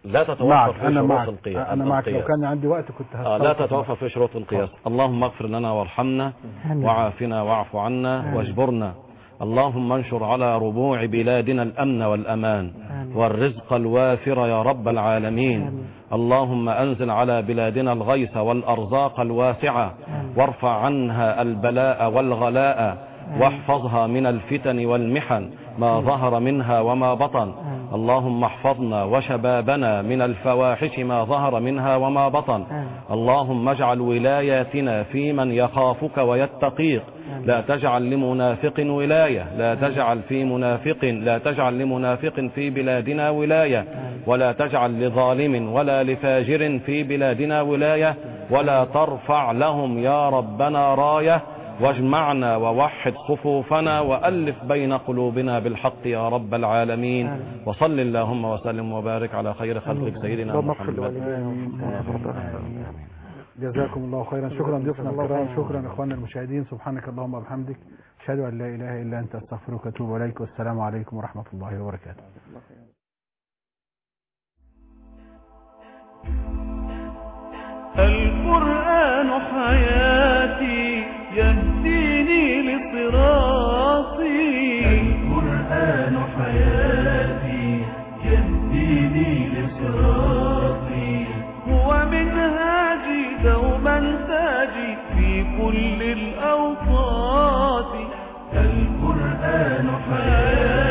لا تتوقف معك في انا شروط معك القياس انا معك لو القياس. كان عندي وقت كنت آه لا هستوقف تتوقف في شروط القياس اللهم اغفر لنا وارحمنا آمين. وعافنا واعف عنا واجبرنا اللهم انشر على ربوع بلادنا الأمن والأمان والرزق الوافر يا رب العالمين اللهم أنزل على بلادنا الغيث والأرزاق الواسعة وارفع عنها البلاء والغلاء واحفظها من الفتن والمحن ما ظهر منها وما بطن اللهم احفظنا وشبابنا من الفواحش ما ظهر منها وما بطن اللهم اجعل ولاياتنا في من يخافك ويتقيك لا تجعل لمنافق ولاية لا تجعل في منافق لا تجعل لمنافق في بلادنا ولاية ولا تجعل لظالم ولا لفاجر في بلادنا ولاية ولا ترفع لهم يا ربنا راية واجمعنا ووحد صفوفنا وألف بين قلوبنا بالحق يا رب العالمين وصل اللهم وسلم وبارك على خير خلقك سيدنا محمد جزاكم الله خيرا شكرا ضيوفنا الكرام شكرا اخواننا المشاهدين سبحانك اللهم وبحمدك اشهد ان لا اله الا انت استغفرك واتوب اليك والسلام عليكم ورحمه الله وبركاته القرآن حياتي يهديني لصراطي القرآن حياتي يهديني لصراطي هو منهاجي دوما تاجي في كل الأوقات القرآن حياتي